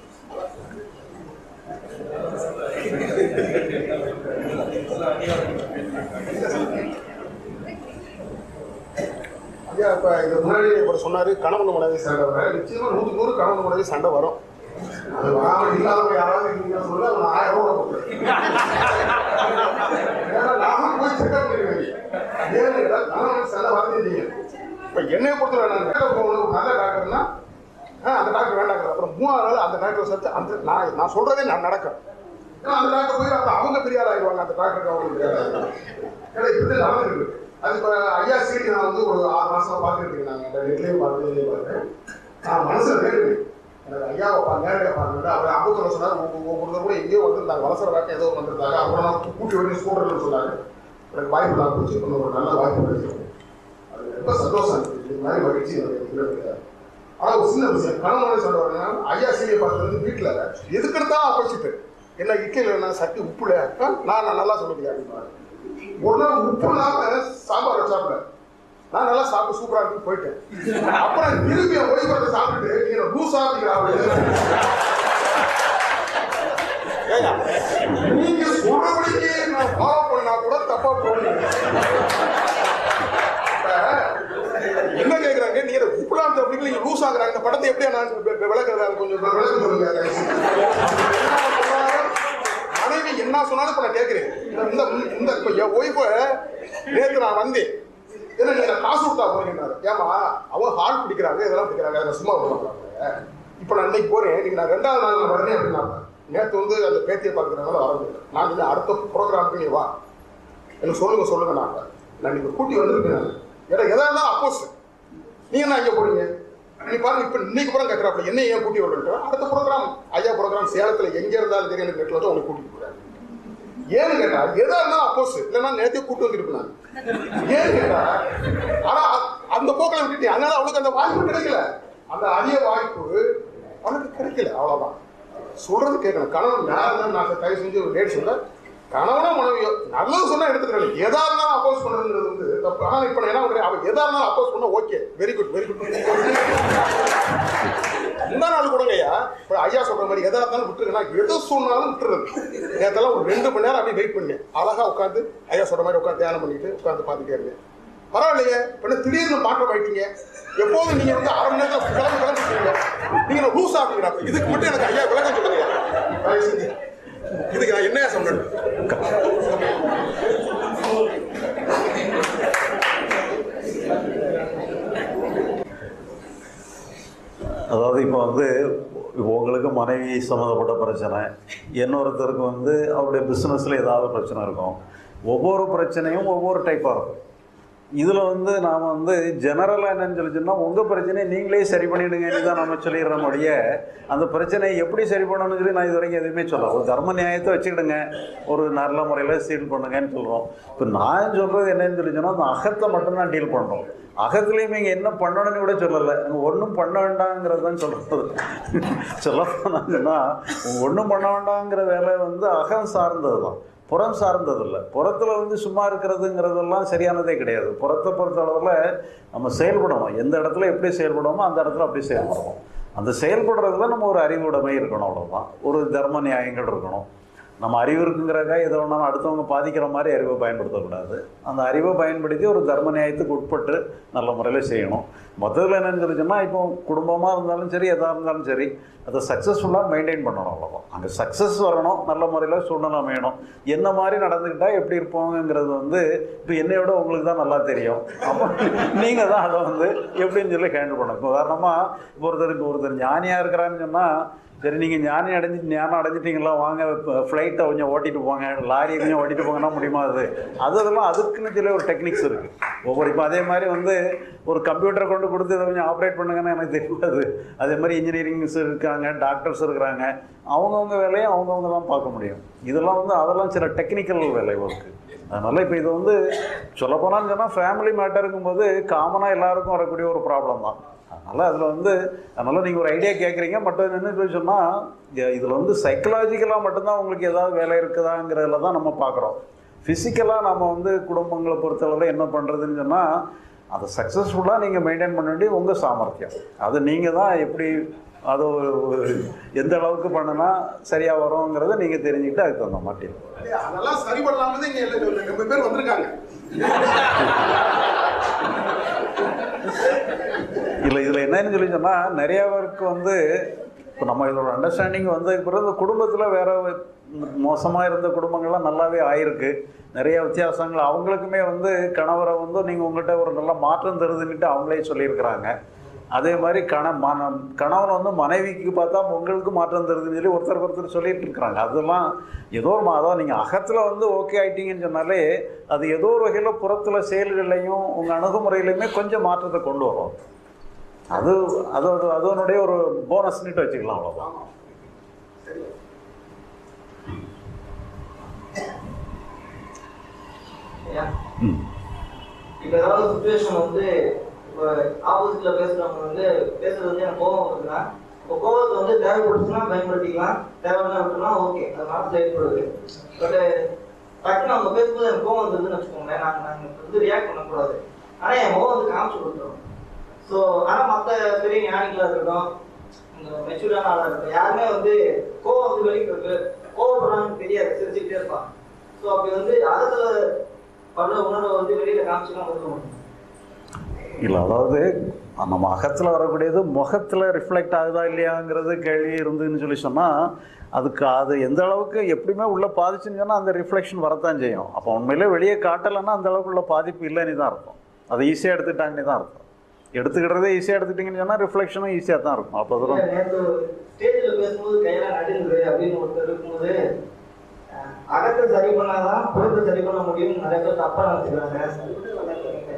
ஐயா இப்ப இது முன்னாடி ஒரு சொன்னாரு கணவன் மனைவி சண்டை வர நிச்சயமா நூற்றுக்கு நூறு கணவன் மனைவி சண்டை வரும் அது வராம இல்லாதவங்க யாராவது இருக்கீங்க சொல்ல ஒரு ஆயிரம் ரூபாய் கொடுக்குறேன் ஏன்னா நாம போய் செக்அப் பண்ணிடுவேன் ஏன்னு கேட்டா கணவன் சண்டை வந்துட்டீங்க இப்ப என்னைய பொறுத்தவரை நான் வேலை போகணும் ஒரு நல்ல டாக்டர்னா ஆ, அந்த டாக்டர் வேண்டாங்க அப்புறம் மூணாவது நாள் அந்த டாக்டர் சேர்த்து அந்த நான் நான் சொல்றதே நான் நடக்கும் ஏன்னா அந்த டாக்டர் போய் அப்புறம் அவங்க பெரிய ஆள் ஆயிடுவாங்க அந்த டாக்டருக்கு அவங்க பெரிய ஆள் ஆயிடுவாங்க ஏன்னா இப்படி நடந்துருக்கு அது இப்போ ஐயா சீடி நான் வந்து ஒரு ஆறு மாசமா பார்த்துட்டு நாங்க நெட்லேயும் பார்த்து இதுலேயும் பார்த்தேன் நான் மனசுல கேட்டுருக்கேன் எனக்கு ஐயாவை பா நேரடியாக பார்த்துட்டு அவர் அம்பத்தூர் சொன்னார் ஒவ்வொரு கூட எங்கேயோ வந்திருந்தாங்க வலசர வாக்கம் ஏதோ வந்திருந்தாங்க அப்புறம் நான் கூட்டி வண்டி ஸ்கூட்டர்னு சொன்னாங்க எனக்கு வாய்ப்பு இல்லாம போச்சு இன்னும் ஒரு நல்ல வாய்ப்பு கிடைக்கும் அது ரொம்ப சந்தோஷம் இருக்கு இது மாதிரி மகிழ்ச்சி எனக்கு இல்லை ஆனா ஒரு சின்ன விஷயம் கணவன் சொல்ல வரேன்னா ஐயா சீனியை பார்த்துருந்து வீட்டுல எதுக்கெடுத்தா ஆப்போசிட் என்ன இட்லியில் என்ன சட்டி உப்புல ஆ, நான் நான் நல்லா சொல்லுங்க அப்படின்னாரு ஒரு நாள் உப்பு இல்லாம சாம்பார் வச்சாப்புல நான் நல்லா சாப்பிட்டு சூப்பரா இருக்கு போயிட்டேன் அப்புறம் திரும்பி என் ஒய்ஃப் வந்து சாப்பிட்டுட்டு நீங்க லூஸ் ஏங்க, நீங்க சொல்றபடியே நான் ஃபாலோ பண்ணா கூட தப்பா போடுங்க என்ன கேக்குறாங்க நீங்க உப்புலாந்த அப்படிங்க நீங்க லூஸ் ஆகுறாங்க இந்த படத்தை எப்படியா நான் வெ- வெ- விளக்குறதா கொஞ்சம் வெ- விளக்கம் சொல்லுங்க மனைவி என்ன சொன்னாலும் இப்ப நான் கேக்குறேன் இந்த இந்த- இந்த இப்ப என் ஒய்ஃப நேத்து நான் வந்தேன் ஏன்னா நீங்க காசு கொடுத்தா போறீங்கன்னாரு ஏமா அவங்க ஹால் பிடிக்கிறாங்க இதெல்லாம் பிடிக்கிறாங்க அதை சும்மா விடுவாங்க இப்ப நான் இன்னைக்கு போறேன் நீங்க நான் ரெண்டாவது நாள் நான் வரேன் அப்படின்னாங்க நேத்து வந்து அந்த பேத்தியை பார்க்கறதுனால வர முடியல நான் இல்லை அடுத்த ப்ரோக்ராமுக்கு நீ வா எனக்கு சொல்லுங்க சொல்லுங்க நான் நான் நீங்க கூட்டி வந்திருக்கேன் நான் ஏன்னா எதா இருந்தாலும் அப்போஸ் நீங்க என்ன இங்க போறீங்க நீ பாருங்க இப்ப இன்னைக்கு கூட கேட்கறாப்ல என்ன ஏன் கூட்டி விடுறேன் அடுத்த ப்ரோக்ராம் ஐயா ப்ரோக்ராம் சேலத்துல எங்க இருந்தாலும் தெரியும் எனக்கு நெட்ல வந்து உங்களை கூட்டிட்டு போறேன் ஏன்னு கேட்டா எதா இருந்தாலும் அப்போஸ் இல்லைன்னா நேரத்தையே கூட்டு வந்திருப்பேன் நான் ஏன்னு கேட்டா ஆனா அ- அந்த போக்கில் விட்டுட்டேன் அதனால அவளுக்கு அந்த வாய்ப்பு கிடைக்கல அந்த அதிக வாய்ப்பு அவனுக்கு கிடைக்கல அவ்வளவுதான் சொல்றது கேட்கணும் கணவன் யாருன்னு நான் தயவு செஞ்சு ஒரு டேட் சொல்ல கணவனோ மனைவியோ நல்லது சொன்னா எடுத்துக்கிறேன் எதா இருந்தாலும் அப்போஸ் பண்றதுங்கிறது வந்து தப்பு ஆனா இப்ப நான் என்ன பண்றேன் அவன் எதா இருந்தாலும் அப்போஸ் பண்ண okay very good very good இந்த நாள் கூடங்கய்யா இப்ப ஐயா சொல்ற மாதிரி எதா இருந்தாலும் விட்டுருங்க நான் எது சொன்னாலும் விட்டுறது நேரத்தெல்லாம் ஒரு ரெண்டு மணி நேரம் அப்படியே வெயிட் பண்ணேன் அழகா உட்காந்து ஐயா சொல்ற மாதிரி உட்காந்து தியானம் பண்ணிட்டு உட்காந்து பார்த்துட்டே இருந்தேன் பரவாயில்லையே இப்ப திடீர்னு மாற்றம் ஆயிட்டீங்க எப்போதும் நீங்க வந்து அரை மணி நேரத்துல கிளம்பி கிளம்பிட்டீங்க நீங்க லூஸ் ஆகுறீங்க இதுக்கு மட்டும் எனக்கு ஐயா விளக்கம் சொல்லுங்க தயவு செஞ்சு இதுக்கு நான் என்னையா சொன்னேன் அதாவது இப்போ வந்து இப்போ உங்களுக்கு மனைவி சம்மந்தப்பட்ட பிரச்சனை இன்னொருத்தருக்கு வந்து அவருடைய பிஸ்னஸில் ஏதாவது பிரச்சனை இருக்கும் ஒவ்வொரு பிரச்சனையும் ஒவ்வொரு டைப்பாக இருக்கும் இதில் வந்து நாம் வந்து ஜெனரலாக என்னன்னு சொல்லி சொன்னால் உங்கள் பிரச்சனையை நீங்களே சரி பண்ணிடுங்கன்னு தான் நம்ம சொல்லிடுற முடிய அந்த பிரச்சனையை எப்படி சரி பண்ணணும்னு சொல்லி நான் இது வரைக்கும் எதுவுமே சொல்லல ஒரு தர்ம நியாயத்தை வச்சுக்கிடுங்க ஒரு நல்ல முறையில் சீல் பண்ணுங்கன்னு சொல்கிறோம் இப்போ நான் சொல்கிறது என்னன்னு சொல்லி சொன்னால் அந்த அகத்தை மட்டும் தான் டீல் பண்ணுறோம் அகத்துலேயும் நீங்கள் என்ன பண்ணணும்னு கூட சொல்லலை ஒன்றும் பண்ண வேண்டாங்கிறது தான் சொல்கிறது சொல்ல போனாங்கன்னா ஒன்றும் பண்ண வேண்டாங்கிற வேலை வந்து அகம் சார்ந்தது தான் புறம் சார்ந்தது இல்லை புறத்தில் வந்து சும்மா இருக்கிறதுங்கிறதெல்லாம் சரியானதே கிடையாது புறத்தை பொறுத்த அளவில் நம்ம செயல்படணும் எந்த இடத்துல எப்படி செயல்படுமோ அந்த இடத்துல அப்படி செயல்படணும் அந்த செயல்படுறதுல நம்ம ஒரு அறிவுடைமை இருக்கணும் அவ்வளோதான் ஒரு தர்ம நியாயங்கள் இருக்கணும் நம்ம அறிவு இருக்குங்கிறக்காக எதை வேணாலும் அடுத்தவங்க பாதிக்கிற மாதிரி அறிவை பயன்படுத்தக்கூடாது அந்த அறிவை பயன்படுத்தி ஒரு தர்ம நியாயத்துக்கு உட்பட்டு நல்ல முறையில் செய்யணும் மொத்தத்தில் என்னன்னு சொல்லிச்சோன்னா இப்போ குடும்பமாக இருந்தாலும் சரி எதாக இருந்தாலும் சரி அதை சக்ஸஸ்ஃபுல்லாக மெயின்டைன் பண்ணணும் அவ்வளோதான் அங்கே சக்ஸஸ் வரணும் நல்ல முறையில் சூழ்நிலை அமையணும் என்ன மாதிரி நடந்துக்கிட்டால் எப்படி இருப்போங்கிறது வந்து இப்போ என்னை விட உங்களுக்கு தான் நல்லா தெரியும் அப்போ நீங்கள் தான் அதை வந்து எப்படின்னு சொல்லி ஹேண்டில் பண்ணணும் இப்போ உதாரணமாக இப்போ ஒருத்தருக்கு ஒருத்தர் ஞானியாக இருக்கிறான்னு சொன்னால் சரி நீங்கள் ஞானி அடைஞ்சு ஞானம் அடைஞ்சிட்டீங்களா வாங்க ஃப்ளைட்டை கொஞ்சம் ஓட்டிட்டு போங்க லாரியை கொஞ்சம் ஓட்டிட்டு போங்கன்னா முடியுமா அது அது அதெல்லாம் அதுக்குன்னு சில ஒரு டெக்னிக்ஸ் இருக்குது ஒவ்வொரு இப்போ அதே மாதிரி வந்து ஒரு கம்ப்யூட்டரை கொண்டு கொடுத்து இதை கொஞ்சம் ஆப்ரேட் பண்ணுங்கன்னு எனக்கு தெரியாது அதே மாதிரி இன்ஜினியரிங்ஸ் இருக்காங்க டாக்டர்ஸ் இருக்கிறாங்க அவங்கவுங்க வேலையை அவங்கவுங்க தான் பார்க்க முடியும் இதெல்லாம் வந்து அதெல்லாம் சில டெக்னிக்கல் வேலை ஒர்க்கு அதனால் இப்போ இது வந்து சொல்லப்போனான்னு சொன்னால் ஃபேமிலி மேட்டருக்கும் போது காமனாக எல்லாருக்கும் வரக்கூடிய ஒரு ப்ராப்ளம் தான் அதனால் அதில் வந்து அதனால் நீங்கள் ஒரு ஐடியா கேட்குறீங்க மட்டும் என்ன சொன்னால் இதில் வந்து சைக்கலாஜிக்கலாக மட்டும்தான் உங்களுக்கு ஏதாவது வேலை இருக்குதாங்கிறதுல தான் நம்ம பார்க்குறோம் ஃபிசிக்கலாக நம்ம வந்து குடும்பங்களை பொறுத்தளவில் என்ன பண்ணுறதுன்னு சொன்னால் அதை சக்ஸஸ்ஃபுல்லாக நீங்கள் மெயின்டைன் பண்ண வேண்டிய உங்கள் சாமர்த்தியம் அது நீங்கள் தான் எப்படி அது ஒரு ஒரு எந்த அளவுக்கு பண்ணுனா சரியாக வருங்கிறத நீங்கள் தெரிஞ்சுக்கிட்டு அதுக்கு தகுந்த மாட்டீங்க அதெல்லாம் சரி பண்ணலாம்னு தான் இங்க எல்லா- ரொம்ப பேர் வந்திருக்காங்க இல்லை இதில் என்னன்னு சொல்லி சொன்னால் நிறைய பேருக்கு வந்து இப்போ நம்ம இதோட அண்டர்ஸ்டாண்டிங் வந்ததுக்கு பிறகு குடும்பத்தில் வேற மோசமாக இருந்த குடும்பங்கள்லாம் நல்லாவே ஆயிருக்கு நிறைய வித்தியாசங்கள் அவங்களுக்குமே வந்து கணவரை வந்து நீங்கள் உங்கள்கிட்ட ஒரு நல்ல மாற்றம் தருதுன்னுட்டு அவங்களே சொல்லியிருக்கிறாங்க அதே மாதிரி கண மன கணவன் வந்து மனைவிக்கு பார்த்தா உங்களுக்கு மாற்றம் தருதுன்னு சொல்லி ஒருத்தருக்கு ஒருத்தர் சொல்லிட்டு இருக்கிறாங்க அதெல்லாம் ஏதோ ஒரு மா- அதாவது நீங்கள் அகத்தில் வந்து ஓகே ஆயிட்டீங்கன்னு சொன்னாலே அது ஏதோ ஒரு வகையில் புறத்தில் செயல்கள்லையும் உங்கள் அணுகுமுறையிலையுமே கொஞ்சம் மாற்றத்தை கொண்டு வரும் அது அது அது அதனுடைய ஒரு போனஸ்னுட்டு வச்சுக்கலாம் அவ்வளோதான் ம் இப்ப ஏதாவது சுச்சுவேஷன் வந்து இப்போ ஆப்போசிட்ல பேசுறவங்க வந்து பேசுறது வந்து எனக்கு கோபம் வருதுன்னா இப்போ கோபத்தை வந்து தேவைப்படுச்சுன்னா பயன்படுத்திக்கலாம் தேவைன்னா விட்டுனா ஓகே அதனால செயல்படுது பட் டக்குன்னு அவங்க பேசும்போது எனக்கு கோபம் வந்ததுன்னு வச்சுக்கோங்களேன் நாங்க நாங்க வந்து ரியாக்ட் பண்ணக்கூடாது ஆனா என் முகம் வந்து காமிச்சு கொடுத்துரும் ஸோ ஆனா மத்த பெரிய ஞானிகளா இருக்கட்டும் இந்த மெச்சூர்டான ஆளா இருக்கட்டும் யாருமே வந்து கோவம் வந்து வெளிக்கிறது கோவப்படுறாங்கன்னு தெரியாது சிரிச்சுக்கிட்டே இருப்பான் ஸோ அப்படி வந்து அகத்துல படுற உணர்வை வந்து வெளியில காமிச்சுக்கலாம் இருக்க முடியும் இல்லை அதாவது நம்ம அகத்தில் வரக்கூடியது முகத்தில் ரிஃப்ளெக்ட் ஆகுதா இல்லையாங்கிறது கேள்வி இருந்துன்னு சொல்லி சொன்னால் அதுக்கு அது எந்த அளவுக்கு எப்படியுமே உள்ள பாதிச்சுன்னு சொன்னால் அந்த ரிஃப்ளெக்ஷன் வரத்தான் செய்யும் அப்போ உண்மையிலே வெளியே காட்டலைன்னா அந்த அளவுக்கு உள்ள பாதிப்பு இல்லைன்னு தான் அர்த்தம் அதை ஈஸியாக எடுத்துக்கிட்டாங்கன்னு தான் அர்த்தம் எடுத்துக்கிட்டதே ஈஸியாக எடுத்துக்கிட்டீங்கன்னு சொன்னால் ரிஃப்ளெக்ஷனும் ஈஸியாக தான் இருக்கும் அப்போ தூரம் நேற்று ஸ்டேஜ்ல பேசும்போது கையெல்லாம் நடுங்குது அப்படின்னு ஒருத்தர் இருக்கும்போது அஹ், அகத்தை சரி பண்ணாதான் புறத்தை சரி பண்ண முடியும் நிறைய பேர் தப்பா நினைச்சுக்கிறாங்க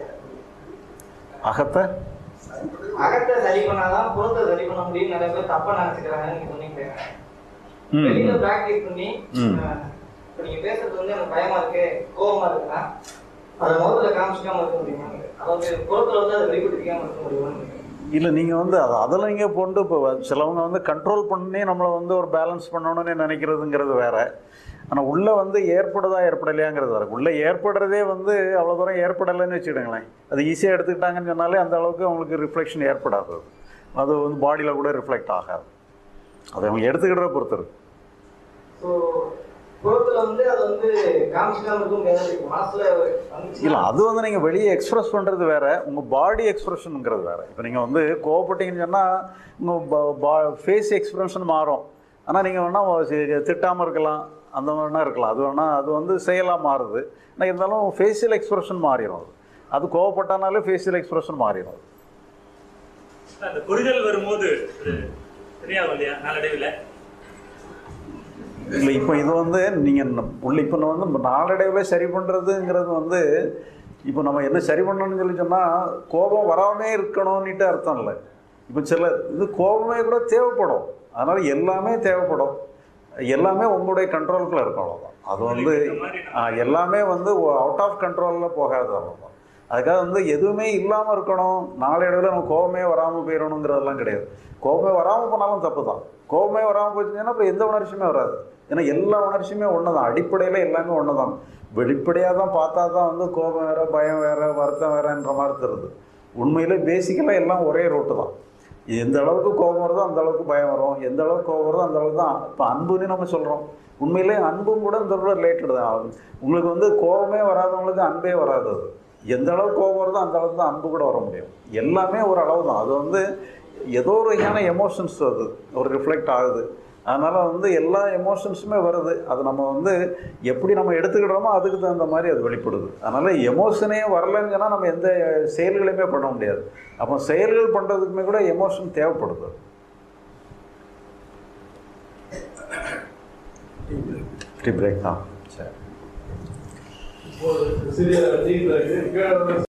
அகத்தை அகத்தை சரி பண்ணாதான் புறத்தை சரி பண்ண முடியும் நிறைய பேர் தப்பா நினைச்சுக்கிறாங்கன்னு நீங்க சொன்னீங்க ம், வெளியில ம். பிராக்டிஸ் பண்ணி ம். அஹ், இப்ப நீங்க பேசுறது வந்து எனக்கு பயமா இருக்கு கோவமா இருக்குன்னா அதை முதல்ல காமிச்சிக்காம இருக்க முடியுமா அதாவது புறத்துல வந்து அதை வெளிப்படுத்திக்காம இருக்க முடியுமா இல்லை நீங்கள் வந்து அது அதில் நீங்கள் கொண்டு இப்போ சிலவங்க வந்து கண்ட்ரோல் பண்ணி நம்மளை வந்து ஒரு பேலன்ஸ் பண்ணணும்னு நினைக்கிறதுங்கிறது வேற ஆனால் உள்ளே வந்து ஏற்படுதா ஏற்படலையாங்கிறது வேற உள்ளே ஏற்படுறதே வந்து அவ்வளோ தூரம் ஏற்படலைன்னு வச்சுக்கிடுங்களேன் அது ஈஸியாக எடுத்துக்கிட்டாங்கன்னு சொன்னாலே அந்த அளவுக்கு அவங்களுக்கு ரிஃப்ளெக்ஷன் ஏற்படாது அது. அது வந்து பாடியில் கூட ரிஃப்ளெக்ட் ஆகாது அதை அவங்க எடுத்துக்கிட்டத பொறுத்து இருக்கு ஸோ புறத்துல வந்து அதை வந்து காமிச்சிக்காம இருக்க முடியாது மனசுல வந்துச்சுன்னா இல்லை அது வந்து நீங்கள் வெளியே எக்ஸ்பிரஸ் பண்ணுறது வேற உங்கள் பாடி எக்ஸ்பிரஷனுங்கிறது வேற இப்போ நீங்கள் வந்து கோவப்பட்டீங்கன்னு சொன்னால் உங்கள் ஃபேஸ் எக்ஸ்பிரஷன் மாறும் ஆனால் நீங்கள் வேணால் திட்டாமல் இருக்கலாம் அந்த மாதிரினா இருக்கலாம் அது வேணால் அது வந்து செயலாக மாறுது ஆனால் இருந்தாலும் ஃபேஷியல் எக்ஸ்பிரஷன் மாறிடும் அது அது கோவப்பட்டானாலே ஃபேஷியல் எக்ஸ்பிரஷன் மாறிடும் அது. அந்த புரிதல் வரும்போது அது சரியாகும் இல்லையா நாளடைவில் இல்லை இப்போ இது வந்து நீங்கள் உள்ள இப்போ நான் வந்து நாளடைவில் சரி பண்ணுறதுங்கிறது வந்து இப்போ நம்ம என்ன சரி பண்ணணும்னு சொல்லி சொன்னால் கோபம் வராமே இருக்கணும்னுட்டு அர்த்தம் இல்லை இப்போ சில இது கோபமே கூட தேவைப்படும் அதனால் எல்லாமே தேவைப்படும் எல்லாமே உங்களுடைய கண்ட்ரோலுக்குள்ள இருக்கும் அவ்வளோதான் அது வந்து ஆ, எல்லாமே வந்து அவுட் ஆஃப் கண்ட்ரோலில் போகாது அவ்வளோதான் அதுக்காக வந்து எதுவுமே இல்லாமல் இருக்கணும் நாளடைவில் நம்ம கோபமே வராமல் போயிடணுங்கிறதெல்லாம் கிடையாது கோபமே வராமல் போனாலும் தப்பு தான் கோபமே வராமல் போச்சுன்னா அப்புறம் எந்த உணர்ச்சியுமே வராது ஏன்னா எல்லா உணர்ச்சியுமே ஒன்று தான் அடிப்படையில் எல்லாமே ஒன்று தான் வெளிப்படையாக தான் பார்த்தா தான் வந்து கோபம் வேற பயம் வேற வருத்தம் வேறன்ற மாதிரி தருது உண்மையிலே பேசிக்கலாக எல்லாம் ஒரே ரூட்டு தான் எந்த அளவுக்கு கோபம் வருதோ அந்த அளவுக்கு பயம் வரும் எந்த அளவுக்கு கோபம் வருதோ அந்த அளவுக்கு தான் இப்போ அன்புன்னு நம்ம சொல்கிறோம் உண்மையிலே அன்பும் கூட இந்த ரிலேட்டட் தான் உங்களுக்கு வந்து கோபமே வராதவங்களுக்கு அன்பே வராது அது எந்த அளவுக்கு கோபம் வருதோ அந்த அளவுக்கு தான் அன்பு கூட வர முடியும் எல்லாமே ஒரு அளவு தான் அது வந்து ஏதோ ஒரு வகையான எமோஷன்ஸ் அது ஒரு ரிஃப்ளெக்ட் ஆகுது அதனால் வந்து எல்லா எமோஷன்ஸுமே வருது அது நம்ம வந்து எப்படி நம்ம எடுத்துக்கிடுறோமோ அதுக்கு தகுந்த மாதிரி அது வெளிப்படுது அதனால் எமோஷனே வரலன்னு சொன்னால் நம்ம எந்த செயல்களையுமே பண்ண முடியாது அப்போ செயல்கள் பண்ணுறதுக்குமே கூட எமோஷன் தேவைப்படுது டீ பிரேக் தான் சரி இப்போ சிறிய டீ பிரேக்